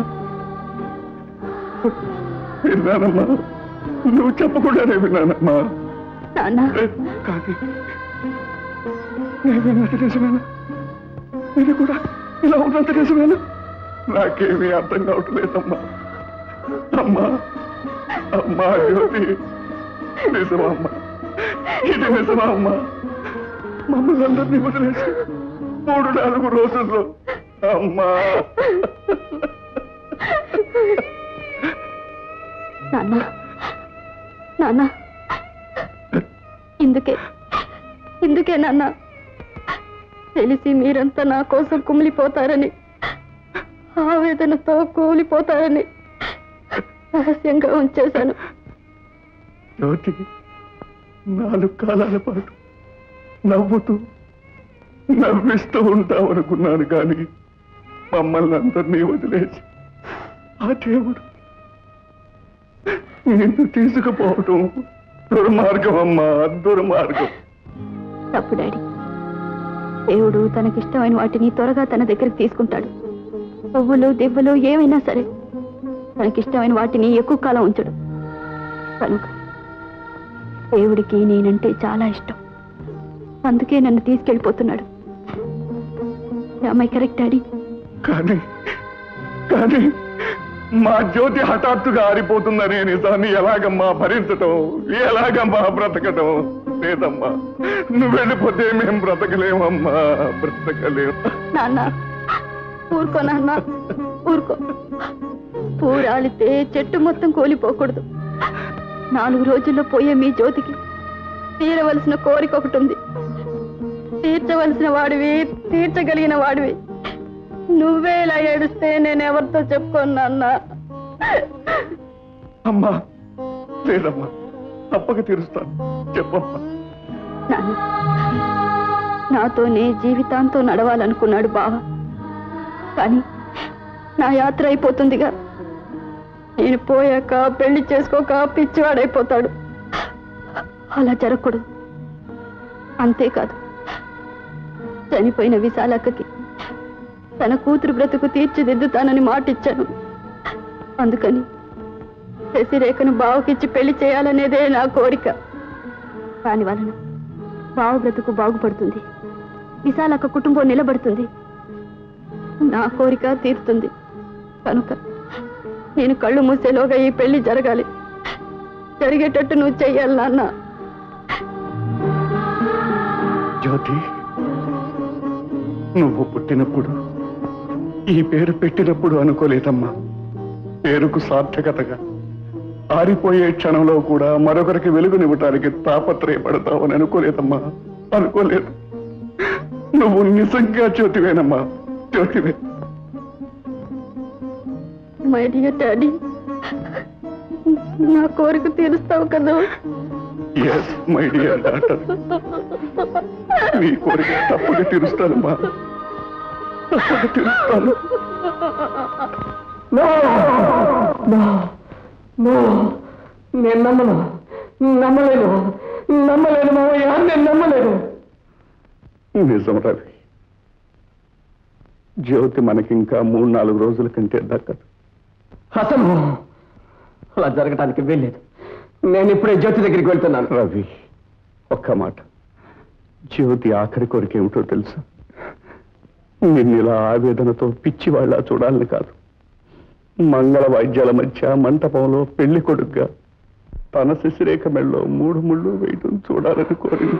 Speaker 4: విన్నానమ్మా నువ్వు చెప్పకుండానే విన్నానమ్మా
Speaker 6: నాన్న
Speaker 4: కానీ నేను విన్నది నిజమేనా ఇది కూడా ఇలా ఉన్నంత నిజమేనా నాకేమీ అర్థం కావట్లేదమ్మా అమ్మా అమ్మా జ్యోతి నిజమా అమ్మా ఇది నిజమా అమ్మా మమ్మల్ని అందరినీ వదిలేసి మూడు నాలుగు రోజుల్లో అమ్మా
Speaker 6: నాన్న నాన్న ఇందుకే ఇందుకే నాన్న తెలిసి మీరంతా నా కోసం కుమిలిపోతారని ఆవేదనతో కూలిపోతారని రహస్యంగా ఉంచేశాను
Speaker 4: జ్యోతి నాలుగు కాలాల పాటు నవ్వుతూ నవ్విస్తూ ఉంటావు అనుకున్నాను కానీ మమ్మల్ని అందరినీ వదిలేసి ఆ దేవుడు నిన్ను తీసుకుపోవటం దుర్మార్గం అమ్మా దుర్మార్గం
Speaker 6: తప్పు డాడీ దేవుడు తనకిష్టమైన వాటిని త్వరగా తన దగ్గరికి తీసుకుంటాడు పువ్వులు దివ్వులు ఏమైనా సరే తనకిష్టమైన వాటిని ఎక్కువ కాలం ఉంచడు కనుక దేవుడికి నేనంటే చాలా ఇష్టం అందుకే నన్ను తీసుకెళ్ళిపోతున్నాడు మై కరెక్ట్ డాడీ
Speaker 4: కానీ కానీ మా జ్యోతి హఠాత్తుగా ఆరిపోతుందనే నిజాన్ని ఎలాగమ్మా భరించటం ఎలాగమ్మా బ్రతకటం లేదమ్మా నువ్వు వెళ్ళిపోతే మేము బ్రతకలేమమ్మా బ్రతకలేము
Speaker 6: నాన్న ఊరుకో నాన్న ఊరుకో పూరాలితే చెట్టు మొత్తం కూలిపోకూడదు నాలుగు రోజుల్లో పోయే మీ జ్యోతికి తీరవలసిన కోరిక ఒకటి ఉంది తీర్చవలసిన వాడివి తీర్చగలిగిన వాడివి నువ్వే ఇలా ఏడుస్తే నేను ఎవరితో చెప్పుకోను నాన్న
Speaker 4: అమ్మా లేదమ్మా తప్పక తీరుస్తాను చెప్పమ్మా
Speaker 6: నాన్న నాతోనే జీవితాంతో నడవాలనుకున్నాడు బావ కానీ నా యాత్ర అయిపోతుందిగా నేను పోయాక పెళ్లి చేసుకోక పిచ్చివాడైపోతాడు అలా జరగకూడదు అంతేకాదు చనిపోయిన విశాలక్కకి తన కూతురు బ్రతుకు తీర్చిదిద్దుతానని మాటిచ్చాను అందుకని శశిరేఖను బావకిచ్చి పెళ్లి చేయాలనేదే నా కోరిక దాని వలన బావ బ్రతుకు బాగుపడుతుంది విశాలక్క కుటుంబం నిలబడుతుంది నా కోరిక తీరుతుంది కనుక నేను కళ్ళు మూసేలోగా ఈ పెళ్లి జరగాలి జరిగేటట్టు నువ్వు చెయ్యాలి నాన్న
Speaker 4: జ్యోతి నువ్వు పుట్టినప్పుడు ఈ పేరు పెట్టినప్పుడు అనుకోలేదమ్మా పేరుకు సార్థకతగా ఆరిపోయే క్షణంలో కూడా మరొకరికి వెలుగునివ్వటానికి తాపత్రయపడతావని అనుకోలేదమ్మా అనుకోలేదు నువ్వు నిజంగా జ్యోతివేనమ్మా జ్యోతివే
Speaker 6: మై డియర్ డాడీ నా కోరిక తీరుస్తావు కదా
Speaker 4: ఎస్ మై డియర్ డాక్టర్ నీ కోరిక తప్పక తీరుస్తానమ్మా తప్పక తీరుస్తాను
Speaker 9: నేను నమ్మను నమ్మలేను నమ్మలేను మావయ్య నేను నమ్మలేను
Speaker 4: నిజం రవి జ్యోతి మనకింకా మూడు నాలుగు రోజుల కంటే దక్కదు
Speaker 9: అసలు అలా జరగటానికి వీల్లేదు నేను ఇప్పుడే జ్యోతి దగ్గరికి వెళ్తున్నాను
Speaker 4: రవి ఒక్క మాట జ్యోతి ఆఖరి కోరిక ఏమిటో తెలుసా నిన్ను ఇలా ఆవేదనతో పిచ్చి వాళ్ళ చూడాలని కాదు మంగళ వాయిద్యాల మధ్య మంటపంలో పెళ్లి కొడుగ్గా తన శశిరేఖ మెళ్ళలో మూడు ముళ్ళు వేయటం చూడాలని కోరింది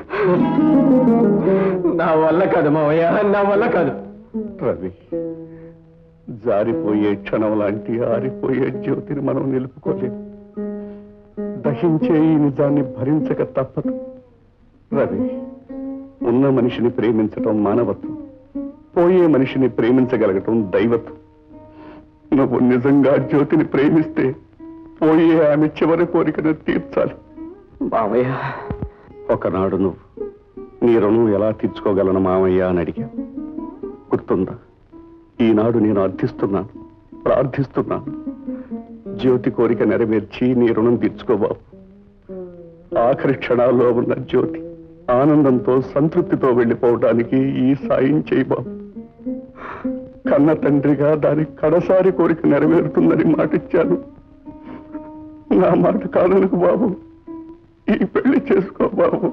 Speaker 9: నా వల్ల కాదు మావయ్య నా వల్ల కాదు
Speaker 4: రవి జారిపోయే క్షణం లాంటి ఆరిపోయే జ్యోతిని మనం నిలుపుకోలేం దహించే ఈ నిజాన్ని భరించక తప్పదు రవి ఉన్న మనిషిని ప్రేమించటం మానవత్వం పోయే మనిషిని ప్రేమించగలగటం దైవత్వం నువ్వు నిజంగా జ్యోతిని ప్రేమిస్తే పోయే ఆమె చివరి కోరికను తీర్చాలి
Speaker 9: మావయ్య
Speaker 4: ఒకనాడు నువ్వు నీ రుణం ఎలా తీర్చుకోగలను మామయ్య అని అడిగా గుర్తుందా ఈనాడు నేను అర్థిస్తున్నాను ప్రార్థిస్తున్నాను జ్యోతి కోరిక నెరవేర్చి నీ రుణం తీర్చుకోబాబు ఆఖరి క్షణాల్లో ఉన్న జ్యోతి ఆనందంతో సంతృప్తితో వెళ్ళిపోవడానికి ఈ సాయం చేయి బాబు కన్న తండ్రిగా దాని కడసారి కోరిక నెరవేరుతుందని మాటిచ్చాను నా మాట కాదనుకు బాబు ఈ పెళ్లి చేసుకో బాబు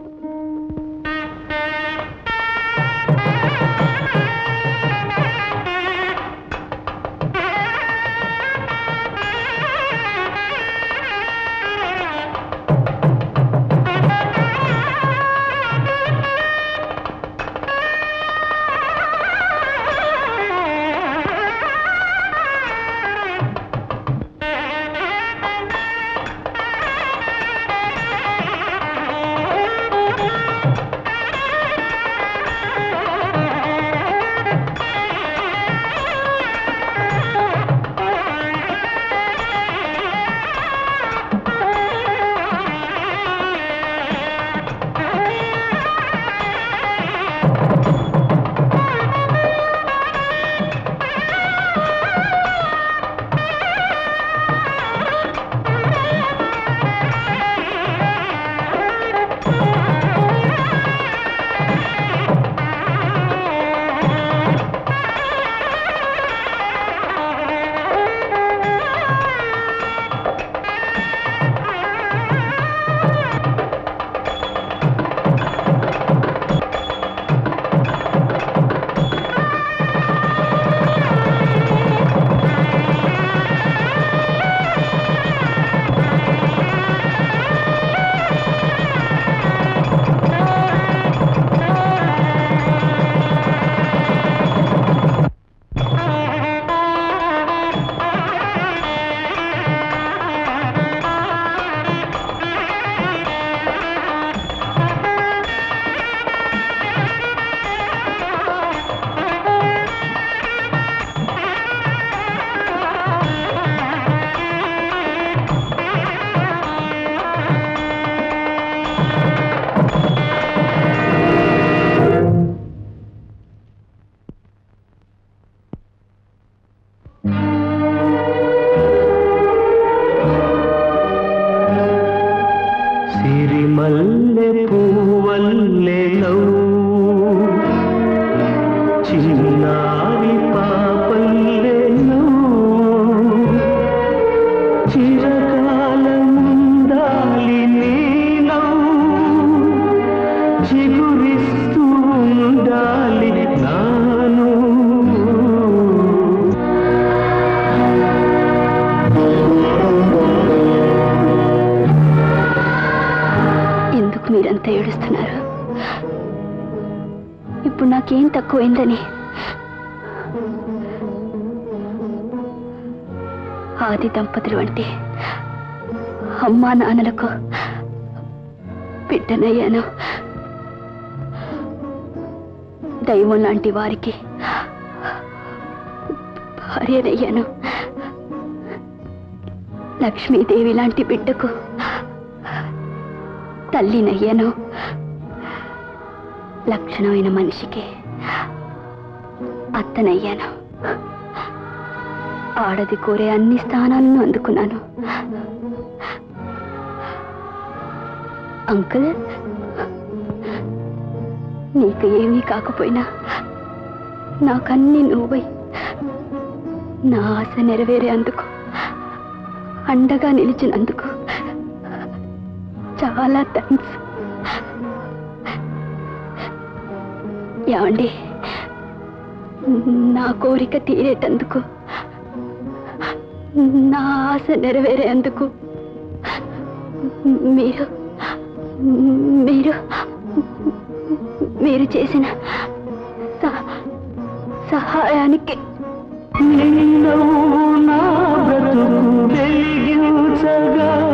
Speaker 10: సిరిమల్లె పూవల్లె నవ్వు చిన్నారి పాపల్లె నవ్వు చిరకాలముందాలి నీ నవ్వు చిగురిస్తూ ఉండాలి
Speaker 6: ఎంత ఏడుస్తున్నారు ఇప్పుడు నాకేం తక్కువైందని ఆది దంపతులు అంటే అమ్మా నాన్నలకు బిడ్డనయ్యాను దైవం లాంటి వారికి భార్యనయ్యాను లక్ష్మీదేవి లాంటి బిడ్డకు తల్లినయ్యాను లక్షణమైన మనిషికి అత్తనయ్యాను ఆడది కోరే అన్ని స్థానాలను అందుకున్నాను అంకుల్ నీకు ఏమీ కాకపోయినా నాకన్నీ నువ్వై నా ఆశ నెరవేరేందుకు అండగా నిలిచినందుకు చాలా థ్యాంక్స్ ఏమండి నా కోరిక తీరేటందుకు నా ఆశ నెరవేరేందుకు మీరు మీరు మీరు చేసిన సహ- సహాయానికి
Speaker 10: నా బ్రతుకు వెలిగించగా